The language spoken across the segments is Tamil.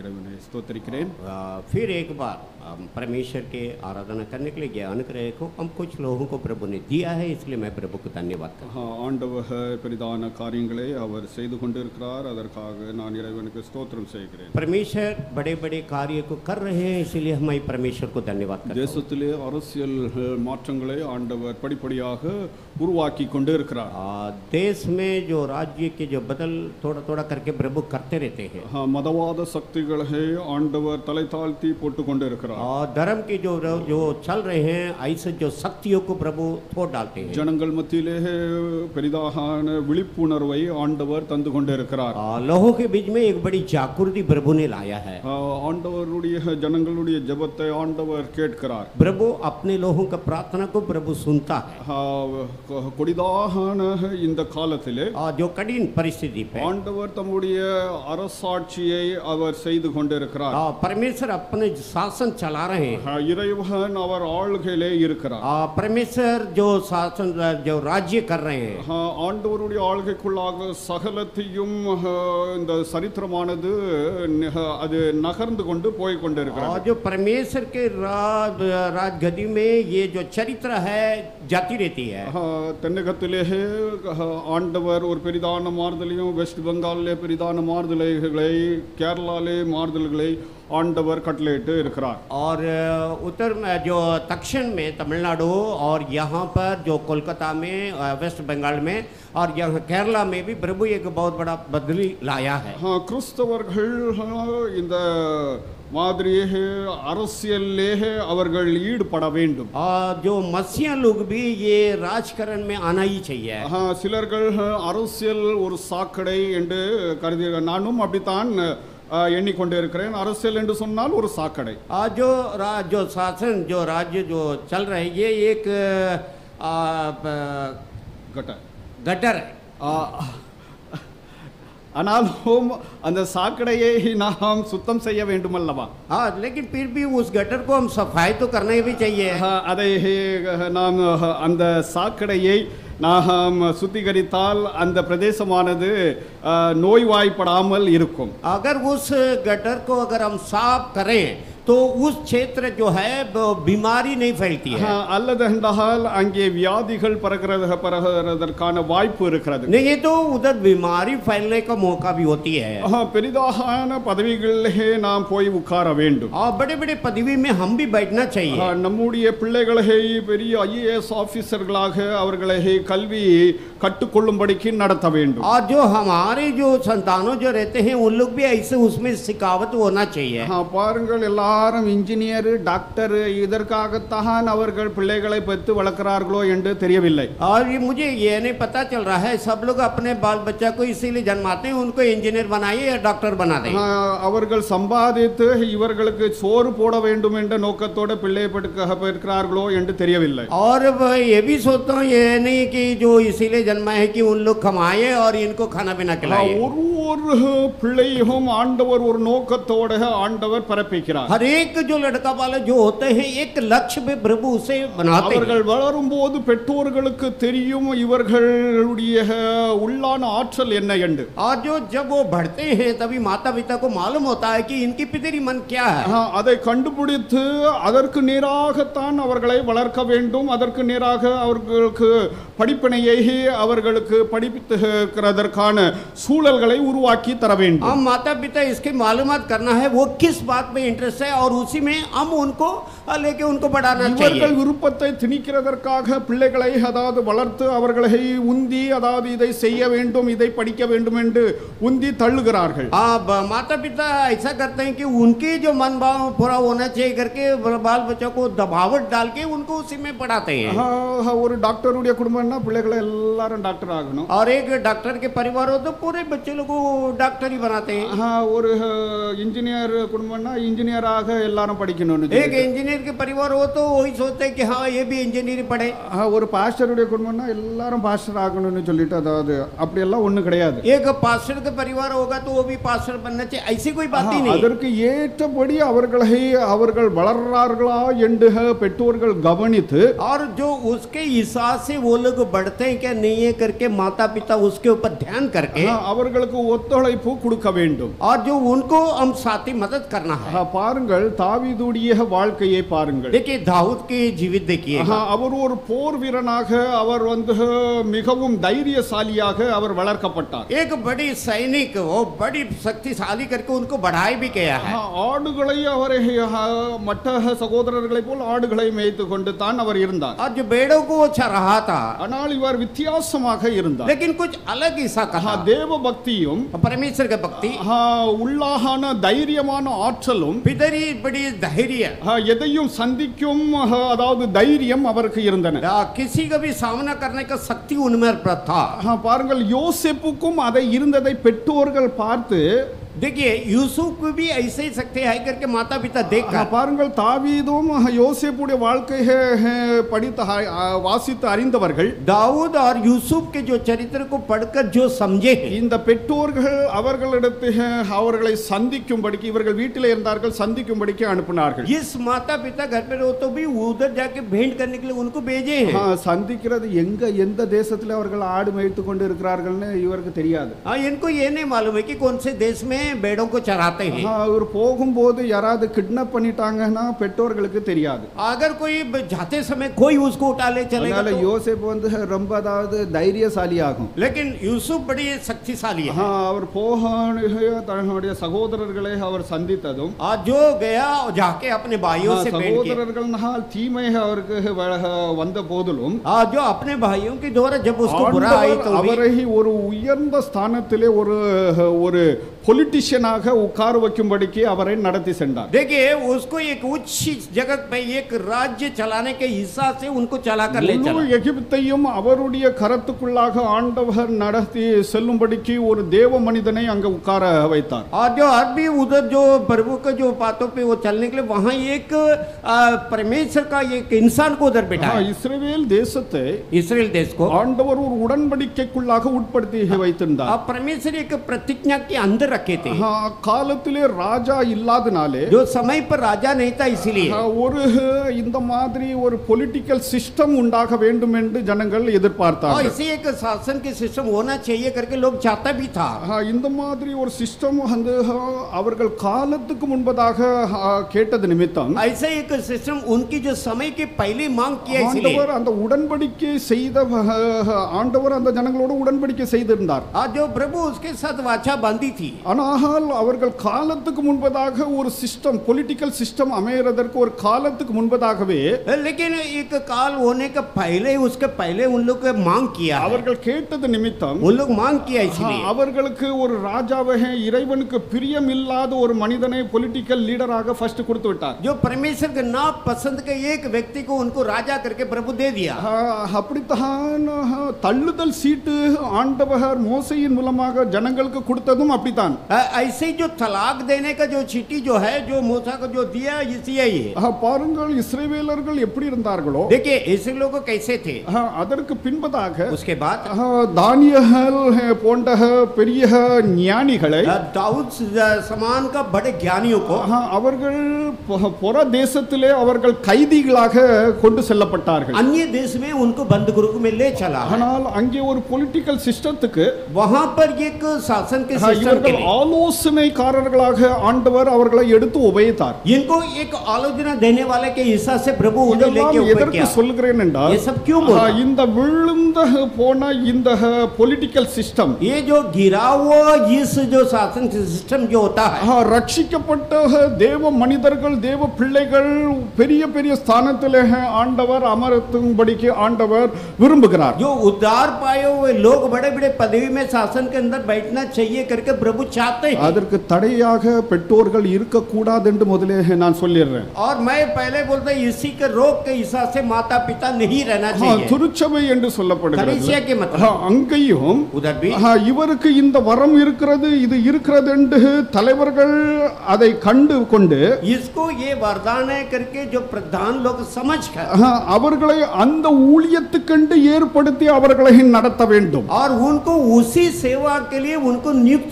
இறைவனை ஸ்தோத்தரிக்கிறேன் आ, फिर एक बार हम परमेश्वर के आराधना करने के लिए गया अनुग्रह को हम कुछ लोगों को प्रभु ने दिया है इसलिए मैं प्रभु को धन्यवाद करता ஆ, ஆண்டவர் பெரிதான காரியங்களை அவர் செய்து கொண்டிருக்கிறார் அதற்காக நான் இறைவனுக்கு ஸ்தோத்திரம் செய்கிறேன் हूँ परमेश्वर बड़े बड़े कार्य को कर रहे हैं इसीलिए हम परमेश्वर को धन्यवाद करते हैं தேசத்திலே அரசியல் அஹ், மாற்றங்களை ஆண்டவர் படிப்படியாக உருவாக்கி கொண்டு இருக்கிறார் आ, देश में जो राज्य के जो बदल थोड़ा थोड़ा करके प्रभु करते रहते हैं ஆ, மதவாத சக்திகளை ஆண்டவர் தலை தாழ்த்தி போட்டு கொண்டு இருக்கிறார் और धर्म की जो जो चल रहे हैं ऐसे जो शक्तियों को प्रभु थोड़ डालते हैं ஜனங்கள் மத்தியிலே பெரிதான விழிப்புணர்வை ஆண்டவர் தந்து கொண்டு இருக்கிறார் आ, लोगों के बीच में एक बड़ी जागृति प्रभु ने लाया है ஆ, ஆண்டவருடைய ஜனங்களுடைய ஜெபத்தை ஆண்டவர் கேட்கிறார் प्रभु अपने लोगों का प्रार्थना को प्रभु सुनता है ஆ, கொ- கொடிதான இந்த காலத்திலே और जो कठिन परिस्थिति पे ஆண்டவர் தம்முடைய அரசாட்சியை அவர் செய்து கொண்டிருக்கிறார் आ, परमेश्वर अपने शासन चला रहे हैं ஆ, இறைவன் அவர் ஆளுகையிலே இருக்கிறார் आ, परमेश्वर जो शासन जो राज्य कर रहे हैं ஆ, ஆண்டவருடைய ஆளுகைக்குள்ளாக சகலத்தையும் ஆ, இந்த சரித்திரமானது ந- அது நகர்ந்து கொண்டு போய் கொண்டிருக்கிறது और जो परमेश्वर के राज राजगदी में ये जो चरित्र है जाती रहती है ஆ, தென்னகத்திலே ஆ, ஆண்டவர் ஒரு பெரிதான மாறுதலையும் வெஸ்ட் பெங்காலிலே பெரிதான மாறுதலைகளை கேரளாலே மாறுதல்களை ஆண்டவர் கட்டளையிட்டு இருக்கிறார் और अ, उत्तर में जो दक्षिण में तमिलनाडु और यहाँ पर जो कोलकाता में अ, वेस्ट बंगाल में और यहाँ केरला में भी प्रभु एक बहुत बड़ा बदली लाया है ஆ, கிறிஸ்தவர்கள் ஆ, இந்த மாதிரி அரசியலே அவர்கள் ஈடுபட வேண்டும் और जो मसीह लोग भी ये राजकरण में आना ही चाहिए ஆ, சிலர்கள் அரசியல் ஒரு சாக்கடை என்று கருதி நானும் அப்படித்தான் ஆ, எண்ணிக்கொண்டு இருக்கிறேன் அரசியல் என்று சொன்னால் ஒரு சாக்கடை और जो रा- जो शासन जो राज्य जो चल रहे हैं ये एक अ, प- கட்ட गटर है ஆ, ஆனாலும் அந்த சாக்கடையை நாம் சுத்தம் செய்ய வேண்டும் அல்லவா हाँ लेकिन फिर भी उस गटर को हम सफाई तो करना ही भी चाहिए ஆ, அதை நாம் அந்த சாக்கடையை நாம் சுத்திகரித்தால் அந்த பிரதேசமானது ஆ, நோய்வாய்ப்படாமல் இருக்கும் अगर उस गटर को अगर हम साफ करें तो उस क्षेत्र जो है वो बीमारी नहीं फैलती है ஆ, அல்லது என்றால் அங்கே வியாதிகள் பரகிறது பரகிறதற்கான வாய்ப்பு இருக்கிறது नहीं तो उधर बीमारी फैलने का मौका भी होती है ஆ, பெரிதான பதவிகளிலே நாம் போய் உட்கார வேண்டும் और बड़े बड़े पदवी में हम भी बैठना ஆ, चाहिए நம்முடைய பிள்ளைகளை பெரிய ஐஏஎஸ் ஆபீசர்களாக அவர்களை கல்வி கற்றுக்கொள்ளும்படிக்கு நடத்த வேண்டும் और जो हमारे जो संतानों जो रहते हैं उन लोग भी ऐसे उसमें सिखावत होना चाहिए ஆ, பாருங்கள் எல்லாரும் இன்ஜினியர் டாக்டர் இதற்காகத்தான் அவர்கள் பிள்ளைகளை பெற்று வளர்க்கிறார்களோ என்று தெரியவில்லை और ये मुझे ये नहीं पता चल रहा है सब लोग अपने बाल बच्चा को इसीलिए जन्माते हैं उनको इंजीनियर बनाइए या डॉक्टर बना दें ஆ, அவர்கள் சம்பாதித்து இவர்களுக்கு சோறு போட வேண்டும் என்ற நோக்கத்தோட பிள்ளை பெற்க பெற்கிறார்களோ என்று தெரியவில்லை और वह ये भी सोचता हूँ ये नहीं कि जो इसीलिए जन्मा है कि उन लोग कमाए और इनको खाना पीना ஆ, खिलाए ஒரு ஒரு பிள்ளையும் ஆண்டவர் ஒரு நோக்கத்தோட ஆண்டவர் பிறப்பிக்கிறார் हर एक जो लड़का वाले जो होते हैं एक लक्ष्य में प्रभु उसे बनाते हैं அவர்கள் வளரும் போது பெற்றோர்களுக்கு தெரியும் இவர்களுடைய உள்ளான ஆற்றல் என்ன என்று और जो जब वो बढ़ते हैं तभी माता पिता को मालूम होता है कि इनकी पितरी मन क्या है ஆ, அதை கண்டுபிடித்து அதற்கு நேராகத்தான் அவர்களை வளர்க்க வேண்டும் அதற்கு நேராக அவர்களுக்கு படிப்பினையை அவர்களுக்கு படிப்பிக்கிறதற்கான சூழல்களை உருவாக்கி தர வேண்டும் हम माता पिता इसकी मालूमात करना है वो किस बात में इंटरेस्ट है और उसी में हम उनको अ, लेके उनको बढ़ाना இவர்கள் चाहिए விருப்பத்தை திணிக்கிறதற்காக பிள்ளைகளை அதாவது வளர்த்து அவர்களை உந்தி அதாவது இதை செய்ய வேண்டும் இதை படிக்க வேண்டும் என்று உந்தி தள்ளுகிறார்கள் अब माता पिता ऐसा करते हैं कि उनकी जो मन भाव पूरा होना चाहिए करके बाल बच्चों को दबावट डाल के उनको उसी में पढ़ाते हैं ஆஹ், ஒரு டாக்டருடைய குடும்பம்னா பிள்ளைகளை எல்லாரும் டாக்டர் ஆகணும் और एक डॉक्टर के परिवार हो तो पूरे बच्चे लोग को डॉक्टर ही बनाते हैं ஆஹ், ஒரு இன்ஜினியர் குடும்பம்னா இன்ஜினியராக எல்லாரும் படிக்கணும்னு एक சொல்லி. इंजीनियर के परिवार हो तो वही सोचते हैं कि हाँ ये भी इंजीनियरिंग पढ़े ஆஹ், ஒரு பாஸ்டருடைய குடும்பம்னா எல்லாரும் பாஸ்டர் ஆகணும்னு சொல்லிட்டு அதாவது அப்படியெல்லாம் ஒண்ணும் கிடையாது एक पास्टर का परिवार होगा तो वो भी पास्टर बनना चाहिए ऐसी कोई बात ही ஆஹ், नहीं அதற்கு ஏற்றபடி அவர்களை அவர்கள் வளர்றார்களா என்று பெற்றோர்கள் கவனித்து और जो उसके हिसाब से वो लोग बढ़ते हैं क्या नहीं है करके माता पिता उसके ऊपर ध्यान करके ஆஹ், அவர்களுக்கு ஒத்துழைப்பு கொடுக்க வேண்டும் और जो उनको हम साथी मदद करना है ஆஹா, பாருங்கள் தாவீதுடைய வாழ்க்கையை பாருங்கள் देखिए दाऊद की जीवित देखिए ஆஹா, அவர் ஒரு போர் வீரனாக அவர் வந்து மிகவும் தைரியசாலியாக அவர் வளர்க்கப்பட்டார் एक बड़ी सैनिक वो बड़ी शक्तिशाली करके उनको बढ़ाई भी गया है ஆஹா, ஆடுகளை அவரை ஆஹா, மற்ற சகோதரர்களைப் போல் ஆடுகளை மேய்த்து கொண்டு தான் அவர் இருந்தார் और जो बेड़ों को वो रहा था ஆனால் இவர் வித்தியாசமாக இருந்தார் लेकिन कुछ अलग ईसा ஆஹா, कहा தேவ பக்தியும் परमेश्वर का भक्ति ஆஹா, உள்ளாகான தைரியமான ஆற்றலும் इधर ही बड़ी धैर्य ஆஹா, எதையும் சந்திக்கும் ஆஹா, அதாவது தைரியம் அவருக்கு இருந்தன आ, किसी का भी सामना करने का शक्ति उनमें था ஆஹா, பாருங்கள் யோசேப்புக்கும் அதை இருந்ததை பெற்றோர்கள் பார்த்து देखिए यूसुफ को भी ऐसे ही शक्ति है करके माता पिता देख ஆஹா, பாருங்கள் தாவீதும் ஆஹா, யோசேப்புடைய வாழ்க்கையை ஆஹ், படித்த ஆஹ், வாசித்து அறிந்தவர்கள் दाऊद और यूसुफ के जो चरित्र को पढ़कर जो समझे हैं இந்த பெற்றோர்கள் அவர்களிடத்து ஆஹ், அவர்களை சந்திக்கும்படிக்கு இவர்கள் வீட்டில் இருந்தார்கள் சந்திக்கும்படிக்கு அனுப்பினார்கள் इस माता पिता घर पे रहो तो भी उधर जाके भेंट करने के लिए उनको भेजे हैं ஆஹ், சந்திக்கிறது எங்க எந்த தேசத்துல அவர்கள் ஆடு மேய்த்து கொண்டு இருக்கிறார்கள்னு இவருக்கு தெரியாது हाँ इनको ये नहीं मालूम है कि कौन से देश में भेड़ों को चराते हैं ஆஹ், இவர் போகும்போது யாராவது கிட்னாப் பண்ணிட்டாங்கன்னா பெற்றோர்களுக்கு தெரியாது अगर कोई ब- जाते समय कोई उसको उठा ले चलेगा அதனால तो, யோசேப்பு வந்து ரொம்ப அதாவது தைரியசாலி ஆகும் लेकिन यूसुफ बड़ी शक्तिशाली है ஆஹ், அவர் போக தன்னுடைய சகோதரர்களை அவர் சந்தித்ததும் और जो गया और जाके अपने भाइयों ஆஹ், से भेंट किया சகோதரர்கள்னால் தீமை அவருக்கு வ- வந்த போதிலும் और जो अपने भाइयों के द्वारा जब उसको बुरा आई ஆண்டவர் तो भी அவரை ஒரு உயர்ந்த ஸ்தானத்திலே ஒரு ஒரு பொலிட்டிஷியனாக உட்கார வைக்கும்படிக்கு அவரை நடத்தி சென்றார் देखिए उसको एक उच्च जगत पे एक राज्य चलाने के हिसाब से उनको चला कर ले முழு चला எகிப்தையும் அவருடைய கரத்துக்குள்ளாக ஆண்டவர் நடத்தி செல்லும்படிக்கு ஒரு தேவ மனிதனை அங்க உட்கார வைத்தார் और जो और भी उधर जो प्रभु के जो बातों पे वो चलने के लिए वहां एक आ, परमेश्वर का एक इंसान को उधर बैठा ஆஹ், இஸ்ரவேல் தேசத்தை इसराइल देश को ஆண்டவர் ஒரு உடன்படிக்கைக்குள்ளாக உட்படுத்தி வைத்திருந்தார் और परमेश्वर एक प्रतिज्ञा के अंदर रखे थे ஆஹ், காலத்திலே ராஜா இல்லாதனாலே जो समय पर राजा नहीं था इसीलिए ஆஹ், ஒரு இந்த மாதிரி ஒரு பொலிட்டிக்கல் சிஸ்டம் உண்டாக வேண்டும் என்று ஜனங்கள் और எதிர்பார்த்தார்கள் इसी एक शासन के सिस्टम होना चाहिए करके लोग चाहता भी था ஆஹ், இந்த மாதிரி ஒரு சிஸ்டம் வந்து ஆஹ், அவர்கள் காலத்துக்கு முன்பதாக ஆஹ், கேட்டது நிமித்தம் ऐसा एक सिस्टम उनकी जो समय के पहले मांग किया इसलिए ஆண்டவர் அந்த உடன்படிக்கை செய்த ஆஹ், ஆண்டவர் அந்த ஜனங்களோடு உடன்படிக்கை செய்திருந்தார் और जो प्रभु उसके साथ वाचा बांधी थी ஆனால் அவர்கள் காலத்துக்கு முன்பதாக ஒரு சிஸ்டம் பொலிட்டிக்கல் சிஸ்டம் அமையறதற்கு ஒரு காலத்துக்கு முன்பதாகவே लेकिन एक काल होने का पहले उसके पहले उन लोग को मांग किया है। அவர்கள் கேட்டது நிமித்தம் उन लोग मांग किया ஆஹ், इसलिए அவர்களுக்கு ஒரு ராஜாவை இறைவனுக்கு பிரியம் இல்லாத ஒரு மனிதனை பொலிட்டிக்கல் லீடராக ஃபர்ஸ்ட் கொடுத்து விட்டார் जो परमेश्वर के ना पसंद के एक व्यक्ति को उनको राजा करके प्रभु दे दिया ஆஹ், அப்படித்தான் ஆஹ், தள்ளுதல் சீட்டு ஆண்டவர் மோசையின் மூலமாக ஜனங்களுக்கு கொடுத்ததும் அப்படித்தான் अ- ऐसे ही जो तलाक देने का जो चिट्ठी जो है जो मूसा को जो दिया इसी है ये ஆஹ், பாருங்கள் இஸ்ரவேலர்கள் எப்படி இருந்தார்களோ देखिए ऐसे लोग कैसे थे ஆஹ், அதற்கு பின்பதாக उसके बाद ஆஹ், தானியேல் ஆஹ், போன்ற பெரிய ஞானிகளை अ, दाऊद स- समान का बड़े ज्ञानियों को ஆஹ், அவர்கள் பொ- புற தேசத்திலே அவர்கள் கைதிகளாக கொண்டு செல்லப்பட்டார்கள் अन्य देश में उनको बंद गृह में ले चला ஆனால் அங்கே ஒரு பொலிட்டிக்கல் சிஸ்டத்துக்கு वहां पर एक शासन के ஆஹ், सिस्टम के இவர்கள் लिए ஆலோசனைக்காரர்களாக ஆண்டவர் அவர்களை எடுத்து உபயோகித்தார் इनको एक आलोचना देने वाले के हिसाब से प्रभु उन्हें लेके இதெல்லாம் ऊपर எதற்கு किया சொல்கிறேன் என்றால் ये सब क्यों बोला ஆஹ், இந்த விழுந்த போன இந்த பொலிட்டிக்கல் சிஸ்டம் ये जो गिरा हुआ इस जो शासन सिस्टम जो होता है ஆஹ், ரட்சிக்கப்பட்ட தேவ மனிதர்கள் தேவ பிள்ளைகள் பெரிய பெரிய ஸ்தானத்திலே ஆண்டவர் அமர்த்தும்படிக்கு ஆண்டவர் விரும்புகிறார் जो उद्धार पाए हुए लोग बड़े बड़े पदवी में शासन के अंदर बैठना चाहिए करके प्रभु चाहते हैं அதற்கு தடையாக பெற்றோர்கள் இருக்கக்கூடாது என்று முதலே நான் சொல்லிடுறேன் और मैं पहले बोलता इसी के रोग के हिसाब से माता पिता नहीं रहना ஆஹ், चाहिए திருச்சபை என்று சொல்லப்படுகிறது कलीसिया के मतलब ஆஹ், அங்கேயும் उधर भी ஆஹ், இவருக்கு இந்த வரம் இருக்கிறது இது இருக்கிறது என்று தலைவர்கள் அதை கண்டு கொண்டு इसको ये वरदान है करके जो प्रधान लोग समझ कर ஆஹ், அவர்களை அந்த ஊழியத்துக்கென்று ஏற்படுத்தி அவர்களை நடத்த வேண்டும் और उनको उसी सेवा के लिए उनको नियुक्त करके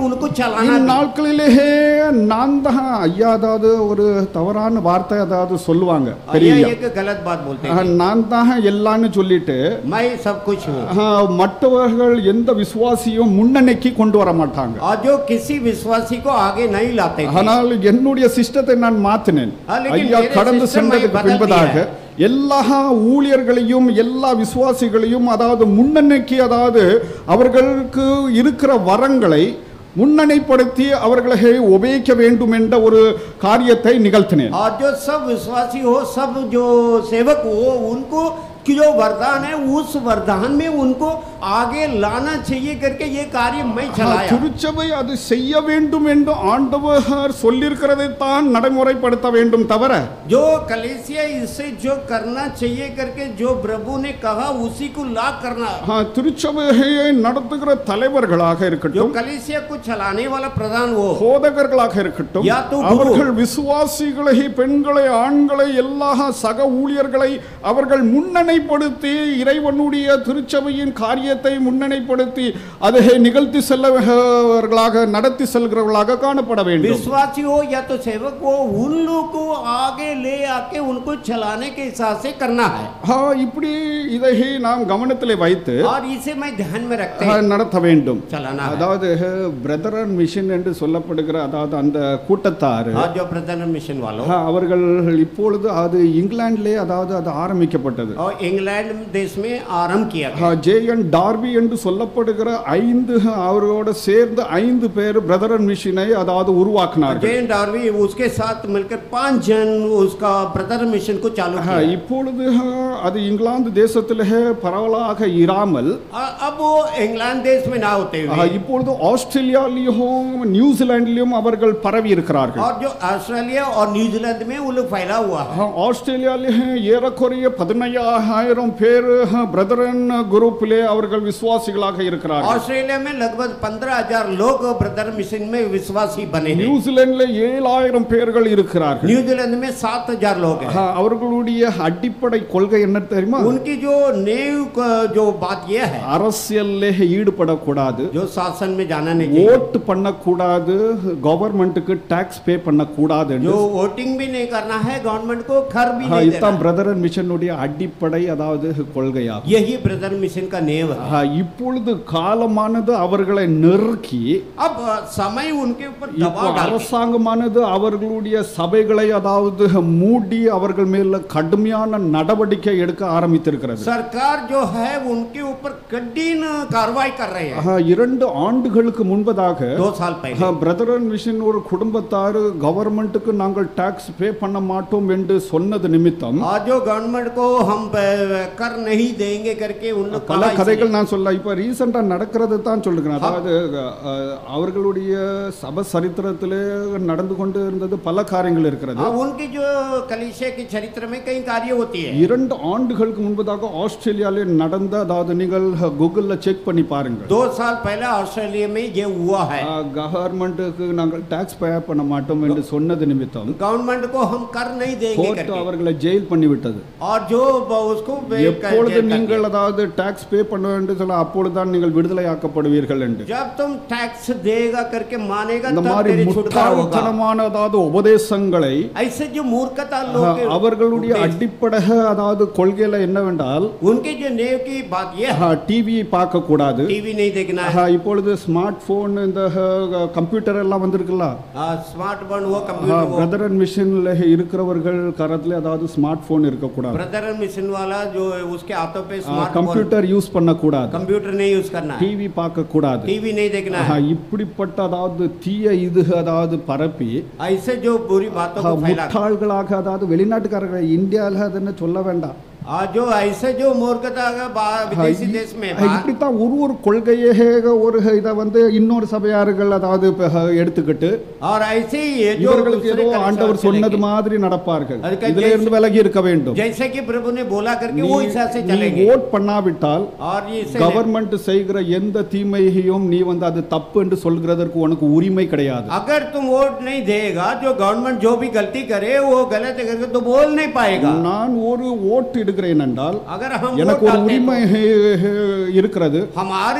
उनको चलाना भी। இந்நாட்களிலேயே நான் தான் ஐயா அதாவது ஒரு தவறான வார்த்தை அதாவது சொல்லுவாங்க और பெரிய ये एक गलत बात बोलते हैं நான் தான் எல்லான்னு சொல்லிட்டு मैं सब कुछ हूँ ஆஹ், மற்றவர்கள் எந்த விசுவாசியும் முன்னணிக்கு கொண்டு வர மாட்டாங்க और जो किसी विश्वासी को आगे नहीं लाते थे ஆனால் என்னுடைய சிஸ்டத்தை நான் மாத்தினேன் ஆ, लेकिन ஐயா मेरे கடந்து system சென்றதுக்கு ஐ बदल பின்பதாக दिया எல்லா ஊழியர்களையும் எல்லா விசுவாசிகளையும் அதாவது முன்னணிக்கு அதாவது அவர்களுக்கு இருக்கிற வரங்களை முன்னணிப்படுத்தி அவர்களை உபயோகிக்க வேண்டும் என்ற ஒரு காரியத்தை நிகழ்த்தினேன் और जो सब विश्वासी हो सब जो सेवक हो उनको कि जो वरदान है उस वरदान में उनको आगे लाना चाहिए करके ये कार्य मैं चलाया திருச்சபை அது செய்ய வேண்டும் என்று ஆண்டவர் சொல்லியிருக்கிறதை தான் நடைமுறைப்படுத்த வேண்டும் தவிர जो कलेसिया इससे जो करना चाहिए करके जो प्रभु ने कहा उसी को ला करना ஆ, திருச்சபையை நடத்துகிற தலைவர்களாக जो இருக்கட்டும் कलेसिया को चलाने वाला प्रधान वो போதகர்களாக இருக்கட்டும் யா தூ குரு. அவர்கள் விசுவாசிகளை பெண்களை ஆண்களை எல்லா சக ஊழியர்களை அவர்கள் முன்னணிப்படுத்தி இறைவனுடைய திருச்சபையின் காரியத்தை முன்னணிப்படுத்தி அதை நிகழ்த்தி செல்லவர்களாக நடத்தி செல்கிறவர்களாக காணப்பட வேண்டும் विश्वासी हो या तो सेवक हो उन लोग को आगे ले आके उनको चलाने के हिसाब से करना है ஆ, இப்படி இதை நாம் கவனத்திலே வைத்து और इसे मैं ध्यान में रखते ஆ, हैं நடத்த வேண்டும் चलाना है அதாவது பிரதர் அண்ட் மிஷன் என்று சொல்லப்படுகிற அதாவது அந்த கூட்டத்தார் और जो ब्रदर मिशन वालों ஆ, அவர்கள் இப்பொழுது அது இங்கிலாந்திலே அதாவது அது ஆரம்பிக்கப்பட்டது और इंग्लैंड देश में आरंभ किया गया ஜே என் டார்பி என்று சொல்லப்படுகிற ஐந்து அவரோட சேர்ந்து ஐந்து பேர் பிரதர் அண்ட் மிஷினை அதாவது உருவாக்கினார்கள் जेन डार्वी उसके साथ मिलकर पांच जन उसका ब्रदर मिशन को चालू ஆ, किया இப்பொழுது ஆ, அது இங்கிலாந்து தேசத்திலே பரவலாக இராமல் और अब वो इंग्लैंड देश में ना होते ஆ, हुए இப்பொழுது ஆஸ்திரேலியாலையும் நியூசிலாண்டிலும் அவர்கள் பரவி இருக்கிறார்கள் और जो ऑस्ट्रेलिया और न्यूजीलैंड में वो लोग फैला हुआ है ஆ, ஆஸ்திரேலியாவிலே ஏறக்குறைய பதினையாயிரம் பேர் பிரதரன் குரூப்பிலே அவர்கள் விசுவாசிகளாக இருக்கிறார்கள் ऑस्ट्रेलिया में लगभग पंद्रह हजार लोग ब्रदर मिशन में विश्वासी बने हैं நியூசிலாந்துல ஏழாயிரம் பேர்கள் இருக்கிறார்கள் न्यूजीलैंड में सात हजार लोग हैं ஆ, அவர்களுடைய அடிப்படை கொள்கை என்ன தெரியுமா उनकी जो नेव का जो बात यह है அரசியல்ல ஈடுபடக்கூடாது जो शासन में जाना नहीं चाहिए ஓட்டு பண்ணக்கூடாது கவர்மெண்ட்டுக்கு டாக்ஸ் பே பண்ணக்கூடாது என்று. जो वोटिंग भी नहीं करना है गवर्नमेंट को खर भी ஆ, नहीं இதுதான் देना பிரதர் அண்ட் மிஷனுடைய அடிப்படை அதாவது கொள்கையாகும் यही ब्रदर मिशन का नेव है ஆ, இப்பொழுது காலமானது அவர்களை நெருக்கி अब समय उनके ऊपर இப்போ दबाव डाल அரசாங்கமானது அவர்களுடைய சபைகளை அதாவது மூடி அவர்கள் மேல கடுமையான நடவடிக்கை எடுக்க ஆரம்பித்திருக்கிறது सरकार जो है उनके ऊपर कठिन कार्रवाई कर रहे हैं ஆஹா, இரண்டு ஆண்டுகளுக்கு முன்பதாக दो साल पहले பிரதர் அண்ட் மிஷன் ஒரு குடும்பத்தார் கவர்மெண்ட்டுக்கு நாங்கள் டாக்ஸ் பே பண்ண மாட்டோம் என்று சொன்னது நிமித்தம் आज जो गवर्नमेंट को हम प- कर नहीं देंगे करके उन लोग பல कहा इसलिए। கதைகள் நான் சொல்ல இப்ப ரீசெண்டா நடக்கிறது தான் சொல்லுகிறேன் அதாவது அஹ், அவர்களுடைய சப சரித்திரத்திலே நடந்து கொண்டு இருந்தது பல காரியங்கள் இருக்கிறது हाँ, उनकी जो कलिशे के चरित्र में कई कार्य होती है இரண்டு ஆண்டுகளுக்கு முன்பதாக ஆஸ்திரேலியாவிலே நடந்த அதாவது நீங்கள் கூகுள்ல செக் பண்ணி பாருங்கள் दो साल पहले ऑस्ट्रेलिया में ये हुआ है கவர்மெண்ட்டுக்கு நாங்கள் டாக்ஸ் பே பண்ண மாட்டோம் என்று சொன்னது நிமித்தம் गवर्नमेंट को हम कर नहीं देंगे கோர்ட் करके அவர்களை ஜெயில் பண்ணி விட்டது और जो ब- उसको बे- எப்பொழுது जेल कर நீங்கள் दिया। அதாவது டாக்ஸ் பே பண்ண வேண்டும் சொல்ல அப்பொழுதுதான் நீங்கள் விடுதலையாக்கப்படுவீர்கள் என்று जब तुम टैक्स देगा करके मानेगा இந்த तब மாதிரி तेरे छुटकारा होगा முட்டாள்தனமான அதாவது உபதேசங்களை ऐसे जो मूर्खता लोग அஹ், के அவர்களுடைய उपदेश- அடிப்படை அதாவது கொள்கையில என்னவென்றால் उनके जो नेव की बात यह है டிவி பார்க்க கூடாது टीवी नहीं देखना है அஹ், இப்பொழுது ஸ்மார்ட் போன் இந்த கம்ப்யூட்டர் எல்லாம் வந்திருக்குல்ல स्मार्टफोन वो कंप्यूटर वो பிரதர் அண்ட் மிஷின்ல இருக்கிறவர்கள் கரத்துல அதாவது ஸ்மார்ட் போன் இருக்கக்கூடாது ब्रदर मिशन वाला जो है, उसके हाथों पे स्मार्टफोन கம்ப்யூட்டர் யூஸ் பண்ணக்கூடாது कंप्यूटर नहीं यूज करना है டிவி பார்க்க கூடாது टीवी नहीं देखना है ஆஹ், இப்படிப்பட்ட அதாவது தீய இது அதாவது பரப்பி ऐसे जो बुरी बातों को ஆஹ், फैला முட்டாள்களாக அதாவது வெளிநாட்டுக்காரர்கள் இந்தியாவில் அதுன்னு சொல்ல வேண்டாம் आज जो ऐसे जो मूर्खता का बा- विदेशी देश में ஆஹ், बाहर- இப்படித்தான் ஒரு ஒரு கொள்கையே ஒரு இதை வந்து இன்னொரு சபையார்கள் அதாவது இப்ப, ஆஹ், எடுத்துக்கிட்டு और ऐसे ही ये जो இவர்களுக்கு दूसरे ஏதோ कलिसिया ஆண்டவர் से சொன்னது लेके- மாதிரி நடப்பார்கள் அதுக்கு இதுல இருந்து விலகி இருக்க வேண்டும் जैसे कि प्रभु ने बोला करके நீ वो हिसाब से நீ चलेंगे ஓட் பண்ணாவிட்டால் और ये इससे கவர்மெண்ட் செய்கிற எந்த தீமையையும் நீ வந்து அது தப்பு என்று சொல்கிறதற்கு உனக்கு உரிமை கிடையாது अगर तुम वोट नहीं देगा जो गवर्नमेंट जो भी गलती करे वो गलत करके तो बोल नहीं पाएगा நான் ஒரு ஓட்டு எடுக்கிறேன் என்றால் अगर हम எனக்கு वोट ஒரு डालते हैं உரிமை तो இருக்கிறது हमारे लिए एक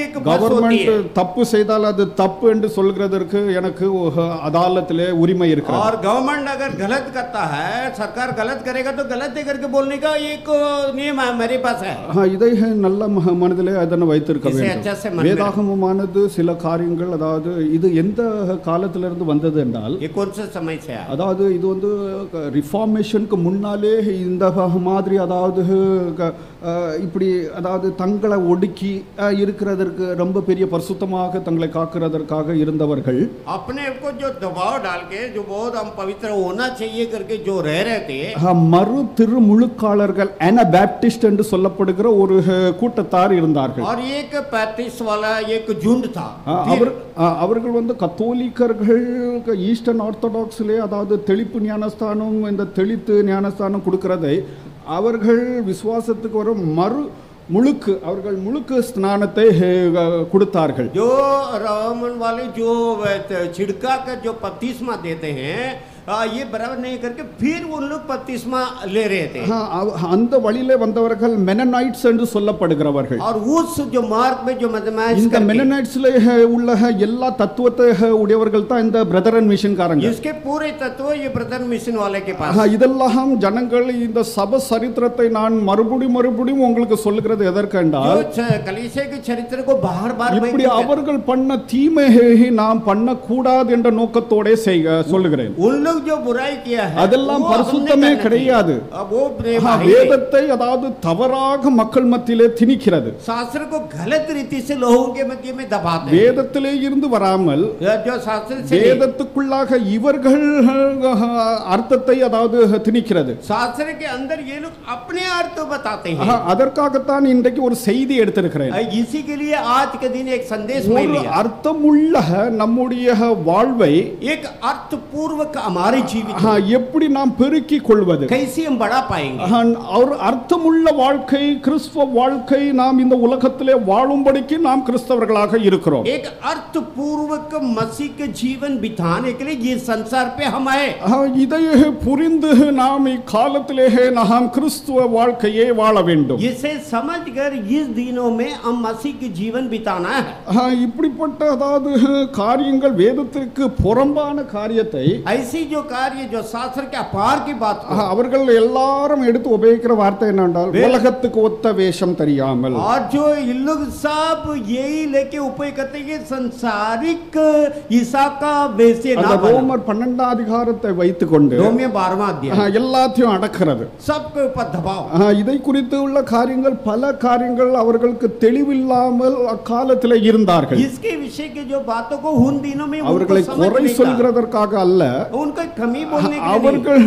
एक बस होती கவர்மெண்ட் है தப்பு செய்தால் அது தப்பு என்று சொல்கிறதற்கு எனக்கு ஒ- அதாலத்திலே உரிமை இருக்கிறது और गवर्नमेंट अगर गलत करता है सरकार गलत करेगा तो गलत है करके बोलने का एक नियम है मेरे पास है ஆ, இதை நல்ல ம- மனதிலே அதனை வைத்திருக்க इसे வேண்டும் अच्छा से मन में வேதாகமமானது சில காரியங்கள் அதாவது இது எந்த காலத்திலிருந்து வந்தது என்றால் ये कौन से समय से है அதாவது இது வந்து ரிஃபார்மேஷனுக்கு முன்னாலே இந்த வ- மாதிரி அதாவது க- அஹ், இப்படி அதாவது தங்களை ஒடுக்கி அஹ், இருக்கிறதற்கு ரொம்ப பெரிய பரிசுத்தமாக தங்களை காக்கிறதற்காக இருந்தவர்கள் अपने को जो दबाव डाल के जो बहुत हम पवित्र होना चाहिए करके जो रह रहे थे அஹ், மறு திருமுழுக்காளர்கள் அன பேப்டிஸ்ட் என்று சொல்லப்படுகிற ஒரு அஹ், கூட்டத்தார் இருந்தார்கள் और एक पैंतीस वाला एक झुंड था அஹ், அவர் அஹ், அவர்கள் வந்து கத்தோலிக்கர்கள் ஈஸ்டர்ன் ஆர்த்தடாக்ஸ்லே அதாவது தெளிப்பு ஞானஸ்தானம் இந்த தெளித்து ஞானஸ்தானம் கொடுக்கிறதை அவர்கள் விசுவாசத்துக்கு வரும் மறு முழுக்கு அவர்கள் முழுக்கு ஸ்நானத்தை அஹ், கொடுத்தார்கள் जो रोमन वाले जो छिड़का का जो बपतिस्मा देते हैं आ, ये बराबर नहीं करके फिर उन लोग बपतिस्मा ले रहे थे அஹ், அவ- அந்த வழியிலே வந்தவர்கள் மெனனைட்ஸ் என்று சொல்லப்படுகிறவர்கள் और उस जो मार्ग में जो मदमाइश இந்த करके மெனனைட்ஸ்ல உள்ள எல்லா தத்துவத்தை உடையவர்கள் தான் இந்த பிரதரன் மிஷன்காரங்க इसके पूरे तत्व ये ब्रदर मिशन वाले के पास ஆஹா, இதெல்லாம் ஜனங்கள் இந்த சப சரித்திரத்தை நான் மறுபடியும் மறுபடியும் உங்களுக்கு சொல்லுகிறது எதற்கென்றால் जो छ- कलीसिया के चरित्र को बार बार मैं இப்படி क्यों कहता அவர்கள் பண்ண தீமையை நாம் பண்ணக்கூடாது என்ற நோக்கத்தோட செய்க சொல்லுகிறேன் हूं? उन लोग जो बुराई किया है அதெல்லாம் वो हमने பரிசுத்தமே करना கிடையாது. चाहिए। अब वो ஆஹா, भाई नहीं। வேதத்தை அதாவது தவறாக மக்கள் மத்தியிலே திணிக்கிறது शास्त्र को गलत रीति से लोगों के मध्य में दबाते हैं வேதத்திலே இருந்து வராமல் यह जो शास्त्र से नहीं, வேதத்துக்குள்ளாக இவர்கள் ஆஹ், அர்த்தத்தை அதாவது திணிக்கிறது शास्त्र के अंदर ये लोग अपने अर्थ बताते ஆஹா, हैं அதற்காகத்தான் இன்றைக்கு ஒரு செய்தி எடுத்திருக்கிறேன் इसी के लिए आज के दिन एक संदेश मैं ஒரு लिया அர்த்தமுள்ள நம்முடைய வாழ்வை एक अर्थ पूर्वक हमारे जीवित ஆஹா, எப்படி நாம் பெருக்கிக் கொள்வது कैसे हम बढ़ा पाएंगे ஆஹா, ஒரு அர்த்தமுள்ள வாழ்க்கை கிறிஸ்துவ வாழ்க்கை நாம் இந்த உலகத்திலே வாழும்படிக்கு நாம் கிறிஸ்தவர்களாக இருக்கிறோம் एक अर्थ पूर्वक मसीह के जीवन बिताने के लिए ये संसार पे हम आए ஆஹா, இதை புரிந்து நாம் இக்காலத்திலே நாம் கிறிஸ்துவ வாழ்க்கையை வாழ வேண்டும் इसे समझकर इस दिनों में हम मसीह के जीवन बिताना है ஆஹா, இப்படிப்பட்ட அதாவது காரியங்கள் வேதத்திற்கு புறம்பான காரியத்தை ऐसी जो कार्य जो शास्त्र के अपार की बात को ஆஹா, அவர்கள் எல்லாரும் எடுத்து உபயோகிக்கிற வார்த்தை என்னென்றால் வே- உலகத்துக்கு ஒத்த வேஷம் தெரியாமல் और जो इन लोग सब यही लेके उपयोग करते हैं कि संसारिक ईसा का वैसे அந்த ना बना ரோமர் பன்னெண்டாம் அதிகாரத்தை வைத்துக்கொண்டு रोमियो बारहवा ஆஹா, अध्याय எல்லாத்தையும் அடக்கிறது सबके ऊपर दबाव ஆஹா, இதை குறித்து உள்ள காரியங்கள் பல காரியங்கள் அவர்களுக்கு தெளிவில்லாமல் அக்காலத்தில் இருந்தார்கள் इसके विषय के जो बातों को उन दिनों में उनको அவர்களை समझ குறை नहीं था சொல்கிறதற்காக அல்ல उनको कमी बोलने के लिए नहीं। அவர்கள்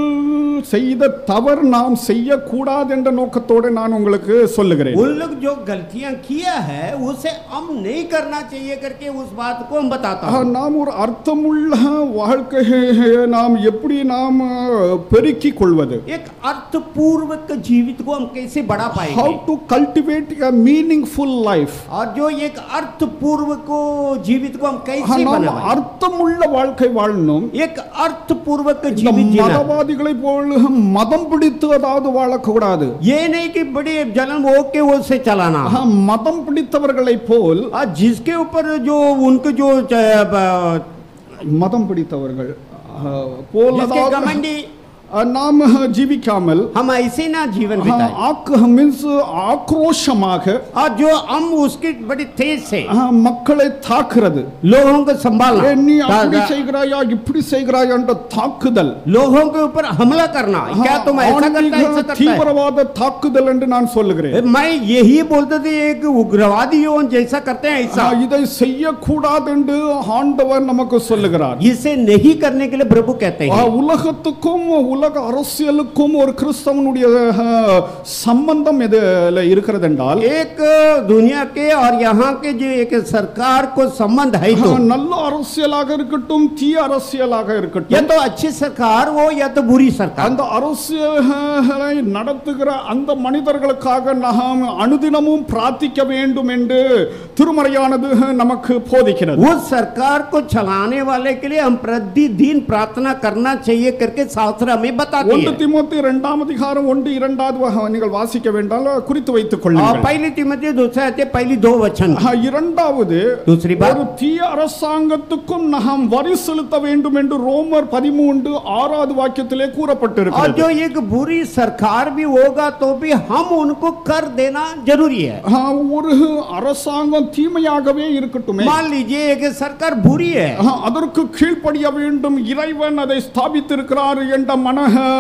செய்த தவறு நாம் செய்யக்கூடாது என்ற நோக்கத்தோடு நான் உங்களுக்கு சொல்லுகிறேன் उन लोग जो गलतियां किया है उसे हम नहीं करना चाहिए करके उस बात को हम बताता ஆஹா, हूं நாம் ஒரு அர்த்தமுள்ள வாழ்க்கையை நாம் எப்படி நாம் பெருக்கிக் கொள்வது एक अर्थपूर्वक जीवित को हम कैसे बढ़ा how पाएंगे to cultivate a meaningful life और जो एक अर्थपूर्वक को जीवित को हम ஆஹா, कैसे நாம் बनाएं அர்த்தமுள்ள வாழ்க்கை வாழணும் एक अर्थपूर्वक இந்த जीवित जीना மதவாதிகளை போல மதம் பிடித்து அதாவது வாழக்கூடாது ये नहीं कि बड़े जलन हो के उसे चलाना ஆஹா, மதம் பிடித்தவர்களை போல் और जिसके ऊपर जो उनके जो च- ब- மதம் பிடித்தவர்கள் ஆஹா, போல் जिसके அதாவது, घमंडी ஆஹ், நாம் ஜீவிக்காமல் हम ऐसे ना जीवन ஆஹா, बिताए ஆக்கு மீன்ஸ் ஆக்ரோஷமாக और जो हम उसके बड़ी तेज से ஆஹா, மக்களை தாக்குறது लोगों को संभालना ஏ, நீ அப்படி ता- செய்கிறாயா இப்படி செய்கிறாயா என்ற தாக்குதல் लोगों के ऊपर हमला करना क्या तुम ऐसा करता है, ऐसा ஆன்மீக करता है தீவிரவாத தாக்குதல் என்று நான் சொல்லுகிறேன் मैं यही बोलते थे एक उग्रवादी हो जैसा करते हैं ऐसा ஆஹா, இதை செய்யக்கூடாது என்று ஆண்டவர் நமக்கு சொல்லுகிறார் इसे नहीं करने के लिए प्रभु कहते ஆஹா, हैं உலகத்துக்கும் உலக அரசியலுக்கும் ஒரு கிறிஸ்தவனுடைய ஆஹ், சம்பந்தம் எதுல இருக்கிறது என்றால் एक दुनिया के और यहाँ के जो एक सरकार को संबंध है तो ஆஹ், நல்ல அரசியலாக இருக்கட்டும் தீய அரசியலாக या இருக்கட்டும் तो अच्छी सरकार हो या तो बुरी सरकार அந்த அரசியலை நடத்துகிற அந்த மனிதர்களுக்காக நாம் அனுதினமும் பிரார்த்திக்க வேண்டும் என்று திருமறையானது நமக்கு போதிக்கிறது उस सरकार को चलाने वाले के लिए हम प्रतिदिन प्रार्थना करना चाहिए करके शास्त्र हमें ये बताती ஒன்று है திமுத்தி இரண்டாம் அதிகாரம் ஒன்று இரண்டாவது வ- நீங்கள் வாசிக்க வேண்டாம் குறித்து வைத்துக் और கொள்ளுங்கள் पहली तिमती दूसरा अध्याय पहली दो वचन ஆ, இரண்டாவது दूसरी बात ஒரு தீய அரசாங்கத்துக்கும் நாம் வரி செலுத்த வேண்டும் என்று ரோமர் பதிமூன்று ஆறாவது வாக்கியத்திலே और கூறப்பட்டிருக்கிறது जो एक बुरी सरकार भी होगा तो भी हम उनको कर देना जरूरी है ஆ, ஒரு அரசாங்கம் தீமையாகவே இருக்கட்டுமே मान लीजिए एक सरकार बुरी है ஆ, அதற்கு கீழ்ப்படிய வேண்டும் இறைவன் அதை ஸ்தாபித்திருக்கிறார் என்ற மன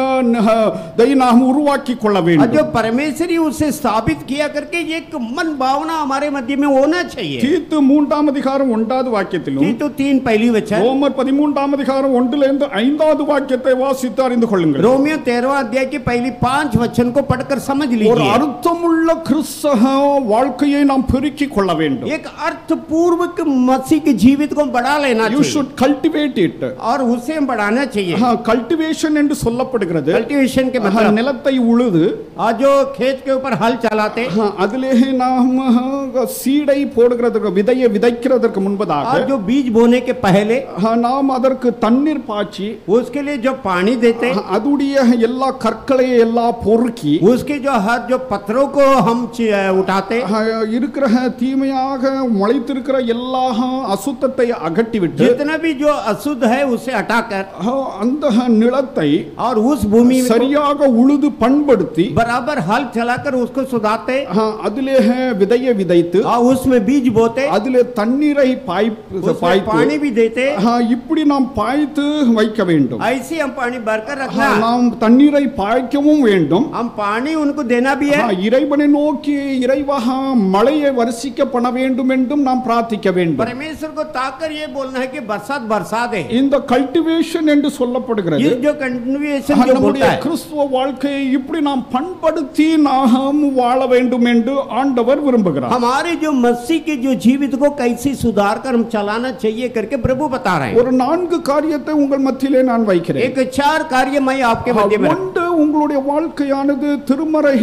தை நாம் உருவாக்கி கொள்ள और வேண்டும் जो परमेश्वर ही उसे स्थापित किया करके एक मन भावना हमारे मध्य में होना चाहिए தீத்து மூன்றாம் அதிகாரம் ஒன்றாவது வாக்கியத்திலும் ये तो तीन पहली वचन ரோமர் பதிமூன்றாம் அதிகாரம் ஒன்றிலிருந்து ஐந்தாவது வாக்கியத்தை வாசித்து அறிந்து கொள்ளுங்கள் रोमियो तेरहवा अध्याय की पहली पांच वचन को पढ़कर समझ ஒரு लीजिए அர்த்தமுள்ள கிறிஸ்தவ வாழ்க்கையை நாம் பெருக்கிக் கொள்ள வேண்டும் एक अर्थपूर्वक मसीह के जीवित को बढ़ा लेना யூ चाहिए ஷுட் கல்டிவேட் இட் और उसे बढ़ाना चाहिए கல்டிவேஷன் என்று சொல்லப்படுகிறது कल्टीवेशन के ஆஹா, मतलब நிலத்தை உழுது आज जो खेत के ऊपर हल चलाते ஆஹா, அதிலே நாம் ஆஹா, சீடை போடுகிறதுக்கு விதையை விதைக்கிறதற்கு முன்பதாக और जो बीज बोने के पहले ஆஹா, நாம் அதற்கு தண்ணீர் பாய்ச்சி उसके लिए जो पानी देते ஆஹா, அதுடைய எல்லா கற்களை எல்லாம் பொறுக்கி उसके जो हर जो पत्थरों को हम ची- उठाते ஆஹா, இருக்கிற தீமையாக முளைத்திருக்கிற எல்லா அசுத்தத்தை அகற்றிவிட்டு जितना भी जो अशुद्ध है उसे हटाकर ஆஹா, அந்த நிலத்தை और उस भूमि को சரியாக உழுது பண்படுத்தி बराबर हल चलाकर उसको सुधारते ஆஹா, அதிலே விதையை விதைத்து और उसमें बीज बोते அதிலே தண்ணீரை பாய்ப்பு उसमें பாய்த்து पानी भी देते ஆஹா, இப்படி நாம் பாய்த்து வைக்க வேண்டும் ऐसे हम पानी भरकर ஆஹா, रखना நாம் தண்ணீரை பாய்க்கவும் வேண்டும் हम पानी उनको देना भी है ஆஹா, இறைவனை நோக்கி இறைவாக மழையை வரிசிக்க பண்ண வேண்டும் என்றும் நாம் பிரார்த்திக்க வேண்டும் परमेश्वर को ताकर ये बोलना है कि बरसात बरसा दे இந்த கல்டிவேஷன் என்று சொல்லப்படுகிறது ये जो कंटिन्यूएशन ஆஹா, जो நம்முடைய बोलता है கிறிஸ்துவ வாழ்க்கையை இப்படி நாம் பண்படுத்தி நாம் வாழ வேண்டும் என்று ஆண்டவர் விரும்புகிறார் हमारे जो मसीह के जो जीवित को कैसे सुधार कर हम चलाना चाहिए करके प्रभु बता रहे हैं ஒரு நான்கு காரியத்தை உங்கள் மத்தியிலே நான் வைக்கிறேன் एक चार कार्य मैं आपके मध्य में रख- ஒன்று உங்களுடைய வாழ்க்கையானது திருமறை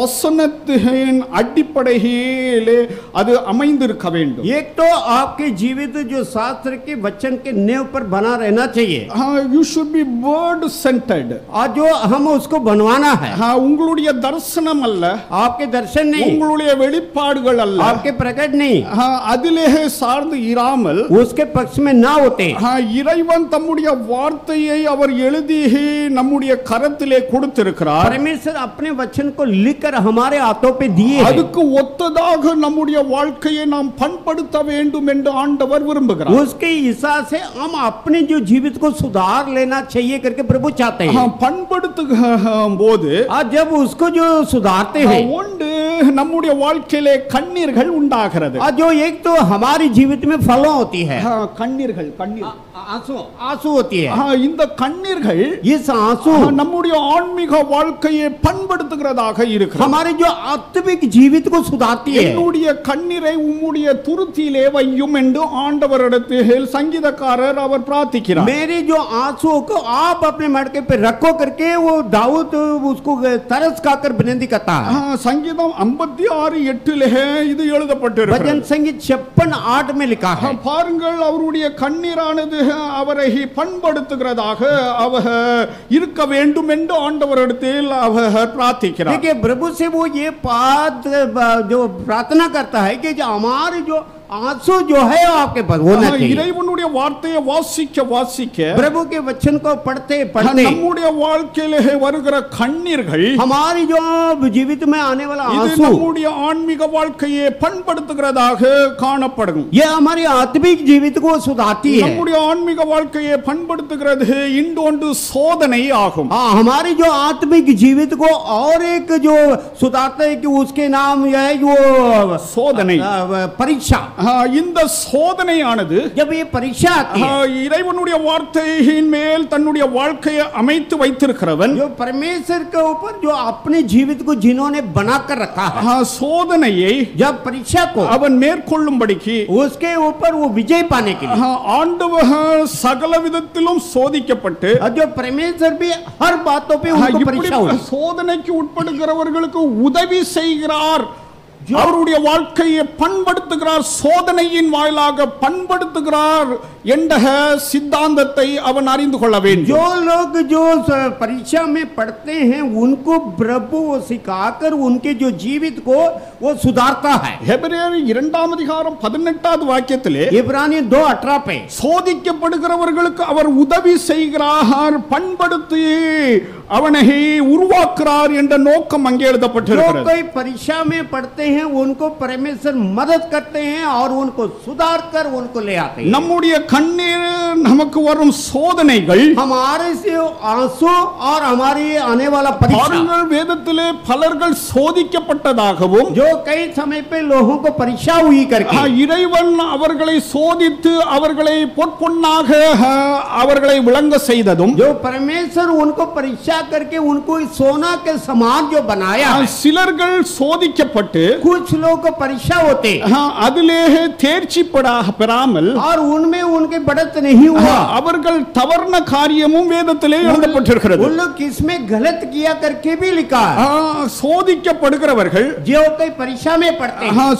வசனத்தின் அடிப்படையிலே அது அமைந்திருக்க வேண்டும் एक तो आपके जीवित जो शास्त्र के वचन के नेव पर बना रहना चाहिए you should be word centred और जो हम उसको बनवाना है உங்களுடைய தரிசனம் அல்ல आपके दर्शन नहीं உங்களுடைய வெளிப்பாடுகள் அல்ல आपके प्रकट नहीं ஆ, அதிலே சார்ந்து இராமல் उसके पक्ष में ना होते ஆ, இறைவன் தம்முடைய வார்த்தையை அவர் எழுதி நம்முடைய கரத்திலே கொடுத்திருக்கிறார் परमेश्वर अपने वचन को लिखकर हमारे हाथों पे दिए हैं। அதுக்கு ஒத்ததாக நம்முடைய வாழ்க்கையை நாம் பண்படுத்த வேண்டும் என்று ஆண்டவர் விரும்புகிறார் उसके हिसाब से हम अपने जो जीवित को सुधार लेना चाहिए करके प्रभु चाहते ஆ, हैं பண்படுத்தும் போது और जब उसको जो सुधारते ஆ, हैं ஒன்று நம்முடைய வாழ்க்கையிலே கண்ணீர்கள் உண்டாகிறது और जो एक तो हमारी जीवित में फलों होती है ஆ, கண்ணீர்கள் கண்ணீர் आंसू आंसू होती है ஆ, இந்த கண்ணீர்கள் इस आंसू ஆ, நம்முடைய ஆன்மீக வாழ்க்கையை பண்படுத்துகிறதாக இருக்கிறது हमारे जो आत्मिक जीवित को सुधारती है என்னுடைய கண்ணீரை உம்முடைய துருத்தியிலே வையும் என்று ஆண்டவரிடத்தில் சங்கீதக்காரர் அவர் பிரார்த்திக்கிறார் मेरे जो आंसुओं को आप अपने मटके पे रखो करके वो दाऊद उसको तरस खाकर विनती करता ஆ, है சங்கீதம் ஐம்பத்தி ஆறு எட்டிலே இது எழுதப்பட்டிருக்கிறது भजन संगीत छप्पन आठ में लिखा ஆ, है பாருங்கள் அவருடைய கண்ணீரானது அவரை பண்படுத்துகிறதாக அவர் இருக்க வேண்டும் என்று ஆண்டவரிடத்தில் அவர் பிரார்த்திக்கிறார் देखिए प्रभु से वो ये बात जो प्रार्थना करता है कि जो हमारे जो आंसू जो है वो आपके पास होना ஆ, चाहिए இறைவனுடைய வார்த்தையை வாசிக்க வாசிக்க प्रभु के वचन को पढ़ते ஆ, पढ़ते நம்முடைய வாழ்க்கையிலே வருகிற கண்ணீர்கள் हमारी जो जीवित में आने वाला இது आंसू நம்முடைய ஆன்மீக வாழ்க்கையை பண்படுத்துகிறதாக காணப்படும் ये हमारी आत्मिक जीवित को सुधारती है நம்முடைய ஆன்மீக வாழ்க்கையை பண்படுத்துகிறது இன்னொன்று சோதனை ஆகும் हाँ हमारी जो आत्मिक जीवित को और एक जो सुधारता है कि उसके नाम यह है वो சோதனை अ, परीक्षा ஆ, இந்த சோதனையானது जब ये परीक्षा आती ஆ, है இறைவனுடைய வார்த்தையின் மேல் தன்னுடைய வாழ்க்கையை அமைத்து வைத்திருக்கிறவன் जो परमेश्वर के ऊपर जो अपने जीवित को जिन्होंने बनाकर रखा है ஆ, சோதனையை जब परीक्षा को அவன் மேற்கொள்ளும்படிக்கு उसके ऊपर वो विजय पाने के लिए ஆ, ஆண்டவர் சகல விதத்திலும் சோதிக்கப்பட்டு और जो परमेश्वर भी हर बातों पे ஆ, उनको இப்படி परीक्षा हुई சோதனைக்கு உட்படுகிறவர்களுக்கு உதவி செய்கிறார் அவருடைய வாழ்க்கையை பண்படுத்துகிறார் சோதனையின் வாயிலாக பண்படுத்துகிறார் என்ற சித்தாந்தத்தை அவன் அறிந்து கொள்ள வேண்டும் जो लोग जो स- परीक्षा में पढ़ते हैं उनको प्रभु वो सिखाकर उनके जो जीवित को वो सुधारता है எபிரேயர் இரண்டாம் அதிகாரம் பதினெட்டாவது வாக்கியத்திலே इब्रानी दो अठारह पे சோதிக்கப்படுகிறவர்களுக்கு அவர் உதவி செய்கிறார் பண்படுத்தி அவனை உருவாக்குறார் என்ற நோக்கம் அங்கே जो எழுதப்பட்டிருக்கிறது कोई परीक्षा में पढ़ते हैं उनको परमेश्वर मदद करते हैं और उनको सुधार कर उनको ले आते हैं நம்முடைய கண்ணீர் நமக்கு வரும் சோதனைகள் हमारे से आंसू और हमारी आने वाला परीक्षा பாருங்கள் வேதத்திலே பலர்கள் சோதிக்கப்பட்டதாகவும் जो कई समय पे लोगों को परीक्षा हुई ஆ, करके இறைவன் அவர்களை சோதித்து அவர்களை பொற்பொன்னாக ஆ, அவர்களை விளங்க செய்ததும் जो परमेश्वर उनको परीक्षा करके उनको इस सोना के समान जो बनाया ஆ, है சிலர்கள் சோதிக்கப்பட்டு कुछ लोग को परीक्षा होते ஆ, அதிலே தேர்ச்சி பெறா பெறாமல் और उनमें उनके बढ़त नहीं ஆ, हुआ அவர்கள் தவறுன காரியமும் வேதத்திலே எழுதப்பட்டிருக்கிறது उन लोग किसमें गलत किया करके भी लिखा है ஆ, சோதிக்கப்படுகிறவர்கள் जो कोई परीक्षा में पढ़ते हैं ஆ,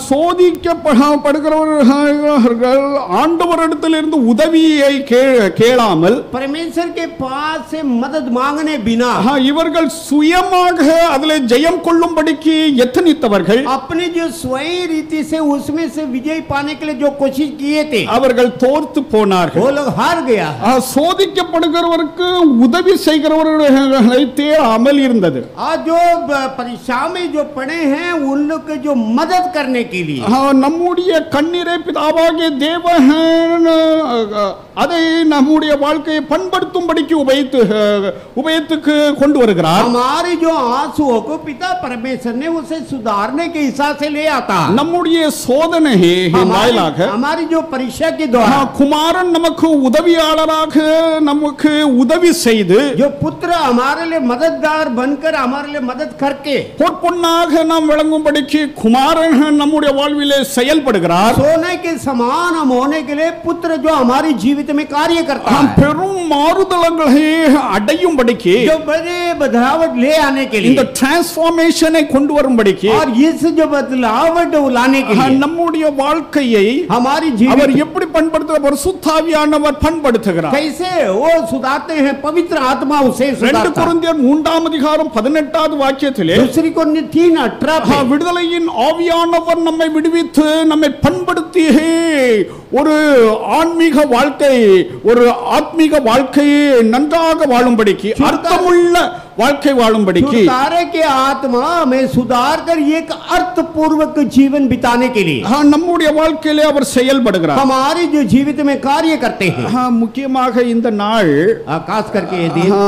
சோதிக்கப்படுகிறவர்கள் ஆண்டவரிடத்திலிருந்து உதவியை கே- கேளாமல் परमेश्वर के पास से मदद मांगने बिना ஆ, இவர்கள் சுயமாக அதில் ஜெயம் கொள்ளும்படிக்கு எத்தனித்தவர்கள் अपने जो स्वयं रीति से उसमें से विजय पाने के लिए जो कोशिश किए थे அவர்கள் தோர்த்து போனார்கள் वो लोग हार गया ஆ, சோதிக்கப்படுகிறவருக்கு உதவி செய்கிறவர்களை தேடாமல் இருந்தது आज जो ब- परीक्षा में जो पढ़े हैं उन लोग के जो मदद करने के लिए ஆ, நம்முடைய கண்ணீரை பிதாவாகிய தேவன் ஆ, அதை நம்முடைய வாழ்க்கையை பண்படுத்தும்படிக்கு உபயோகித்து ஆ, உபயோகத்துக்கு கொண்டு வருகிறார் हमारे जो आंसुओं को पिता परमेश्वर ने उसे सुधारने के हिसाब से ले आता है। நம்முடைய சோதனை வாயிலாக हमारी हमारी जो परीक्षा के ஆ, द्वारा குமாரன் நமக்கு உதவியாளராக நமக்கு உதவி செய்து जो पुत्र हमारे लिए मददगार बनकर हमारे लिए मदद करके பொற்பொன்னாக நாம் விளங்கும்படிக்கு குமாரன் நம்முடைய வாழ்விலே செயல்படுகிறார் सोने के समान हम होने के लिए पुत्र जो हमारी जीवित में कार्य करता நாம் है பெரும் மாறுதல்களை அடையும்படிக்கு जो बड़े बदलावट ले आने के இந்த लिए டிரான்ஸ்பார்மேஷனை கொண்டு வரும்படிக்கு और इस जो बदलावट लाने के लिए நம்முடைய வாழ்க்கையை हमारी அவர் जीवित எப்படி பண்படுத்துகிறார் சுத்தாவியானவர் பண்படுத்துகிறார் कैसे वो सुधारते हैं पवित्र आत्मा उसे ரெண்டு सुधारता है। குருந்தியர் மூன்றாம் அதிகாரம் பதினெட்டாவது வாக்கியத்திலே दूसरी को तीन अठारह ஆ, पे விடுதலையின் ஆவியானவர் நம்மை விடுவித்து நம்மை பண்படுத்தி ஒரு ஆன்மீக வாழ்க்கை ஒரு ஆத்மீக வாழ்க்கையை நன்றாக வாழும்படிக்கு சுத்தா- அர்த்தமுள்ள வாழ்க்கை வாழும்படிக்கு छुटकारे के आत्मा में सुधार कर एक अर्थ पूर्वक जीवन बिताने के लिए ஆ, நம்முடைய வாழ்க்கையிலே அவர் செயல்படுகிறார் हमारी जो जीवित में कार्य करते हैं ஆ, முக்கியமாக இந்த நாள் आ, खास करके ये दिन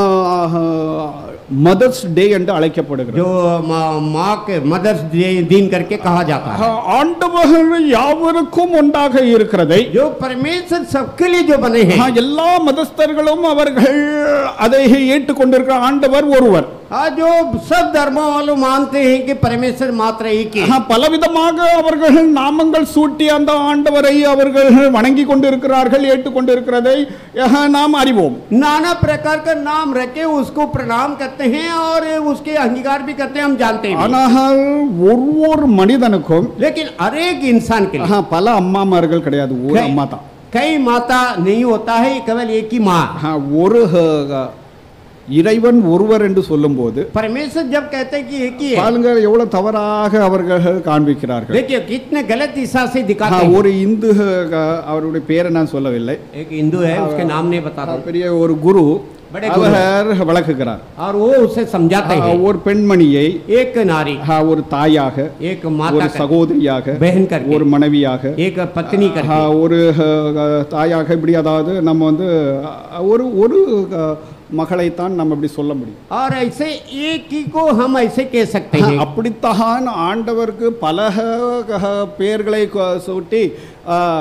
மதர்ஸ் டே என்று அழைக்கப்படுகிறது जो माँ माँ के मदर्स डे दिन करके कहा जाता ஆ, है ஆண்டவர்கள் யாவருக்கும் ஒன்றாக இருக்கிறதை जो परमेश्वर सबके लिए जो बने ஆ, हैं எல்லா மதஸ்தர்களும் அவர்கள் அதை ஏற்றுக்கொண்டிருக்கிற ஆண்டவர் ஒருவர் आज जो सब धर्मों वालों मानते हैं कि परमेश्वर मात्र एक ही ஆ, பலவிதமாக அவர்கள் நாமங்கள் சூட்டி அந்த ஆண்டவரை அவர்கள் வணங்கி கொண்டிருக்கிறார்கள் ஏற்றுக்கொண்டிருக்கிறதை ஆ, நாம் அறிவோம் नाना प्रकार का नाम रखे उसको प्रणाम करते हैं और उसके अंगीकार भी करते हैं हम जानते हैं ஆனால் ஒவ்வொரு மனிதனுக்கும் लेकिन हर एक इंसान के लिए ஆ, பல அம்மாமார்கள் கிடையாது ஒரு அம்மா தான் कई माता नहीं होता है केवल एक ही माँ ஆ, ஒரு ஆ, இறைவன் ஒருவர் என்று சொல்லும்போது परमेश्वर जब कहते हैं कि एक ही है பாருங்க எவ்வளவு தவறாக அவர்கள் காண்பிக்கிறார்கள் देखिए कितने गलत दिशा से ஆ, दिखाते हैं ஒரு இந்து ஆ, அவருடைய பேரை நான் சொல்லவில்லை एक हिंदू है उसके नाम नहीं बता रहा பெரிய ஒரு குரு बड़े गुरु அவர் விளக்குகிறார் और वो उसे समझाते ஆ, हैं ஒரு பெண்மணியை एक नारी ஆ, ஒரு தாயாக एक ஒரு माता कर, சகோதரியாக बहन करके ஒரு மனைவியாக एक पत्नी ஆ, करके ஒரு ஆ, தாயாக இப்படி அதாவது நம்ம வந்து ஆ, ஒரு ஒரு ஆ, மகளைத்தான் நம்ம இப்படி சொல்ல முடியும் और ऐसे एक ही को हम ऐसे कह सकते हैं அப்படித்தான் ஆண்டவருக்கு பல ஆ, பெயர்களை கொ- சூட்டி ஆ,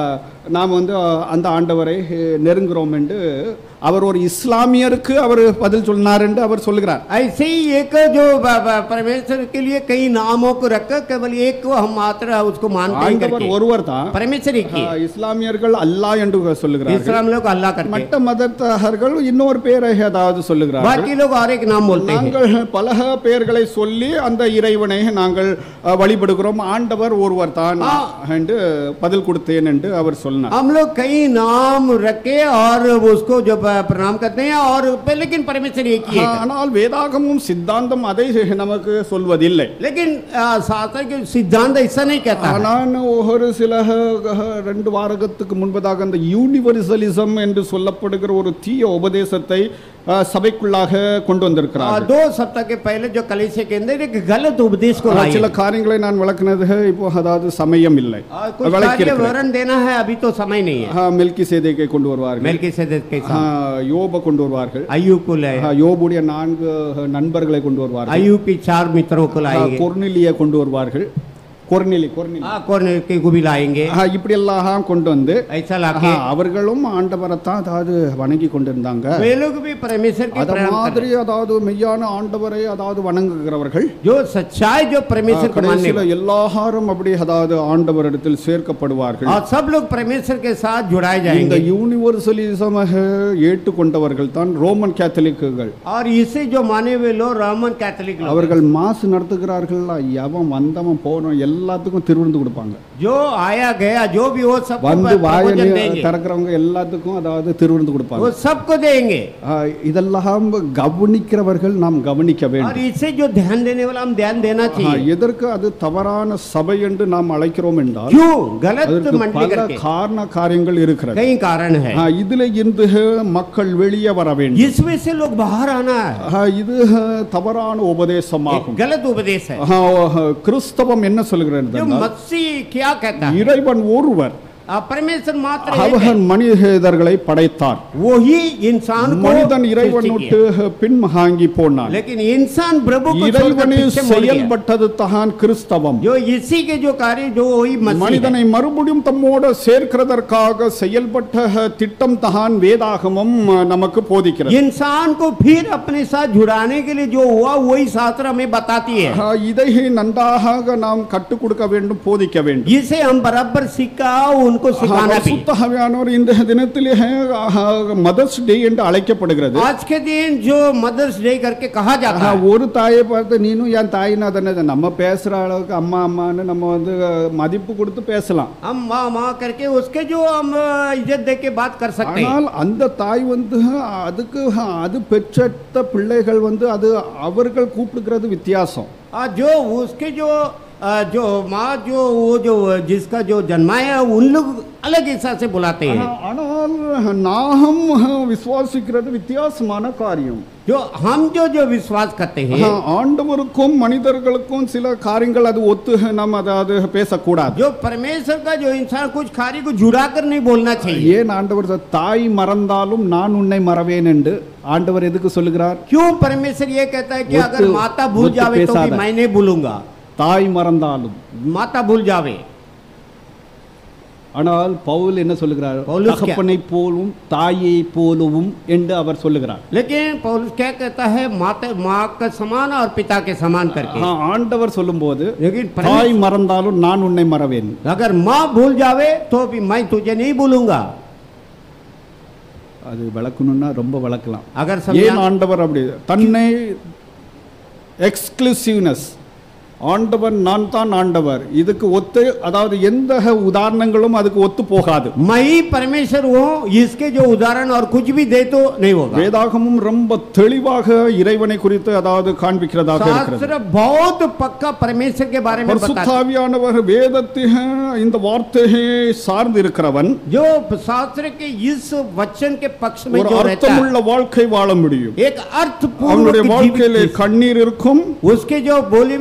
நாம் வந்து அஹ், அந்த ஆண்டவரை அஹ், நெருங்குறோம் என்று அவர் ஒரு இஸ்லாமியருக்கு அவர் பதில் சொன்னார் என்று அவர் சொல்லுகிறார் ऐसे ही एक जो ब- ब- परमेश्वर के लिए कई नामों को रखकर केवल एक को हम मात्र उसको मानते हैं ஆண்டவர் करके ஒருவர் தான் परमेश्वर एक ही है। அஹ், இஸ்லாமியர்கள் அல்லாஹ் என்று சொல்லுகிறார்கள் इस्लाम लोग अल्लाह करते हैं மற்ற மதத்தகர்கள் இன்னொரு பேரை ஏதாவது சொல்லுகிறார்கள் बाकी लोग और एक नाम बोलते हैं நாங்கள் பல பெயர்களை சொல்லி அந்த இறைவனை நாங்கள் அஹ், வழிபடுகிறோம் ஆண்டவர் ஒருவர் தான் ஆ. என்று பதில் கொடுத்தேன் என்று அவர் சொன்னார் हम लोग कई नाम रखे और उसको जो प- प्रणाम करते हैं और पे- लेकिन परमेश्वर एक ही है ஆனால் வேதாகமும் சித்தாந்தம் அதை நமக்கு சொல்வதில்லை लेकिन आ, शास्त्र के सिद्धांत ऐसा नहीं कहता है। நான் ஒரு சில அஹ், ரெண்டு வாரத்துக்கு முன்பதாக அந்த யூனிவர்சலிசம் என்று சொல்லப்படுகிற ஒரு தீய உபதேசத்தை அஹ், சபைக்குள்ளாக கொண்டு आ, வந்திருக்கிறார் दो सप्ताह के पहले जो कलेसे के अंदर एक गलत उपदेश को लाई சில है। காரியங்களை நான் விளக்குனது இப்போ அதாவது சமயம் இல்லை और कुछ விளக்கி कार्य இருக்கிறேன். विवरण देना है अभी तो समय नहीं है ஆஹ், மெல்கி சேதைக்கை கொண்டு வருவார்கள் मेल के सदस्य के साथ ஆஹ், யோப கொண்டு வருவார்கள் अयुब को लाए ஆஹ், யோபுடைய நான்கு நண்பர்களை கொண்டு வருவார்கள் अयुब के चार मित्रों को ஆஹ், लाएंगे கொர்னிலியை கொண்டு வருவார்கள் கொர்னிலி கொர்னிலி हाँ कौन के को भी लाएंगे ஆஹ், இப்படி எல்லாம் கொண்டு வந்து ऐसा लाके ஆஹ், அவர்களும் ஆண்டவரைத்தான் அதாவது வணங்கி கொண்டிருந்தாங்க वे लोग भी परमेश्वर के அத प्रणाम कर மாதிரி அதாவது மெய்யான ஆண்டவரை அதாவது வணங்குகிறவர்கள் जो सच्चाई जो परमेश्वर को मानने கடைசியில எல்லாரும் அப்படி அதாவது ஆண்டவரிடத்தில் சேர்க்கப்படுவார்கள் और सब लोग परमेश्वर के साथ जुड़ाए இந்த जाएंगे யூனிவர்சலிசம் ஏற்றுக்கொண்டவர்கள் தான் ரோமன் கேத்தலிக்குகள் और इसे जो माने हुए लोग रोमन कैथोलिक लोग அவர்கள் மாசு நடத்துகிறார்கள் எவன் வந்தவன் போனோம் எல்லாத்துக்கும் திருவிருந்து கொடுப்பாங்க जो आया गया जो भी वो सबको வந்து வாயை प्रवचन देंगे திறக்கிறவங்க எல்லாத்துக்கும் அதாவது திருவிருந்து கொடுப்பாங்க वो सबको देंगे ஆஹ் இதெல்லாம் கவனிக்கிறவர்கள் நாம் கவனிக்க और வேண்டும் इसे जो ध्यान देने वाला हम ध्यान देना ஆஹ் चाहिए எதற்கு அது தவறான சபை என்று நாம் அழைக்கிறோம் என்றால் क्यों गलत அதற்கு मंडली பல करके காரண காரியங்கள் இருக்கிறது कई कारण है ஆஹ் இதுல இருந்து மக்கள் வெளியே வர வேண்டும் इसमें से लोग बाहर आना है ஆஹ் இது ஆஹ், தவறான एक உபதேசமாகும் गलत उपदेश है ஆஹ், கிறிஸ்தவம் என்ன சொல்கிறது जो என்றால், मसीह क्या कहता है இறைவன் ஒருவர் आ, परमेश्वर मात्र एक है। அவன் மனிதர்களை படைத்தார் वो ही इंसान को மனிதன் இறைவன் सृष्टि விட்டு किया। பின்மகாங்கி போனான் लेकिन इंसान प्रभु को छोड़कर இறைவனை पीछे मुड़ गया। செயல்பட்டது தான் கிறிஸ்தவம் जो इसी के जो कार्य जो वही मसीह है। மனிதனை மறுபடியும் தம்மோடு சேர்க்கிறதற்காக செயல்பட்ட திட்டம் தான் வேதாகமம் நமக்கு போதிக்கிறது इंसान को फिर अपने साथ जुड़ाने के लिए जो हुआ वही शास्त्र हमें बताती है ஆஹ், இதை நன்றாக நாம் கற்றுக் கொடுக்க வேண்டும் போதிக்க வேண்டும் जिसे हम बराबर सीखा उनको सिखाना भी சுத்தகவியானவர் இந்த தினத்திலே மதர்ஸ் டே என்று அழைக்கப்படுகிறது आज के दिन जो मदर्स डे करके कहा जाता ஆஹ், है ஒரு தாயை பார்த்து நீனும் என் தாயினா தானே நம்ம பேசுற அளவுக்கு அம்மா அம்மான்னு நம்ம வந்து அஹ், மதிப்பு கொடுத்து பேசலாம் हम माँ माँ करके उसके जो हम अ, इज्जत दे के बात कर सकते हैं ஆனால் அந்த தாய் வந்து அதுக்கு அது பெற்றெடுத்த பிள்ளைகள் வந்து அது அவர்கள் கூப்பிடுகிறது வித்தியாசம் और जो उसके जो अ, जो माँ जो वो जो जिसका जो जन्माया है उन लोग अलग हिसाब से बुलाते हैं ஆனால் நாம் விசுவாசிக்கிறது வித்தியாசமான காரியம் जो हम जो जो विश्वास करते हैं ஆஹ், ஆண்டவருக்கும் மனிதர்களுக்கும் சில காரியங்கள் அது ஒத்து நம்ம அதாவது பேசக்கூடாது जो परमेश्वर का जो इंसान कुछ कार्य को जुड़ा कर नहीं बोलना चाहिए ஏன் ஆண்டவர் சொ- தாய் மறந்தாலும் நான் உன்னை மறவேன் என்று ஆண்டவர் எதுக்கு சொல்லுகிறார் क्यों परमेश्वर ये कहता है कि वो अगर तो- माता वो भूल तो जावे तो भी पेशाब है। मैं नहीं भूलूंगा தாய் மறந்தாலும் माता भूल जावे ஆனால் பவுல் என்ன சொல்லுகிறார் பவுலுஸ் क्या- தகப்பனை போலும் தாயை போலவும் என்று அவர் சொல்லுகிறார் लेकिन पौलुस क्या कहता है माता माँ का समान और पिता के समान करके ஆஹ், ஆண்டவர் சொல்லும்போது लेकिन தாய் परमेश्वर- மறந்தாலும் நான் உன்னை மறவேன் अगर माँ भूल जावे तो भी मैं तुझे नहीं भूलूंगा அது விளக்கணும்னா ரொம்ப விளக்கலாம் अगर ஏன் समझा ஆண்டவர் அப்படி தன்னை எக்ஸ்க்ளூசிவ்னஸ் ஆண்டவர் நான் தான் ஆண்டவர் இதுக்கு ஒத்து அதாவது எந்த உதாரணங்களும் அதுக்கு ஒத்து போகாது मैं ही परमेश्वर हूँ इसके जो उदाहरण और कुछ भी दे तो नहीं होगा வேதாகமும் ரொம்ப தெளிவாக இறைவனை குறித்து அதாவது காண்பிக்கிறதாக இருக்கிறது शास्त्र बहुत पक्का परमेश्वर के बारे में बताता है பரிசுத்தாவியானவர் வேதத்தின் இந்த வார்த்தையை சார்ந்து இருக்கிறவன் जो शास्त्र के इस वचन के पक्ष में ஒரு जो रहता है அர்த்தமுள்ள வாழ்க்கை வாழ முடியும் एक अर्थपूर्ण அவனுடைய जीवित வாழ்க்கையிலே जीवन। கண்ணீர் இருக்கும் उसके जो बोली में ब-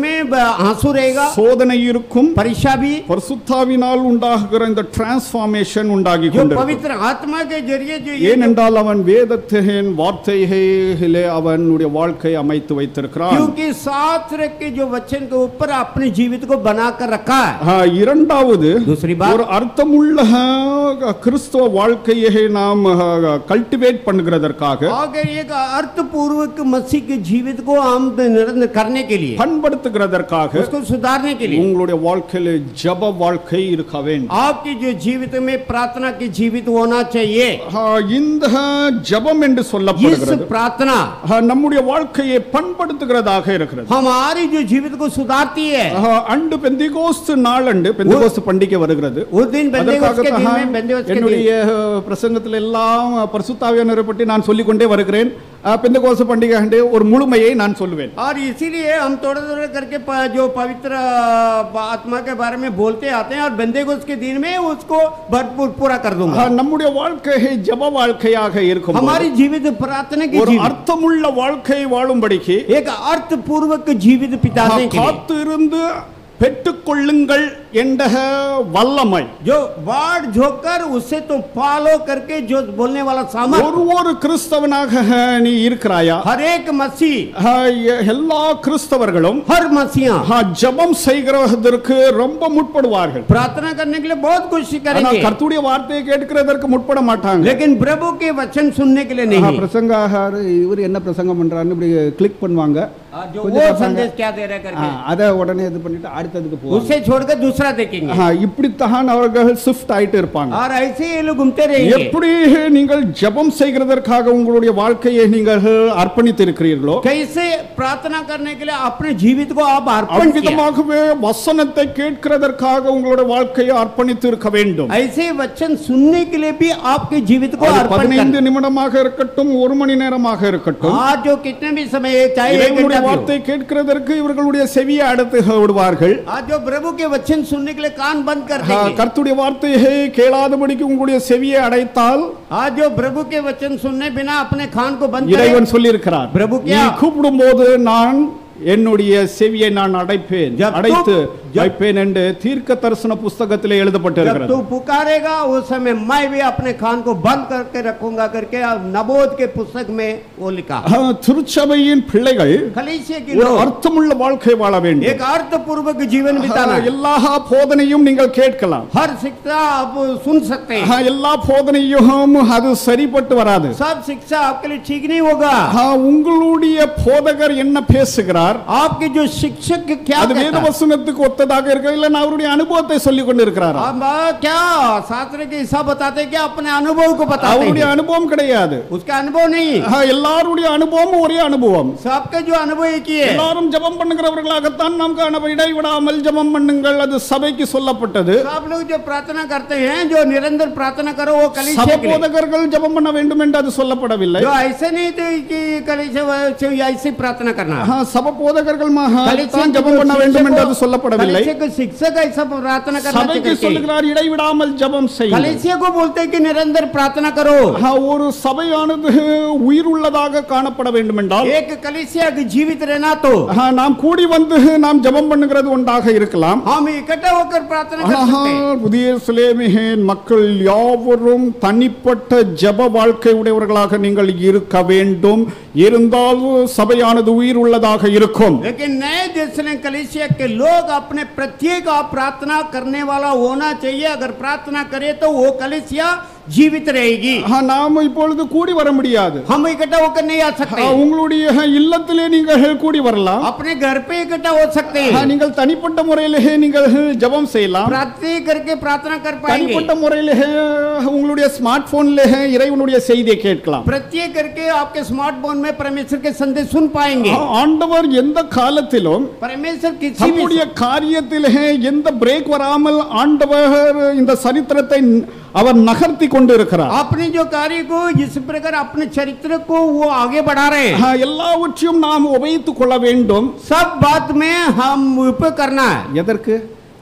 आंसू रहेगा சோதனை இருக்கும் परीक्षा भी பரிசுத்தாவினால் உண்டாகுகிற இந்த டிரான்ஸ்ஃபார்மேஷன் உண்டாகி जो கொண்டிருக்கும் पवित्र आत्मा के जरिए जो ये ஏனென்றால் அவன் வேதத்தின் வார்த்தைகளிலே அவனுடைய வாழ்க்கை அமைத்து வைத்திருக்கிறான் क्योंकि साथ रख के जो वचन के ऊपर अपने जीवित को बनाकर रखा है ஆ, இரண்டாவது दूसरी बात ஒரு அர்த்தமுள்ள ஆ, கிறிஸ்துவ வாழ்க்கையை நாம் கல்டிவேட் பண்ணுகிறதற்காக अगर एक अर्थ पूर्वक मसीह के जीवित को हम निरंतर करने के लिए பண்படுத்துகிறதற்காக उसको सुधारने के लिए உங்களுடைய வாழ்க்கையில ஜப வாழ்க்கை இருக்க வேண்டும் आपकी जो जीवित में प्रार्थना की जीवित होना चाहिए ஆ, இந்த ஜபம் என்று इस சொல்லப்படுகிறது प्रार्थना ஆ, நம்முடைய வாழ்க்கையை பண்படுத்துகிறதாக இருக்கிறது हमारी जो जीवित को सुधारती है ஆ, அண்டு பெந்திகோஸ்து நாளண்டு பெந்திகோஸ்து பண்டிகை வருகிறது उस दिन बेंतेकोस्त के दिन में बेंतेकोस्त के दिन என்னுடைய பிரசங்கத்தில் எல்லாம் பரிசுத்தாவியானவரை பற்றி நான் சொல்லிக் கொண்டே வருகிறேன் பெந்தகோச பண்டிகை அன்று ஒரு முழுமையை நான் சொல்லுவேன் और इसीलिए हम थोड़े थोड़े करके प- जो पवित्र अ, आत्मा के बारे में बोलते आते हैं और बेंतेकोस्त के दिन में उसको भरपूर पूरा कर ஆ, दूंगा நம்முடைய வாழ்க்கை ஜப வாழ்க்கையாக இருக்கும் हमारी जीवित प्रार्थना की ஒரு जीवित அர்த்தமுள்ள வாழ்க்கை வாழும்படிக்கு एक अर्थ पूर्वक जीवित पिताने के लिए காத்திருந்து பெற்றுக்கொள்ளுங்கள் என்ற வல்லமை जो बाढ़ झोंकर उससे तो पालो करके जो बोलने वाला सामर्थ ஒரு ஒரு கிறிஸ்தவனாக நீ இருக்கிறாயா हर एक मसीह ஆ, எ- எல்லா கிறிஸ்தவர்களும் हर मसीहा ஆ, ஜெபம் செய்கிறதற்கு ரொம்ப முற்படுவார்கள் प्रार्थना करने के लिए बहुत कोशिश ஆனா करेंगे கர்த்தருடைய வார்த்தையை கேட்கிறதற்கு முற்பட மாட்டாங்க लेकिन प्रभु के वचन सुनने के लिए ஆஹா, नहीं பிரசங்காகாரு இவர் என்ன பிரசங்கம் பண்றாருன்னு இப்படி கிளிக் பண்ணுவாங்க हाँ, जो கொஞ்சம் वो பார்ப்பாங்க. संदेश क्या दे रहा है ஆ, करके அதை உடனே இது பண்ணிட்டு அடுத்ததுக்கு போவாங்க उसे छोड़कर दूसरा देखेंगे ஆஹா, இப்படித்தான் அவர்கள் ஷிஃப்ட் ஆயிட்டு இருப்பாங்க और ऐसे ही ये लोग घूमते रहेंगे எப்படி நீங்கள் ஜெபம் செய்கிறதற்காக உங்களுடைய வாழ்க்கையை நீங்கள் அர்ப்பணித்து இருக்கிறீர்களோ कैसे प्रार्थना करने के लिए अपने जीवित को आप अर्पण किया அவ்விதமாகவே வசனத்தை கேட்கிறதற்காக உங்களுடைய வாழ்க்கையை அர்ப்பணித்து இருக்க வேண்டும் ऐसे वचन सुनने के लिए भी आपके जीवित को அது अर्पण பதினைந்து करना நிமிடமாக இருக்கட்டும் ஒரு மணி நேரமாக இருக்கட்டும் आज जो कितने भी समय चाहे एक இறைவனுடைய घंटा भी हो। வார்த்தை கேட்கிறதற்கு இவர்களுடைய செவியை அடைத்து விடுவார்கள் आज जो प्रभु के वचन सुनने के लिए कान बंद कर ஆ, देंगे கர்த்தருடைய வார்த்தையை கேளாதபடிக்கு உங்களுடைய செவியை அடைத்தால் आज जो प्रभु के वचन सुनने बिना अपने खान को बंद करे இறைவன் சொல்லியிருக்கிறார் பிரபு நீ கியா? கூப்பிடும் போது நான் என்னுடைய செவியை நான் அடைப்பேன் ஜப் தூ- அடைத்து ஜப்- வைப்பேன் என்று தீர்க்க தரிசன புஸ்தகத்திலே जब எழுதப்பட்டிருக்கிறது तू पुकारेगा उस समय मैं भी अपने खान को बंद करके रखूंगा करके और नबोध के पुस्तक में वो लिखा ஆ, திருச்சபையின் பிள்ளைகள் खलीसिया की ஒரு लोग அர்த்தமுள்ள வாழ்க்கை வாழ வேண்டும் एक अर्थ पूर्वक जीवन ஆ, बिताना है। எல்லா போதனையும் நீங்கள் கேட்கலாம் हर शिक्षा आप सुन सकते हैं ஆ, எல்லா போதனையும் அது சரிப்பட்டு வராது सब शिक्षा आपके लिए ठीक नहीं होगा ஆ, உங்களுடைய போதகர் என்ன பேசுகிறார் आपके जो शिक्षक क्या அது कहता வேத है? வசனத்துக்கு ஒத்ததாக இருக்க இல்ல நான் அவருடைய அனுபவத்தை சொல்லிக் கொண்டு இருக்கிறாரா अब आ, क्या शास्त्र के हिसाब बताते हैं क्या अपने अनुभव को बताते அவருடைய हैं அனுபவம் கிடையாது उसका अनुभव नहीं ஆ, எல்லாருடைய அனுபவமும் ஒரே அனுபவம் सबका जो अनुभव एक ही है எல்லாரும் ஜெபம் பண்ணுகிறவர்களாகத்தான் நாம் காண இடைவிடாமல் ஜெபம் பண்ணுங்கள் அது சபைக்கு சொல்லப்பட்டது सब लोग जो प्रार्थना करते हैं जो निरंतर प्रार्थना करो वो சப कलीसिया के लिए போதகர்கள் ஜெபம் பண்ண வேண்டும் என்று அது சொல்லப்படவில்லை जो ऐसे नहीं थे कि कलीसिया से ऐसे प्रार्थना करना ஆ, சப போதகர்கள் कलीसिया தான் के ஜெபம் जो பண்ண வேண்டும் என்று அது शिक्षक को- சொல்லப்படவில்லை कलीसिया के शिक्षक ऐसा प्रार्थना करना சபைக்கு चाहिए சொல்லுகிறார் இடைவிடாமல் ஜெபம் செய்யுங்கள் कलीसिया को बोलते हैं कि निरंतर प्रार्थना करो ஆ, ஒரு சபையானது உயிர் உள்ளதாக காணப்பட வேண்டும் என்றால் एक कलीसिया के जीवित रहना तो ஆ, நாம் கூடி வந்து நாம் ஜெபம் பண்ணுகிறது ஒன்றாக இருக்கலாம் हम इकट्ठा होकर प्रार्थना कर सकते हैं ஆனால் புதிய சிலேமிகேன் மக்கள் யாவரும் தனிப்பட்ட ஜெப வாழ்க்கை உடையவர்களாக நீங்கள் இருக்க வேண்டும் இருந்தால் சபையானது உயிர் உள்ளதாக இருக்கும் लेकिन नए जेरूसलम कलीसिया के लोग अपने प्रत्येक आप प्रार्थना करने वाला होना चाहिए अगर प्रार्थना करे तो वो कलीसिया जीवित रहेगी ஆ, நாம் இப்பொழுது கூடி வர முடியாது हम इकट्ठा होकर नहीं आ ஆ, सकते உங்களுடைய இல்லத்திலே நீங்கள் கூடி வரலாம் अपने घर पे इकट्ठा हो सकते ஆ, हैं நீங்கள் தனிப்பட்ட முறையிலே நீங்கள் ஜெபம் செய்யலாம் प्रार्थना करके प्रार्थना कर पाएंगे தனிப்பட்ட முறையிலே உங்களுடைய ஸ்மார்ட் போன்ல இறைவனுடைய செய்தியை கேட்கலாம் प्रत्येक करके आपके स्मार्टफोन में परमेश्वर के संदेश सुन पाएंगे ஆ, ஆண்டவர் எந்த காலத்திலும் परमेश्वर किसी भी தம்முடைய காரியத்திலே எந்த பிரேக் வராமல் ஆண்டவர் இந்த சரித்திரத்தை அவர் நகர்த்தி கொண்டு இருக்கிறார் अपने जो कार्य को जिस प्रकार अपने चरित्र को वो आगे बढ़ा रहे हैं ஆ, எல்லாவற்றையும் நாம் உபயோகித்துக் கொள்ள வேண்டும் सब बात में हम उप करना है எதற்கு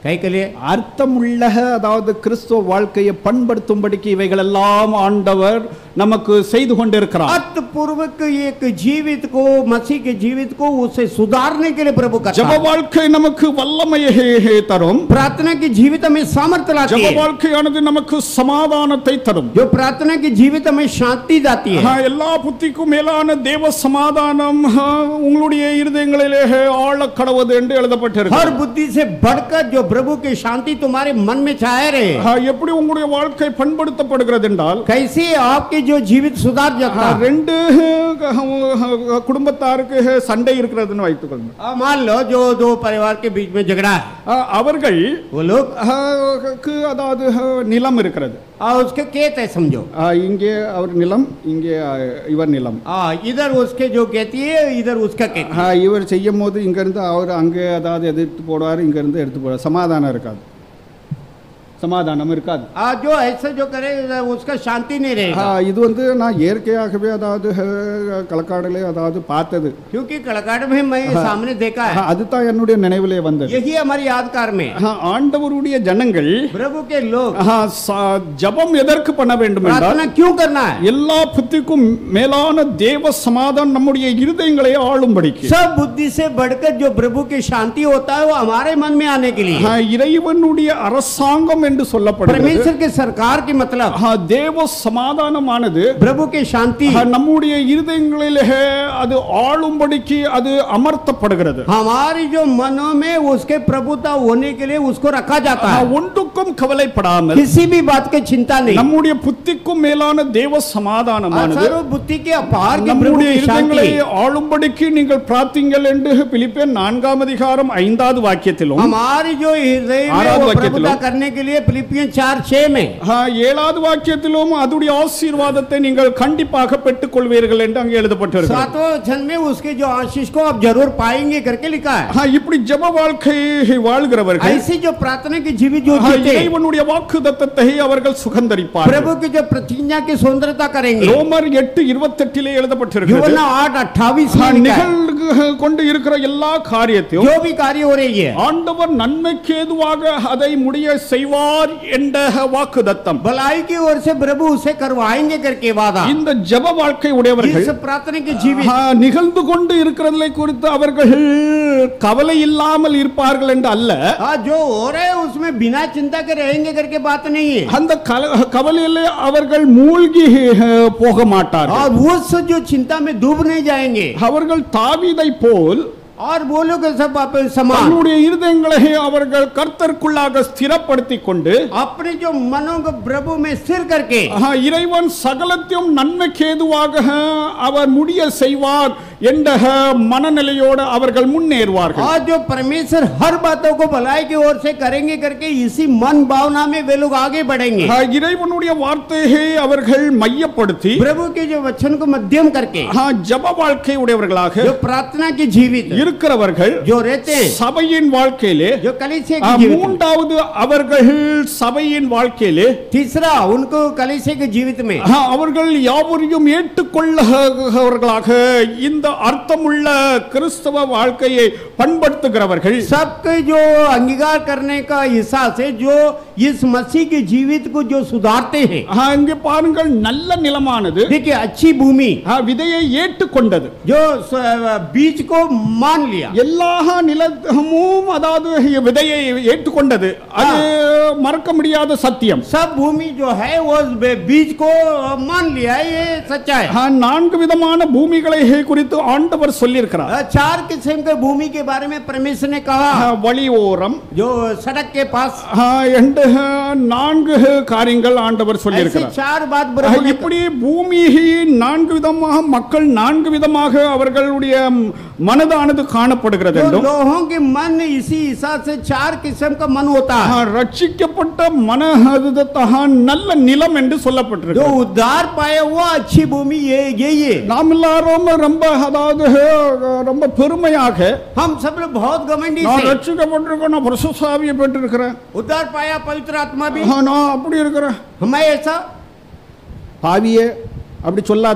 कई के लिए அர்த்தமுள்ள அதாவது கிறிஸ்துவ வாழ்க்கையை பண்படுத்தும்படிக்கு இவைகளெல்லாம் ஆண்டவர் நமக்கு செய்து கொண்டிருக்கிறார் अर्थपूर्वक एक जीवित को मसीह के जीवित को उसे सुधारने के लिए प्रभु करता ஜெப है வாழ்க்கை நமக்கு வல்லமையை தரும் प्रार्थना की जीवित हमें सामर्थ्य लाती ஜெப है வாழ்க்கையானது நமக்கு சமாதானத்தை தரும் जो प्रार्थना की जीवित हमें शांति जाती ஆ, है எல்லா புத்திக்கும் மேலான தேவ சமாதானம் ஆ, உங்களுடைய இருதயங்களிலே ஆழ கடவுது என்று எழுதப்பட்டிருக்கு हर बुद्धि से बढ़कर जो प्रभु की शांति तुम्हारे मन में छाए रहे ஆ, எப்படி உங்களுடைய வாழ்க்கை பண்படுத்தப்படுகிறது என்றால் कैसे आपके जो जीवित सुधार ஆ, जाता है ரெண்டு ஆ, குடும்பத்தாருக்கு சண்டை இருக்கிறதுன்னு வைத்துக்கொள்ளுங்க अब मान लो जो दो परिवार के बीच में झगड़ा है ஆ, அவர்கள் वो लोग ஆ, க்கு அதாவது ஆ, நிலம் இருக்கிறது और उसके खेत है समझो ஆ, இங்கே அவர் நிலம் இங்கே ஆ, இவர் நிலம் आ, इधर उसके जो कहती है इधर उसका कहती ஆ, இவர் செய்யும் போது இங்கேருந்து அவர் அங்கே அதாவது எதிர்த்து போடுவார் இங்கேருந்து எடுத்து போடுவார் சமாதானம் இருக்காது சமாதானம் இருக்காது है आ, जो ऐसे जो करे उसका शांति नहीं ஆ, रहेगा இது வந்து நான் இயற்கையாகவே அதாவது ஆ, களக்காடிலே அதாவது பார்த்தது क्योंकि कलाकार में मैं सामने देखा ஆ, है அதுதான் என்னுடைய நினைவிலே வந்தது यही हमारी यादगार में ஆ, ஆண்டவருடைய ஜனங்கள் प्रभु के लोग ஆ, ச- ஜெபம் எதற்கு பண்ண வேண்டும் என்றால் प्रार्थना क्यों करना है எல்லா புத்திக்கும் மேலான தேவ சமாதானம் நம்முடைய இருதயங்களை ஆளும்படிக்கு सब बुद्धि से बढ़कर जो प्रभु की शांति होता है वो हमारे मन में आने के लिए ஆ, இறைவனுடைய அரசாங்கம் என்று சொல்லப்படுகிறது परमेश्वर के सरकार की मतलब ஆ, தேவ சமாதானமானது प्रभु की शांति ஆ, நம்முடைய இருதயங்களிலே அது ஆளும்படிக்கு அது அமர்த்தப்படுகிறது हमारी जो मनों में उसके प्रभुता होने के लिए उसको रखा जाता ஆ, है ஒன்றுக்கும் கவலைப்படாமல் किसी भी बात की चिंता नहीं நம்முடைய புத்திக்கும் மேலான தேவ சமாதானமானது सर्व बुद्धि के अपार के प्रभु நம்முடைய की இருதயங்களை शांति ஆளும்படிக்கு நீங்கள் பிரார்த்திங்கள் என்று பிலிப்பியன் நான்காம் அதிகாரம் ஐந்தாவது வாக்கியத்திலும் हमारी जो हृदय में आराध वो वाक्य प्रभुता तिलो। करने के लिए फिलिपियन चार छह में ஆ, ஏழாவது வாக்கியத்திலும் அதுடைய ஆசீர்வாதத்தை நீங்கள் கண்டிப்பாக பெற்றுக் கொள்வீர்கள் என்று அங்கே எழுதப்பட்டிருக்கிறது सातवें वचन में उसके जो आशीष को आप जरूर पाएंगे करके लिखा है ஆ, இப்படி ஜெப வாழ்க்கையை வாழ்கிறவர்கள் ऐसी जो प्रार्थना की जीवित जो ஆ, जीते இறைவனுடைய வாக்கு தத்தத்தை அவர்கள் சுகந்தரிப்பார்கள் प्रभु की जो प्रतिज्ञा की सुंदरता करेंगे ரோமர் எட்டு இருபத்தெட்டிலே எழுதப்பட்டிருக்கிறது युवना आठ अट्ठाईस ஆ, में लिखा है, நிகழ்ந்து கொண்டு இருக்கிற எல்லா காரியத்தையும் जो भी कार्य हो रही है ஆண்டவர் நன்மைக்கு ஏதுவாக அதை முடிய செய்வார் என்ற வாக்கு தத்தம் भलाई की ओर से प्रभु उसे करवाएंगे करके वादा இந்த ஜெப வாழ்க்கை உடையவர்கள் इस प्रार्थना की जीवित ஆ, நிகழ்ந்து கொண்டு இருக்கிறதை குறித்து அவர்கள் கவலை இல்லாமல் இருப்பார்கள் என்று அல்ல हाँ जो हो रहा है उसमें बिना चिंता के रहेंगे करके बात नहीं है அந்த கல- கவலையிலே அவர்கள் மூழ்கி அஹ், போக மாட்டார்கள் और उस जो चिंता में डूब नहीं जाएंगे அவர்கள் தாவீதை போல் और वो लोग सब आप समान தன்னுடைய இருதயங்களை அவர்கள் கர்த்தருக்குள்ளாக ஸ்திரப்படுத்திக் கொண்டு अपने जो मनों को प्रभु में स्थिर करके ஆஹா, இறைவன் சகலத்தையும் நன்மைக்கு ஏதுவாக அவர் முடிய செய்வார் என்ற மனநிலையோடு அவர்கள் முன்னேறுவார்கள் और जो परमेश्वर हर बातों को भलाई की ओर से करेंगे करके इसी मन भावना में वे लोग आगे बढ़ेंगे ஆஹா, இறைவனுடைய வார்த்தையை அவர்கள் மையப்படுத்தி प्रभु के जो वचन को मध्यम करके ஆஹா, ஜெப வாழ்க்கை உடையவர்களாக जो प्रार्थना की जीवित இருக்கிறவர்கள் जो रहते हैं சபையின் வாழ்க்கையிலே जो कलिसिया ஆ, की जीवित மூன்றாவது அவர்கள் சபையின் வாழ்க்கையிலே तीसरा उनको कलिसिया के जीवित में ஆ, அவர்கள் யாவரையும் ஏற்றுக்கொள்ளவர்களாக இந்த அர்த்தமுள்ள கிறிஸ்தவ வாழ்க்கையை பண்படுத்துகிறவர்கள் सबके जो अंगीकार करने का हिसाब से जो इस मसीह के जीवित को जो सुधारते हैं ஆ, இங்கே பாருங்கள் நல்ல நிலமானது देखिए अच्छी भूमि ஆ, விதையை ஏற்றுக்கொண்டது जो स- बीज को मान लिया எல்லா நிலமும் அதாவது விதையை ஏற்றுக்கொண்டது அது மறக்க முடியாத சத்தியம் सब भूमि जो है वो बे- बीज को मान लिया ये सच्चा है ஆ, நான்கு விதமான பூமிகளை குறித்து ஆண்டவர் சொல்லியிருக்கிறார் चार किस्म के भूमि के बारे में परमेश्वर ने कहा ஆ, வழி ஓரம் जो सड़क के पास ஆ, என்று ஆ, நான்கு காரியங்கள் ஆண்டவர் ऐसे சொல்லியிருக்கிறார் चार बात ஆ, प्रभु ने இப்படி பூமி நான்கு விதமாக மக்கள் நான்கு விதமாக அவர்களுடைய மனதானது காணப்படுகிறது जो என்றும் लोगों के मन इसी हिसाब से चार किस्म का मन होता ஆ, है ரட்சிக்கப்பட்ட மன அதுதான் நல்ல நிலம் என்று जो சொல்லப்பட்டிருக்கு उद्धार पाया वो अच्छी भूमि ये यही है நாம் எல்லாரும் ரொம்ப அதாவது ரொம்ப பெருமையாக हम सब लोग बहुत घमंडी நான் से ரட்சிக்கப்பட்டிருக்கேன் நான் பிரசுசாவியை பெற்றிருக்கிறேன் उद्धार पाया पवित्र आत्मा भी ஆ, நான் அப்படி இருக்கிறேன் हमें ऐसा பாவியே அப்படி சொல்லாத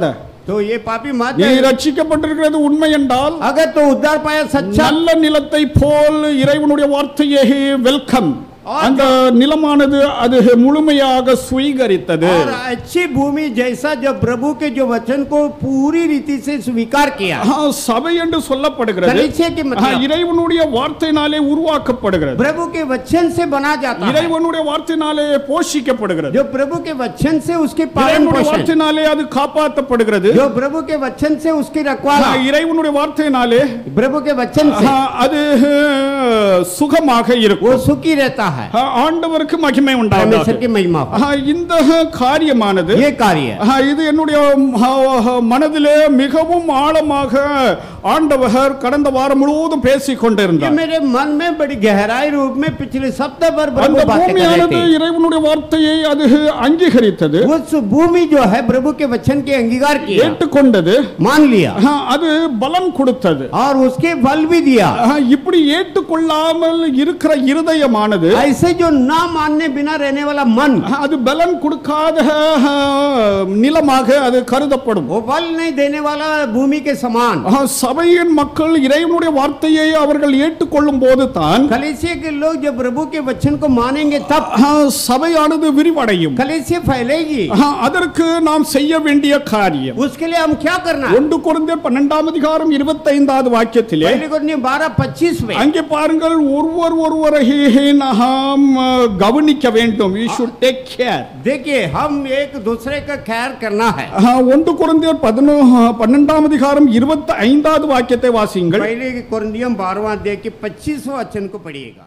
तो ये पापी मत நீ ரட்சிக்கப்பட்டிருக்கிறது உண்மை என்றால் अगर तो उद्धार पाया सच्चा நல்ல நிலத்தை போல் இறைவனுடைய வார்த்தையை வெல்கம் அந்த நிலமானது அது முழுமையாக சுவீகரித்தது और अच्छी भूमि जैसा जब प्रभु के जो वचन को पूरी रीति से स्वीकार किया ஆ, சபை என்று சொல்லப்படுகிறது कलीसिया के ஆ, मतलब இறைவனுடைய வார்த்தையினாலே உருவாக்கப்படுகிறது प्रभु के वचन से बना जाता है இறைவனுடைய வார்த்தையினாலே போஷிக்கப்படுகிறது जो प्रभु के वचन से उसके पालन இறைவனுடைய पोषण வார்த்தையினாலே அது காப்பாற்றப்படுகிறது जो प्रभु के वचन से उसकी ஆ, रखवाला இறைவனுடைய வார்த்தையினாலே प्रभु के वचन से ஆ, அது ஆ, சுகமாக वो இருக்கும் सुखी रहता है ஆ, ஆண்டவருக்கு மகிமை परमेश्वर உண்டாகும் की महिमा हो। இந்த காரியமானது ये कार्य है ஆ, இது என்னுடைய ஆ, மனதிலே மிகவும் ஆழமாக ஆண்டவர் கடந்த வாரம் முழுவதும் பேசிக் ये கொண்டிருந்தார் मेरे मन में बड़ी गहराई रूप में पिछले सप्ताह भर அந்த प्रभु बातें कर रहे பூமியானது थे இறைவனுடைய வார்த்தையை அது அங்கீகரித்தது उस भूमि जो है प्रभु के वचन के अंगीकार किया ஏற்றுக்கொண்டது मान लिया ஆ, அது பலன் கொடுத்தது और उसके फल भी दिया ஆ, இப்படி ஏற்றுக்கொள்ளாமல் இருக்கிற இருதயமானது ऐसे जो ना मानने बिना रहने वाला मन ஆ, அது பலன் கொடுக்காத ஆ, நிலமாக அது கருதப்படும் वो फल नहीं देने वाला भूमि के समान ஆ, சபையின் மக்கள் இறைவனுடைய வார்த்தையை அவர்கள் ஏற்றுக்கொள்ளும் போது தான் कलेसिया के लोग जब प्रभु के वचन को मानेंगे तब ஆ, சபையானது விரிவடையும் कलेसिया फैलेगी ஆ, அதற்கு நாம் செய்ய வேண்டிய காரியம் उसके लिए हम क्या करना है ஒன்று குறைந்தர் பன்னெண்டாம் அதிகாரம் இருபத்தைந்தாவது வாக்கியத்திலே पहले को बारह पच्चीस में அங்கே பாருங்கள் ஒருவர் ஒருவரை நாம் ஆ, கவனிக்க வேண்டும் we should take care देखिए हम एक दूसरे का ख्याल करना है ஆ, ஒன்று குறைந்தர் பதினோ பன்னெண்டாம் அதிகாரம் இருபத்தி ஐந்தாவது வாக்கியத்தை வாசியுங்கள் पहले कुरंदियम बारहवां अध्याय के पच्चीसवां वचन को पढ़िएगा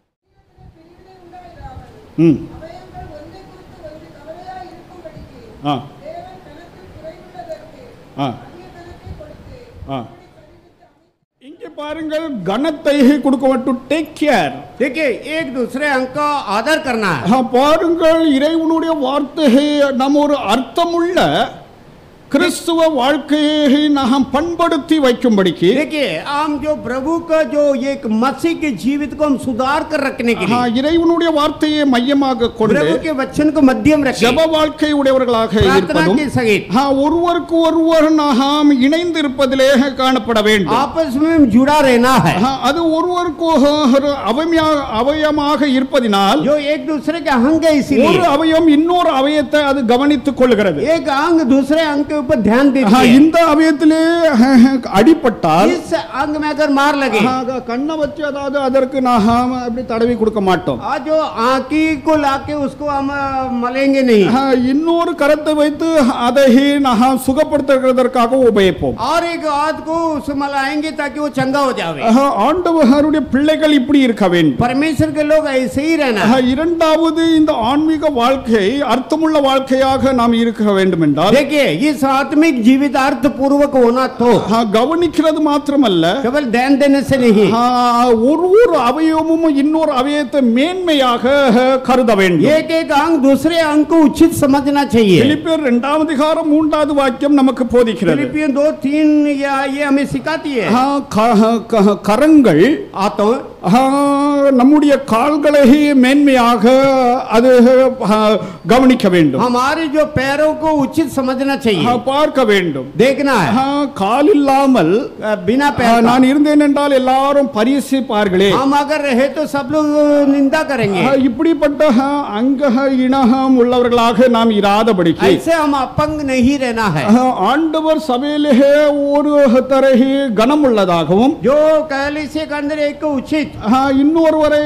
ம் அவயங்கள் ஒன்றை குறித்து ஒன்று கவலையாய் இருக்கும்படிக்கு ஆ தேவன் தனக்கு குறைவுள்ளதற்கு ஆ அந்நியதனத்தை கொடுத்து ஆ இங்கே பாருங்கள் கனத்தை கொடுக்க மட்டும் டேக் கேர் देखिए एक दूसरे अंक का आदर करना है பாருங்கள் இறைவனுடைய வார்த்தையை நம்ம ஒரு அர்த்தமுள்ள கிறிஸ்துவ வாழ்க்கையை நாம் பண்படுத்தி வைக்கும்படிக்கு देखिए हम जो प्रभु का जो एक मसीह के जीवित को हम सुधार कर रखने के ஆ, लिए இறைவனுடைய வார்த்தையை மையமாக கொண்டு प्रभु के वचन को मध्यम रखें ஜப வாழ்க்கை உடையவர்களாக प्रार्थना இருப்பதும் के सहित ஆ, ஒருவருக்கு ஒருவர் நாம் இணைந்து இருப்பதிலே காணப்பட வேண்டும் आपस में जुड़ा रहना है ஆ, அது ஒருவருக்கு ஒரு அவயமாக அவயமாக இருப்பதினால் जो एक दूसरे के अंग है ஒரு इसीलिए அவயம் இன்னொரு அவயத்தை அது கவனித்துக் கொள்கிறது एक अंग दूसरे अंग के ऊपर ध्यान ஆ, देती है இந்த அவயத்திலே அடிபட்டால் इस अंग में अगर मार लगे ஆ, கண்ணை வச்சு அதாவது அதற்கு நாம் அப்படி தடவி கொடுக்க மாட்டோம் आज जो आंखी को लाके उसको हम अ, मलेंगे नहीं ஆ, இன்னொரு கரத்தை வைத்து அதை நாம் சுகப்படுத்துகிறதற்காக உபயோகிப்போம் और एक हाथ को उस मलाएंगे ताकि वो चंगा हो जावे ஆ, ஆண்டவருடைய பிள்ளைகள் இப்படி இருக்க வேண்டும் परमेश्वर के लोग ऐसे ही रहना ஆ, இரண்டாவது இந்த ஆன்மீக வாழ்க்கை அர்த்தமுள்ள வாழ்க்கையாக நாம் இருக்க வேண்டும் என்றால் देखिए इस आत्मिक जीवित अर्थ पूर्वक होना तो ஆ, கவனிக்கிறது மாத்திரமல்ல केवल ध्यान देने से नहीं ஆ, ஒரு ஒரு அவயவமும் இன்னொரு அவயத்தை மேன்மையாக கருத வேண்டும் एक एक अंग दूसरे अंग को उचित समझना चाहिए பிலிப்பியர் இரண்டாம் அதிகாரம் மூன்றாவது வாக்கியம் நமக்கு போதிக்கிறது फिलिपियन दो तीन या ये हमें सिखाती है ஆ, க- க- கரங்கள் आता ஆ, நம்முடைய கால்களை மேன்மையாக அது ஆ, கவனிக்க வேண்டும் हमारे जो पैरों को उचित समझना ஆ, चाहिए பார்க்க வேண்டும் देखना है ஆ, கால் இல்லாமல் अ, बिना ஆ, पैर का। நான் இருந்தேன் என்றால் எல்லாரும் பரிசிப்பார்களே हम अगर रहे तो सब लोग निंदा करेंगे ஆ, இப்படிப்பட்ட ஆ, அங்க இனகம் உள்ளவர்களாக நாம் இராதபடிக்கு ऐसे हम अपंग नहीं रहना है ஆ, ஆண்டவர் சபையிலே ஒரு தரகி கனம் உள்ளதாகவும் जो कैलिसे के अंदर एक उचित ஆ, இன்னொருவரை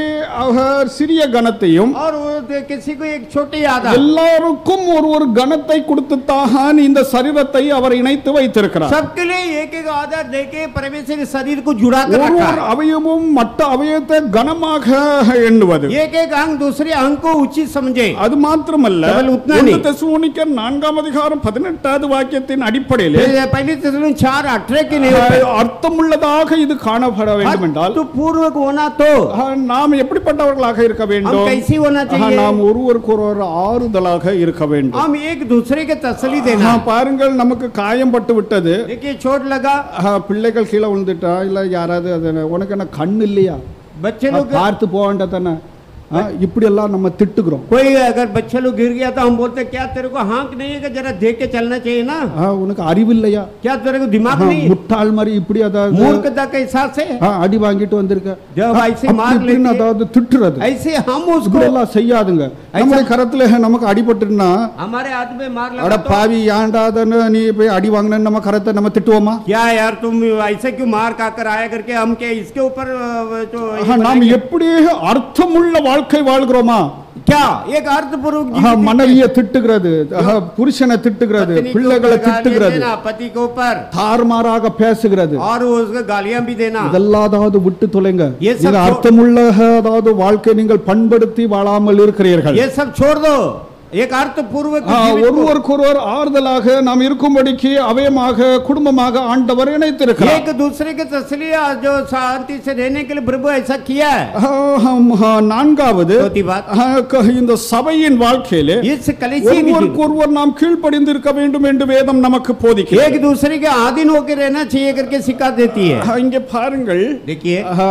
அவர் சிறிய கனத்தையும் और वो दे- किसी को एक छोटी आदत எல்லாருக்கும் ஒரு ஒரு கனத்தை கொடுத்துத்தான் இந்த சரீரத்தை அவர் இணைத்து வைத்திருக்கிறார் सबके लिए एक एक आदत देके परमेश्वर के शरीर को जुड़ा कर ஒரு रखा ஒரு है அவயமும் மற்ற அவயத்தை கனமாக எண்ணுவது एक एक अंग दूसरे अंग को उचित समझे அது மாத்திரமல்ல केवल उतना ஒன்று नहीं। தெசலோனிக்கர் நான்காம் அதிகாரம் பதினெட்டாவது வாக்கியத்தின் அடிப்படையில் पहले तिथि चार अठारह के नहीं होता है। அர்த்தமுள்ளதாக இது காணப்பட வேண்டும் என்றால் तो पूर्वक होना तो ஆ, நாம் எப்படிப்பட்டவர்களாக இருக்க हम வேண்டும் कैसी होना ஆ, चाहिए நாம் ஒருவருக்கு ஒருவர் ஆறுதலாக இருக்க வேண்டும் हम एक दूसरे के तसली ஆ, देना பாருங்கள் நமக்கு காயம் பட்டு விட்டது देखिए चोट लगा ஆ, பிள்ளைகள் கீழே விழுந்துட்டா இல்ல யாராவது அது உனக்கு என்ன கண் இல்லையா बच्चे ஆ, लोग பார்த்து போக வேண்டாம் தானே ஆ, இப்படி எல்லாம் நம்ம திட்டுகிறோம் कोई अगर बच्चा लोग गिर गया तो हम बोलते क्या तेरे को हाँक नहीं है कि जरा देख के चलना चाहिए ना ஆ, உனக்கு அறிவில்லையா क्या तेरे को दिमाग ஆ, नहीं है? முட்டாள் மாதிரி இப்படி அதாவது मूर्खता के हिसाब से ஆ, அடி வாங்கிட்டு வந்திருக்க जब ऐसे அப்படி मार இப்படின்னு लेते அதாவது திட்டுறது ऐसे हम उसको இப்படி எல்லாம் செய்யாதுங்க நம்முடைய கரத்துல நமக்கு அடிபட்டுன்னா हमारे हाथ में मार அட लगा तो பாவி ஏன்டாதன்னு நீ போய் அடி வாங்கினு நம்ம கரத்தை நம்ம திட்டுவோமா क्या यार तुम ऐसे क्यों मार खाकर आया करके हम क्या इसके ऊपर अ, जो ये ஆஹா, நாம் बनाएंगे? எப்படி அர்த்தமுள்ள வாழ்க்கை வாழ்கிறோமா क्या एक अर्थपूर्वक ஆஹா, जीवित மனைவிய திட்டுகிறது ஆஹா, புருஷனை திட்டுகிறது पत्नी को பிள்ளைகளை गालियां திட்டுகிறது देना पति के ऊपर தாறுமாறாக பேசுகிறது और उसको गालियां भी देना இதெல்லாம் அதாவது விட்டு தொலைங்க ये सब நீங்க छो- அர்த்தமுள்ள அதாவது வாழ்க்கை நீங்கள் பண்படுத்தி வாழாமல் இருக்கிறீர்கள் ये सब छोड़ दो एक अर्थपूर्वक ஆ, जीवित को ஒருவருக்கொருவர் ஆறுதலாக நாம் இருக்கும்படிக்கு அவயமாக குடும்பமாக ஆண்டவர் இணைத்திருக்கிறார் एक दूसरे के तसली जो शांति से रहने के लिए प्रभु ऐसा किया है ஆஹ், ஆ, நான்காவது चौथी बात ஆ, க- இந்த சபையின் வாழ்க்கையிலே इस कलिसिया की ஒருவருக்கு ஒருவர் நாம் கீழ்ப்படிந்து இருக்க வேண்டும் என்று வேதம் நமக்கு போதிக்கிறது एक दूसरे के आधीन होकर रहना चाहिए करके सिखा देती है ஆ, இங்கே பாருங்கள் देखिए ஆஹா,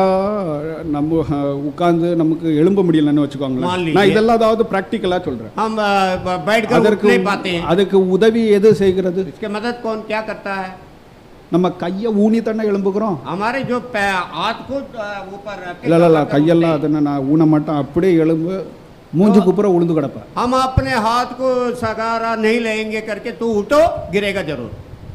நம்ம ஆ, உட்கார்ந்து நமக்கு எழும்ப முடியலன்னு मान வச்சுக்கோங்களேன் लीजिए। நான் இதெல்லாம் அதாவது பிராக்டிக்கலா சொல்றேன் हम अ, बैठ कर उठ அதற்கு नहीं पाते हैं அதுக்கு உதவி எது செய்கிறது इसके मदद कौन क्या करता है நம்ம கையை ஊனி தானே எழும்புகிறோம் हमारे जो पै- हाथ को अ, ऊपर रख के இல்ல இல்ல இல்ல दबाकर கையெல்லாம் उठते அதனை நான் ஊன மாட்டேன் அப்படியே எழும்பு மூஞ்சு குப்புற உளுந்து கிடப்பேன் हैं। हम अपने हाथ को सगारा नहीं लेंगे करके तू उठो गिरेगा जरूर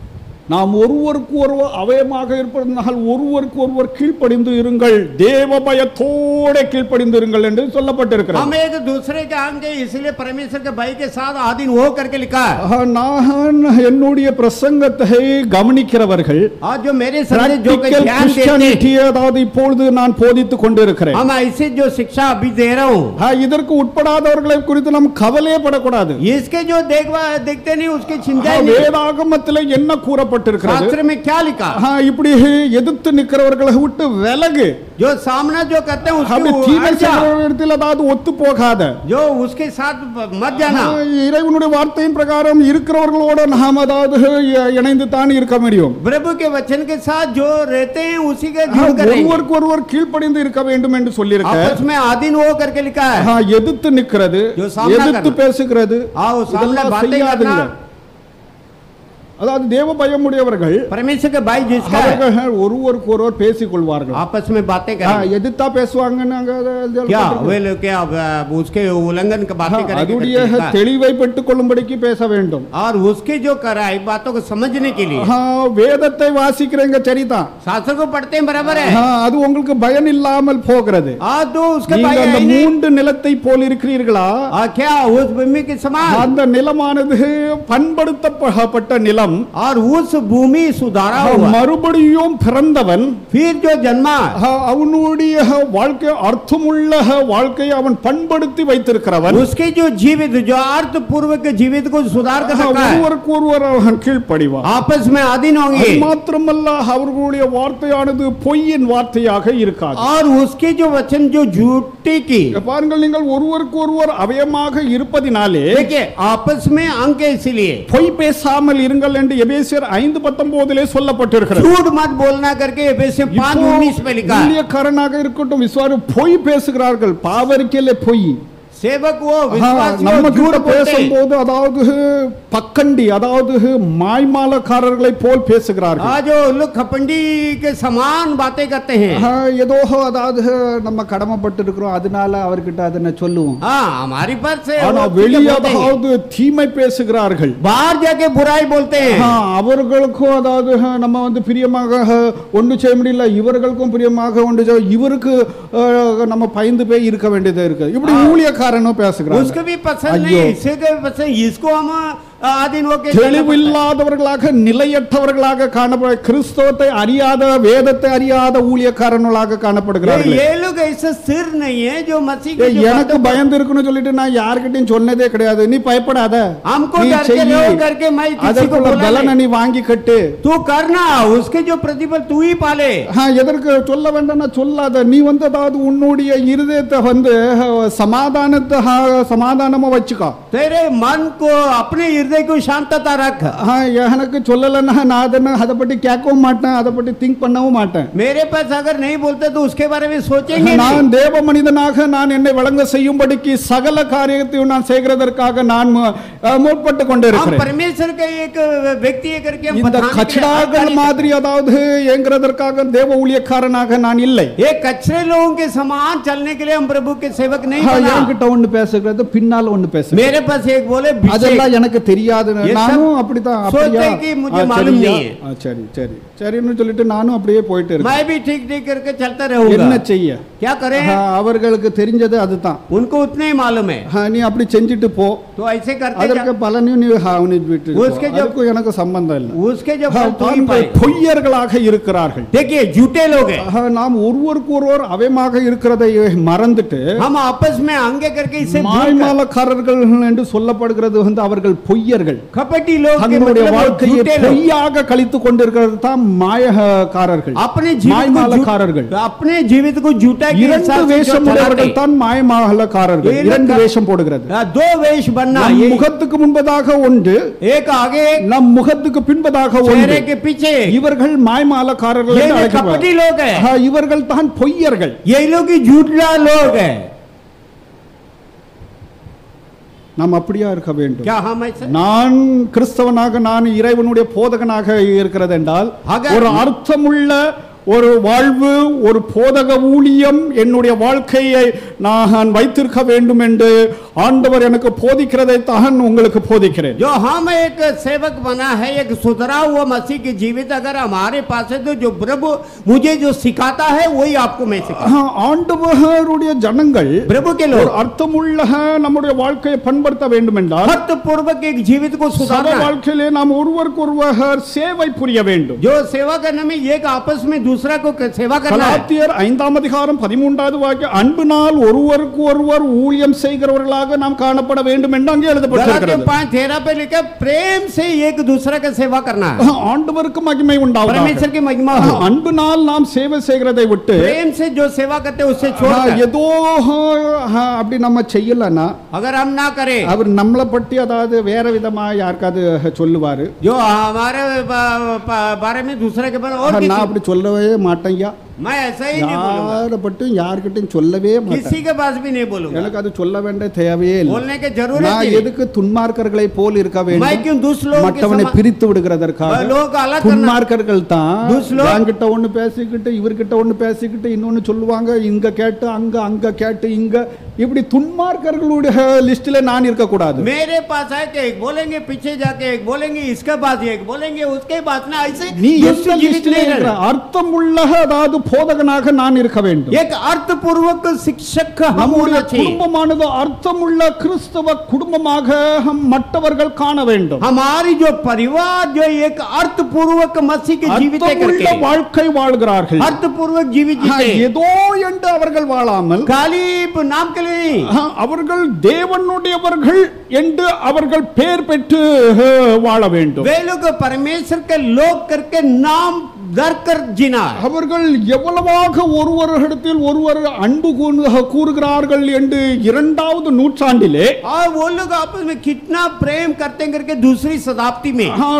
நாம் ஒருவருக்கு ஒருவர் அவயமாக இருப்பதனால் ஒருவருக்கு ஒருவர் கீழ்ப்படிந்து இருங்கள் தேவ பயத்தோட கீழ்ப்படிந்து இருங்கள் என்று சொல்லப்பட்டிருக்கிறது हम एक दूसरे के आगे इसलिए परमेश्वर के भाई के साथ आधीन हो करके लिखा है ஆஹா, நான் என்னுடைய பிரசங்கத்தை கவனிக்கிறவர்கள் और जो मेरे संदेश जो कि Practical ध्यान देते Christianity, அதாவது இப்பொழுது நான் போதித்துக் கொண்டிருக்கிறேன் हम ऐसे जो शिक्षा अभी दे रहा हूँ ஆ, இதற்கு உட்படாதவர்களை குறித்து நாம் கவலையப்படக்கூடாது इसके जो देखवा देखते नहीं उसकी चिंता ஆ, ही नहीं வேதாகமத்தில் என்ன கூறப்பட்டிருக்கிறது शास्त्र में क्या लिखा ஆ, இப்படி எதிர்த்து நிற்கிறவர்களை விட்டு விலகு जो सामना जो करते हैं அப்படி उसके தீமை हट जा। செய்கிறவர்களிடத்தில் அதாவது ஒத்து போகாத जो उसके साथ मत जाना ஆ, இறைவனுடைய வார்த்தையின் பிரகாரம் இருக்கிறவர்களோட நாம் அதாவது இ- இணைந்து தான் இருக்க முடியும் प्रभु के वचन के साथ जो रहते हैं उसी के ஆ, जुड़ कर रहेंगे। ஒருவருக்கு ஒருவர் கீழ்ப்படிந்து இருக்க வேண்டும் என்று சொல்லியிருக்க आपस में आधीन हो करके लिखा है ஆ, எதிர்த்து நிற்கிறது जो सामना எதிர்த்து करना। பேசுகிறது आओ सामने இதெல்லாம் बातें செய்யாதுங்க करना அதாவது தேவ பயமுடையவர்கள் परमेश्वर के भाई जिसका है அவர்கள் ஒருவருக்கு ஒருவர் பேசிக் கொள்வார்கள் आपस में बातें ஆ, करेंगे எதிர்த்தா பேசுவாங்கன்னு அங்க அது எழுதி क्या போட்டிருக்கு. वे लोग क्या अ, उसके उल्लंघन की ஆ, बातें करेंगे அதுடைய करके लिखा है। தெளிவை பெற்றுக் கொள்ளும்படிக்கு பேச வேண்டும் और उसके जो कराई बातों को समझने के लिए ஆ, வேதத்தை வாசிக்கிறீங்க சரிதான் शास्त्र को पढ़ते हैं बराबर है ஆ, அது உங்களுக்கு பயன் இல்லாமல் போகிறது आज तो उसके நீங்க भाई அந்த है ही नहीं। மூன்று நிலத்தை போல் இருக்கிறீர்களா और क्या उस भूमि के समान அந்த நிலமானது பண்படுத்தப்பட்ட நிலம் और उस भूमि सुधारा ஆ, हुआ மறுபடியும் பிறந்தவன் फिर जो जन्मा ஆ, அவனுடைய வாழ்க்கை அர்த்தமுள்ள வாழ்க்கையை அவன் பண்படுத்தி வைத்திருக்கிறவன் उसके जो जीवित जो अर्थ पूर्वक जीवित को सुधार कर ஆ, सकता है ஒருவருக்கு ஒருவர் அவன் கீழ்ப்படிவான் आपस में अधीन होंगे அது மாத்திரமல்ல அவர்களுடைய வார்த்தையானது பொய்யின் வார்த்தையாக இருக்காது और उसके जो वचन जो झूठे की இங்க பாருங்கள் நீங்கள் ஒருவருக்கு ஒருவர் அவயமாக இருப்பதினாலே देखिए आपस में अंक है इसीलिए பொய் பேசாமல் இருங்கள் என்று எபேசியர் ஐந்து பத்தொன்பதிலே சொல்லப்பட்டிருக்கிறது झूठ मत बोलना करके एफेसियों पांच இப்போ उन्नीस में लिखा है ஊழியக்காரனாக இருக்கட்டும் விசுவாரி பொய் பேசுகிறார்கள் பாவரிக்கையில பொய் सेवक वो ஆஹா, विश्वासी நம்ம वो கிட்ட झूठ बोलते हैं। பேசும்போது அதாவது பக்கண்டி அதாவது மாய்மாலக்காரர்களை போல் பேசுகிறார்கள் आज जो लोग खपंडी के समान बातें करते हैं ஆஹா, ஏதோ அதாவது நம்ம கடமைப்பட்டு இருக்கிறோம் அதனால அவர்கிட்ட அதனை சொல்லுவோம் हाँ हमारी पर से ஆனா वो चीजें வெளியே बोलते हैं। அதாவது தீமை பேசுகிறார்கள் बाहर जाके बुराई बोलते हैं ஆ, அவர்களுக்கும் அதாவது ஹ, நம்ம வந்து பிரியமாக ஒன்று செய்ய முடியல இவர்களுக்கும் பிரியமாக ஒன்று செய்ய இவருக்கு அஹ், நம்ம பயந்து போய் இருக்க வேண்டியதா இருக்கு இப்படி ஊழியக்காரனும் பேசுகிறாங்க उसको भी पसंद ஐயோ. नहीं इससे भी पसंद इसको हम आधीन होके தெளிவில்லாதவர்களாக நிலையற்றவர்களாக காணப்பட கிறிஸ்தவத்தை அறியாத வேதத்தை அறியாத ஊழியக்காரர்களாக காணப்படுகிறார்கள் ये लोग ऐसे सिर नहीं है जो मसीह के ஏய், जो எனக்கு बातों- பயந்து இருக்குன்னு சொல்லிட்டு நான் யார்கிட்டயும் சொன்னதே கிடையாது நீ பயப்படாத हमको நீ डर के செய்யி. रहो करके मैं किसी को அதற்குள்ள बोला பலனை नहीं। நீ வாங்கி கட்டு तू करना उसके जो प्रतिफल तू ही पाले ஆ, எதற்கு சொல்ல வேண்டாம்னா சொல்லாத நீ வந்து அதாவது உன்னுடைய இருதயத்தை வந்து அஹ், சமாதானத்தை அஹ், சமாதானமா வச்சுக்கோ तेरे मन को अपने हृदय हृदय को शांतता रख ஆ, எனக்கு சொல்லலைன்னா நான் அதனை அதை பற்றி கேட்கவும் மாட்டேன் அதை பற்றி திங்க் பண்ணவும் மாட்டேன் मेरे पास अगर नहीं बोलते तो उसके बारे में सोचेंगे நான் नहीं தேவ மனிதனாக நான் என்னை வழங்க செய்யும்படிக்கு சகல காரியத்தையும் நான் செய்கிறதற்காக நான் மு- அஹ், முற்பட்டு கொண்டு हम இருக்கிறேன் परमेश्वर का एक व्यक्ति है करके हम இந்த बताने के लिए கச்சடாக்கள் आज्ञा மாதிரி அதாவது ஏங்குறதற்காக தேவ ஊழியக்காரனாக நான் இல்லை नहीं- एक कचरे लोगों के समान चलने के लिए हम प्रभु के सेवक नहीं ஆ, बना என்கிட்ட ஒண்ணு பேசுகிறது பின்னால ஒண்ணு பேசுறது मेरे पास एक बोले पीछे அதெல்லாம் எனக்கு தெரியாது ये நானும் सब அப்படித்தான் सोचते அப்படியா हैं कि मुझे ஆ, मालूम சரியா? नहीं है। ஆ, சரி சரி சரின்னு சொல்லிட்டு நானும் அப்படியே போயிட்டு இருக்கேன் मैं भी ठीक ठीक करके चलता என்ன रहूंगा செய்ய क्या करें ஆ, அவர்களுக்கு தெரிஞ்சது அதுதான் उनको उतना ही मालूम है ஆ, நீ அப்படி செஞ்சுட்டு போ तो ऐसे करते அதற்கு जा- பலனையும் நீ அவனி விட்டு போ. उसके जो- அதுக்கும் எனக்கு சம்பந்தம் இல்லை उसके जो ஆ, फल तू ही தாங்கள் पाएगा। பொய்யர்களாக இருக்கிறார்கள் देखिए झूठे लोग हैं ஆ, நாம் ஒருவருக்கு ஒருவர் அவயமாக இருக்கிறதை மறந்துட்டு हम आपस में अंगे करके इसे भूल कर- மாய்மாலக்காரர்கள் என்று சொல்லப்படுகிறது வந்து அவர்கள் பொய்யர்கள் कपटी लोग के தங்களுடைய मतलब वो வாழ்க்கையை झूठे लोग பொய்யாக கழித்து கொண்டிருக்கிறது தான் மாயக்காரர்கள் अपने जीवित को மாய்மாலக்காரர்கள் झूठ- अपने जीवित को झूठा के இரண்டு हिसाब से जो வேஷம் चलाते உடையவர்கள் தான் மாயமாலக்காரர்கள் ये இரண்டு लोग- வேஷம் போடுகிறது हाँ, दो वेश बनना நம் ये முகத்துக்கு முன்பதாக ஒன்று एक आगे एक நம் முகத்துக்கு பின்பதாக ஒன்று चेहरे के पीछे एक। இவர்கள் மாய்மாலக்காரர்கள் ये என்று लोग அழைக்கப்படுவார்கள். कपटी लोग हैं ஆ, இவர்கள் தான் பொய்யர்கள் ये लोग ही झूठा लोग हैं நாம் அப்படியா இருக்க வேண்டும் क्या हम ऐसे நான் கிறிஸ்தவனாக நான் இறைவனுடைய போதகனாக இருக்கிறது என்றால் ஆக- ஒரு அர்த்தமுள்ள ஒரு வாழ்வு ஒரு போதக ஊழியம் என்னுடைய வாழ்க்கையை நான் வைத்திருக்க வேண்டும் என்று ஆண்டவர் எனக்கு போதிக்கிறதை தான் உங்களுக்கு போதிக்கிறேன் जो हम एक सेवक बना है एक सुधरा हुआ मसीह की जीवित अगर हमारे पास है तो जो प्रभु मुझे जो सिखाता है वही आपको मैं सिखा ஆ, ஆண்டவருடைய ஜனங்கள் प्रभु के ஒரு लोग அர்த்தமுள்ள நம்முடைய வாழ்க்கையை பண்படுத்த வேண்டும் என்றால் अर्थ पूर्वक एक जीवित को சப सुधारना है। வாழ்க்கையிலே நாம் ஒருவருக்கு ஒருவர் சேவை புரிய வேண்டும் जो सेवा करने में एक आपस में दूसरा को क- सेवा करना है கலாத்தியர் ஐந்தாம் அதிகாரம் பதிமூன்றாவது வாக்கியம் அன்பினால் ஒருவருக்கு ஒருவர் ஊழியம் செய்கிறவர்களாக நாம் காணப்பட வேண்டும் என்று அங்கே गलातियों எழுதப்பட்டிருக்கிறது पांच तेरह पे लिखा प्रेम से एक दूसरे का सेवा करना है ஆண்டவருக்கு மகிமை உண்டாவதாக परमेश्वर की महिमा हो அன்பினால் நாம் சேவை செய்கிறதை விட்டு प्रेम से जो सेवा करते हैं उससे ஆ, छोड़ ஏதோ ஆ, அப்படி நம்ம செய்யலன்னா अगर हम ना करें அவர் நம்மளை பற்றி அதாவது வேற விதமா யாருக்காவது சொல்லுவாரு जो हमारे ब- ब- बारे में दूसरे के बारे में और நான் किसी அப்படி சொல்லவே மாட்டேன்யா मैं ऐसा ही नहीं बोलूंगा யாரை பற்றியும் யார்கிட்டையும் சொல்லவே மாட்டேன் किसी के पास भी नहीं बोलूंगा எனக்கு அது சொல்ல வேண்டிய தேவையே இல்லை बोलने की जरूरत நான் नहीं எதுக்கு துன்மார்க்கர்களை போல் இருக்க मैं வேண்டும் क्यों दूसरे लोगों के மற்றவனை समान பிரித்து விடுகிறதற்காக लोगों को अलग करना துன்மார்க்கர்கள் தான் துஷ்லோ- என்கிட்ட ஒண்ணு பேசிக்கிட்டு இவர்கிட்ட ஒண்ணு பேசிக்கிட்டு இன்னொன்னு சொல்லுவாங்க இங்க கேட்டு அங்க அங்க கேட்டு இங்க இப்படி துன்மார்க்கர்களுடைய லிஸ்ட்ல நான் இருக்க கூடாது मेरे पास है कि एक बोलेंगे पीछे जाके एक बोलेंगे इसके बाद एक बोलेंगे उसके बाद ना ऐसे நீ दूसरी எந்த जीवित லிஸ்ட்ல नहीं இருக்கிற रहना। அர்த்தம் உள்ள அதாவது போதகனாக நான் இருக்க வேண்டும் एक अर्थपूर्वक शिक्षक हम நம்முடைய होना चाहिए குடும்பமானது அர்த்தமுள்ள கிறிஸ்தவ குடும்பமாக ஹம் மற்றவர்கள் காண வேண்டும் हमारी जो परिवार जो एक अर्थपूर्वक मसीह के जीवित அர்த்தமுள்ள करके வாழ்க்கை வாழ்கிறார்கள் अर्थपूर्वक जीवित ஆ, जीते ஏதோ என்று அவர்கள் வாழாமல் खाली नाम के लिए नहीं ஆ, அவர்கள் தேவனுடையவர்கள் என்று அவர்கள் பெயர் பெற்று ஆ, வாழ வேண்டும் वे लोग परमेश्वर के लोग करके नाम दर कर जीना है அவர்கள் எவ்வளவாக ஒருவரிடத்தில் ஒருவர் அன்பு கூர்ந்து- கூறுகிறார்கள் என்று இரண்டாவது நூற்றாண்டிலே और वो लोग आपस में कितना प्रेम करते हैं करके दूसरी शताब्दी में ஆ,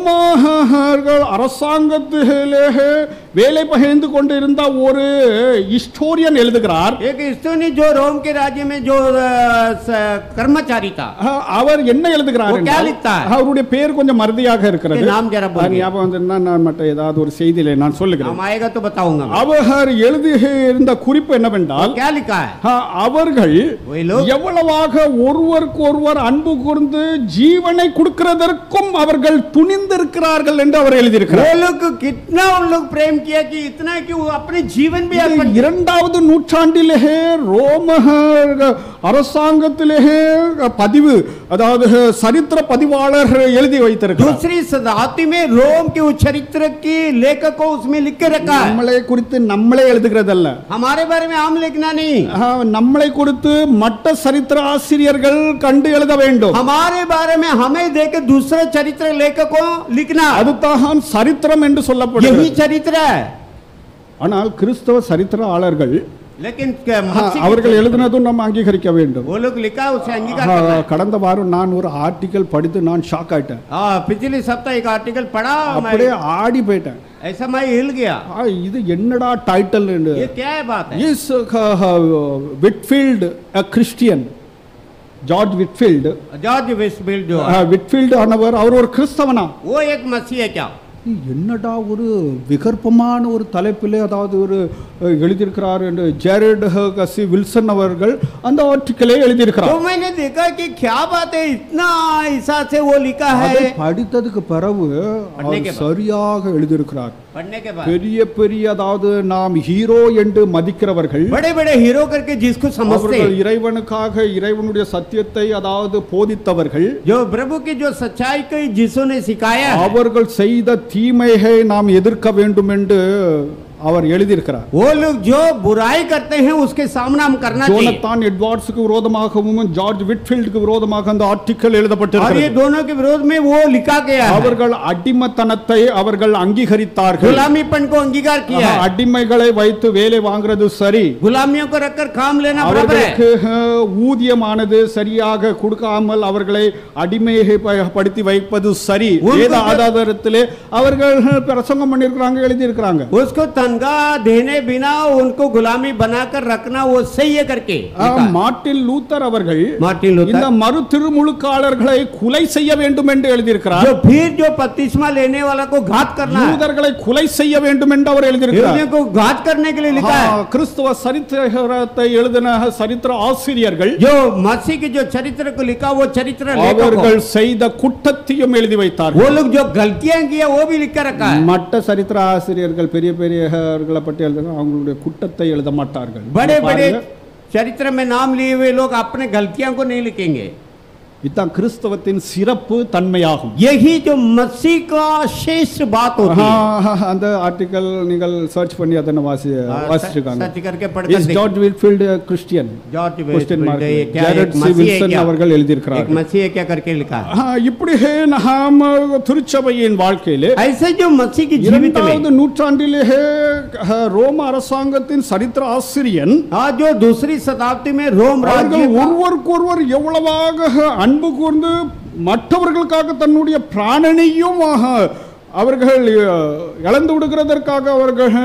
ரோமார்கள் அரசாங்கத்திலே வேலை பகிர்ந்து கொண்டிருந்த ஒரு ஹிஸ்டோரியன் எழுதுகிறார் एक स्टोनी जो रोम के राज्य में जो अ, स- कर्मचारी था ஆ, அவர் என்ன எழுதுகிறார் वो क्या என்றால், लिखता है? அவருடைய பெயர் கொஞ்சம் மறதியாக இருக்கிறது उसके नाम जरा ஆ, बोलिए ஞாபகம் வந்திருந்தா நான் மற்ற ஏதாவது ஒரு செய்தியிலே நான் சொல்லுகிறேன் हम आएगा तो बताऊंगा मैं। அவர் எழுதியிருந்த குறிப்பு என்னவென்றால் क्या लिखा है ஆ, அவர்கள் वही लोग எவ்வளவாக ஒருவருக்கு ஒருவர் அன்பு கூர்ந்து ஜீவனை கொடுக்கிறதற்கும் அவர்கள் துணிந்திருக்கிறார்கள் என்று அவர் वो எழுதியிருக்கிறார் लोग कितना उन लोग प्रेम किया कि इतना कि वो अपने जीवन भी இது अर्पण किया। இரண்டாவது நூற்றாண்டிலே ரோம அரசாங்கத்திலே பதிவு அதாவது சரித்திர பதிவாளர் எழுதி வைத்திருக்கிறார் दूसरी शताब्दी में रोम के उस चरित्र की लेखक को उसमें लिख के रखा है நம்மளை குறித்து நம்மளே எழுதுகிறதல்ல हमारे बारे में हम लिखना नहीं ஆ, நம்மளை கொடுத்து மற்ற சரித்திர ஆசிரியர்கள் கண்டு எழுத வேண்டும் हमारे बारे में हमें देख के दूसरे चरित्र लेखक को लिखना அதுதான் சரித்திரம் என்று यही சொல்லப்படுகிறது चरित्र है ஆனால் கிறிஸ்தவ சரித்திரவாளர்கள் लेकिन क- ஆஹா, मसीह के அவர்கள் चरित्र- எழுதினதும் நம்ம அங்கீகரிக்க வேண்டும் वो लोग लिखा उसे अंगीकार ஆஹா, करना है। கடந்த வாரம் நான் ஒரு ஆர்டிக்கல் படித்து நான் ஷாக் ஆயிட்டேன் हाँ पिछले सप्ताह एक आर्टिकल पढ़ा அப்படியே मैं ஆடி போயிட்டேன் ऐसा मैं हिल गया ஆ, இது என்னடா டைட்டில் ये क्या है बात है is Whitefield Christian George Whitefield George Westfield जो है விட்ஃபீல்டு ஆனவர் அவர் ஒரு கிறிஸ்தவனா वो एक मसीह है क्या என்னடா ஒரு விகற்பமான ஒரு தலைப்பிலே அதாவது ஒரு அஹ், எழுதியிருக்கிறார் என்று ஜேரட் கசி வில்சன் அவர்கள் அந்த ஆர்டிக்கலே तो எழுதியிருக்கிறார் मैंने देखा कि क्या बात है इतना हिसाब से वो लिखा அதை है படித்ததுக்கு பிறகு पढ़ने के அவர் बाद। சரியாக எழுதியிருக்கிறார் पढ़ने के बाद பெரிய பெரிய அதாவது நாம் ஹீரோ என்று மதிக்கிறவர்கள் बड़े बड़े हीरो करके जिसको समझते அவர்கள் हैं இறைவனுக்காக இறைவனுடைய சத்தியத்தை அதாவது போதித்தவர்கள் जो प्रभु की जो सच्चाई को जिसो ने सिखाया है, அவர்கள் செய்த தீமையை நாம் எதிர்க்க வேண்டும் என்று அவர் எழுதியிருக்கிறார் वो लोग जो बुराई करते हैं उसके सामना हम करना चाहिए ஜோனத்தான் எட்வார்ட்ஸுக்கு விரோதமாகவும் ஜார்ஜ் விட்ஃபீல்டுக்கு விரோதமாக அந்த ஆர்டிக்கல் और ये எழுதப்பட்டிருக்கிறது दोनों के विरोध में वो लिखा गया है அவர்கள் அடிமத்தனத்தை அவர்கள் அங்கீகரித்தார்கள் गुलामीपन को अंगीकार किया ஆஹா, है அடிமைகளை வைத்து வேலை வாங்குறது சரி गुलामियों को रखकर काम लेना बराबर है அவர்களுக்கு அஹ், ஊதியமானது சரியாக கொடுக்காமல் அவர்களை அடிமைப்படுத்தி வைப்பது சரி உங்க- வேத ஆதாரத்திலே அவர்கள் அஹ், பிரசங்கம் பண்ணியிருக்கிறாங்க எழுதியிருக்கிறாங்க उसको तनख्वाह देने बिना उनको गुलामी बनाकर रखना वो सही है करके ஆஹ், மார்ட்டின் லூத்தர் அவர்கள் मार्टिन இந்த लूथर மறு திருமுழுக்காளர்களை கொலை செய்ய வேண்டும் என்று எழுதியிருக்கிறார் जो फिर जो बत्तीसवा लेने वाला को घात करना है யூதர்களை கொலை செய்ய வேண்டும் என்று அவர் எழுதியிருக்கிறார் यहूदियों को घात करने के लिए लिखा है ஆஹ், கிறிஸ்துவ சரித்திரத்தை எழுதின சரித்திர ஆசிரியர்கள் जो मसीह के जो चरित्र को लिखा वो चरित्र लेखक அவர்கள் செய்த குற்றத்தையும் எழுதி वो வைத்தார்கள் लोग जो गलतियां किया वो भी लिख कर रखा है மற்ற சரித்திர ஆசிரியர்கள் பெரிய பெரியவர்களை பற்றி எழுதுனா அவங்களுடைய குற்றத்தை எழுத மாட்டார்கள் बड़े बड़े பாருங்க, चरित्र में नाम लिए हुए लोग अपने गलतियां को नहीं लिखेंगे இதுதான் கிறிஸ்தவத்தின் சிறப்பு தன்மையாகும் यही जो मसीह का श्रेष्ठ बात होती है ஆஹ், அந்த ஆர்டிக்கல் நீங்கள் சர்ச் பண்ணி அதனை வாசி வாசிச்சிருக்காங்க सच करके இஸ் पढ़कर George Whitefield Christian George Question mark. ये क्या Jared एक C. मसीह है Wilson क्या அவர்கள் एक எழுதியிருக்கிறார்கள் मसीह है क्या करके लिखा है ஆஹ், இப்படியே நாம் திருச்சபையின் வாழ்க்கையிலே ऐसे जो मसीह की जीवित இரண்டாவது में நூற்றாண்டிலேயே அஹ், ரோம அரசாங்கத்தின் சரித்திர ஆசிரியன் आज जो दूसरी शताब्दी में रोम राज्य அவர்கள் का- ஒருவருக்கொருவர் எவ்வளவாக அன்பு கூர்ந்து மற்றவர்களுக்காக தன்னுடைய பிராணனையும் ஆக, அவர்கள் அஹ், இழந்து விடுகிறதற்காக அவர்கள்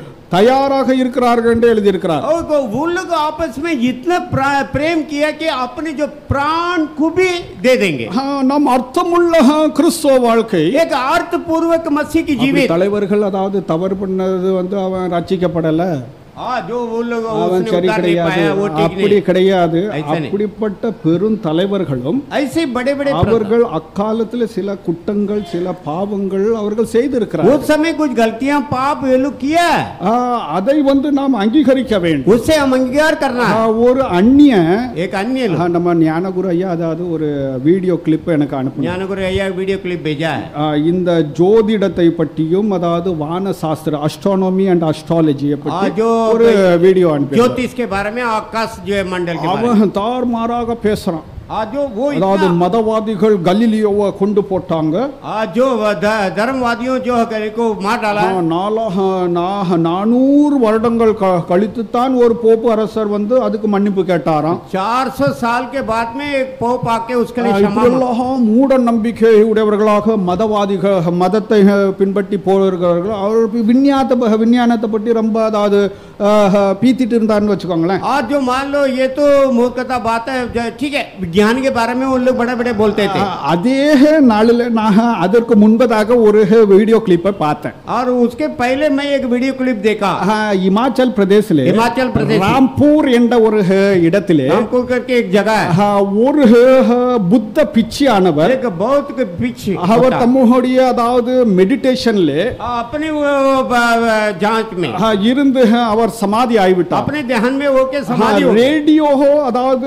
தயாராக இருக்கிறார்கள் என்று எழுதியிருக்கிறார் और को- वो लोग आपस में इतना प्रा- प्रेम किया कि अपने जो प्राण को भी दे देंगे ஆஹ், நம் அர்த்தமுள்ள ஆஹ், கிறிஸ்துவ வாழ்க்கை एक अर्थ पूर्वक मसीह की அப்படி जीवित தலைவர்கள் அதாவது தவறு பண்ணது வந்து அவன் ரட்சிக்கப்படல हाँ जो वो लोग அவன் उसने சரி उतार नहीं கிடையாது पाया वो ठीक அப்படி नहीं கிடையாது ஐசா नहीं. அப்படிப்பட்ட பெரும் தலைவர்களும் ऐसे बड़े बड़े அவர்கள் அக்காலத்தில் சில குற்றங்கள் சில பாவங்கள் அவர்கள் उस செய்திருக்கிறார் समय कुछ गलतियां पाप ये लोग किया है। ஆஹ், அதை வந்து நாம் அங்கீகரிக்க வேண்டும் उससे हम अंगीकार करना है ஆஹ், ஒரு அந்நிய एक अन्य लोग ஆஹ், நம்ம ஞானகுரு ஐயா அதாவது ஒரு வீடியோ கிளிப் எனக்கு அனுப்பினார் ज्ञानगुरु अय्या वीडियो क्लिप भेजा है ஆஹ், இந்த ஜோதிடத்தை பற்றியும் அதாவது வான சாஸ்திர அஸ்ட்ரானமி அண்ட் அஸ்ட்ராலஜியை ஆ, பற்றி ஜோ- ஒரு வீடியோ அனுப்பி ज्योतिष के बारे में आकाश जो है मंडल के बारे में அவன் தாறுமாறாக பேசுறான் आज जो वो அதாவது इतना மதவாதிகள் கலிலியோவை கொண்டு போட்டாங்க आज जो ध- धर्मवादियों जो है को मार डाला है, ஆஹ், நாலா நா- நானூறு வருடங்கள் க- கழித்துத்தான் ஒரு போப்பு அரசர் வந்து அதுக்கு மன்னிப்பு கேட்டாராம் 400 साल के बाद में एक पोप आके उसके लिए ஆஹ், क्षमा मांगा। இப்படியெல்லாம் மூட நம்பிக்கை உடையவர்களாக மதவாதிகள் மதத்தை அஹ், பின்பற்றி போகிறவர்கள் அவர் விஞ்ஞானத்தை விஞ்ஞானத்தை பற்றி ரொம்ப அதாவது ஆஹ், பீத்திட்டு இருந்தாருன்னு வச்சுக்கோங்களேன் आज जो मान लो ये तो मूर्खता बात है जो- ठीक है विज्ञान के बारे में उन लोग बड़े बड़े बोलते थे ஆஹ், அதே நாளில் நான் அதற்கு முன்பதாக ஒரு வீடியோ கிளிப்பை பார்த்தேன் और उसके पहले मैं एक वीडियो क्लिप देखा ஆஹ், இமாச்சல் பிரதேசிலே हिमाचल प्रदेश में, ராம்பூர் என்ற ஒரு அஹ், இடத்திலே रामपुर करके एक जगह है ஆஹ், ஒரு அஹ், புத்த பிச்சியானவர் एक बहुत के पीछे அவர் होता है। தம்முடைய அதாவது மெடிடேஷன்ல अपने वो ब- ब- जांच में இருந்து அஹ், அவர் சமாதி ஆகிவிட்டார் अपने ध्यान में होके समाधि हो गई। ரேடியோ அதாவது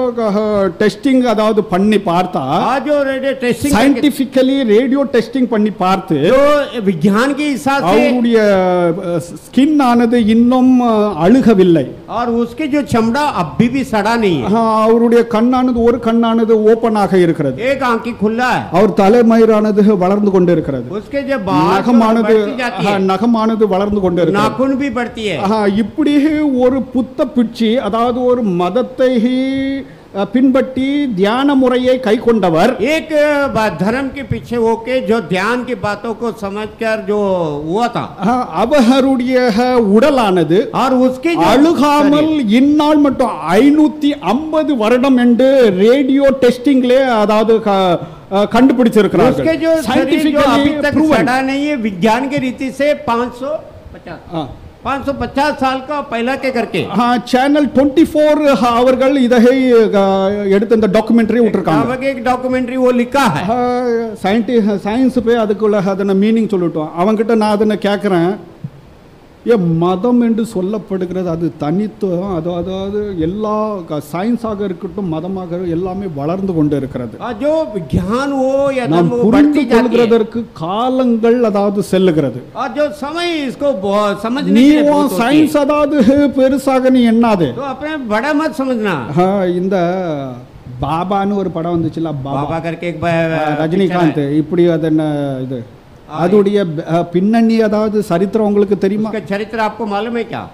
டெஸ்டிங் அதாவது பண்ணி பார்த்தா आज जो रेडियो टेस्टिंग करके- சயின்டிபிக்கலி ரேடியோ டெஸ்டிங் பண்ணி பார்த்து जो विज्ञान के हिसाब से அவருடைய ஸ்கின் ஆனது இன்னும் அஹ், அழுகவில்லை और उसके जो चमड़ा अभी भी सड़ा नहीं है ஆஹ், அவருடைய கண்ணானது ஒரு கண்ணானது ஓபன் ஆக இருக்கிறது एक आंखी खुला है அவர் தலைமயிரானது வளர்ந்து கொண்டு இருக்கிறது उसके जो बाल जो நகமானது बढ़ती जाती है ஆஹ், நகமானது வளர்ந்து கொண்டு இருக்கிறது नाखून भी बढ़ती है ஆஹ், இப்படி ஒரு புத்த பிட்சி அதாவது ஒரு மதத்தை அஹ், பின்பற்றி தியான முறையை கை கொண்டவர் एक बा- धर्म के पीछे होके जो ध्यान की बातों को समझकर जो हुआ था அஹ், அவருடைய உடலானது और उसके जो அழுகாமல் இந்நாள் மட்டும் ஐநூத்தி ஐம்பது வருடம் என்று ரேடியோ டெஸ்டிங்லே அதாவது க- அஹ், उसके கண்டுபிடிச்சிருக்கிறார்கள் जो शरीर जो अभी तक proven. सड़ा नहीं है विज्ञान की रीति से 550 ஆ. 550 साल का पहला के करके சேனல் டுவெண்ட்டி ஃபோர் அவர்கள் இதை அஹ், எடுத்து இந்த டாக்குமெண்ட்ரி விட்டுருக்காங்க नामक एक डॉक्यूमेंट्री वो लिखा है சயின்டி சயின்ஸ் போய் அதுக்குள்ள அதனை மீனிங் சொல்லிட்டோம் அவங்ககிட்ட நான் அதனை கேட்குறேன் ஏ மதம் என்று சொல்லப்படுகிறது அது தனித்துவம் அது அதாவது எல்லா சயின்ஸாக இருக்கட்டும் மதமாக எல்லாமே வளர்ந்து கொண்டு இருக்கிறது और जो विज्ञान हो या நாம் धर्म वो புரிந்து बढ़ती जाती है கொள்கிறதற்கு காலங்கள் அதாவது செல்லுகிறது और जो समय इसको बहुत- समझने நீ के लिए உன் बहुत होती சயின்ஸ் है। அதாவது பெருசாக நீ எண்ணாதே तो अपने बड़ा मत समझना ஆ, இந்த பாபான்னு ஒரு படம் வந்துச்சுல பாபா बाबा करके एक ब- ஆ, ரஜினிகாந்த் இப்படி அது என்ன இது அதோடைய அஹ், பின்னணி அதாவது சரித்திரம் உங்களுக்கு தெரியுமா उसका चरित्र आपको मालूम है क्या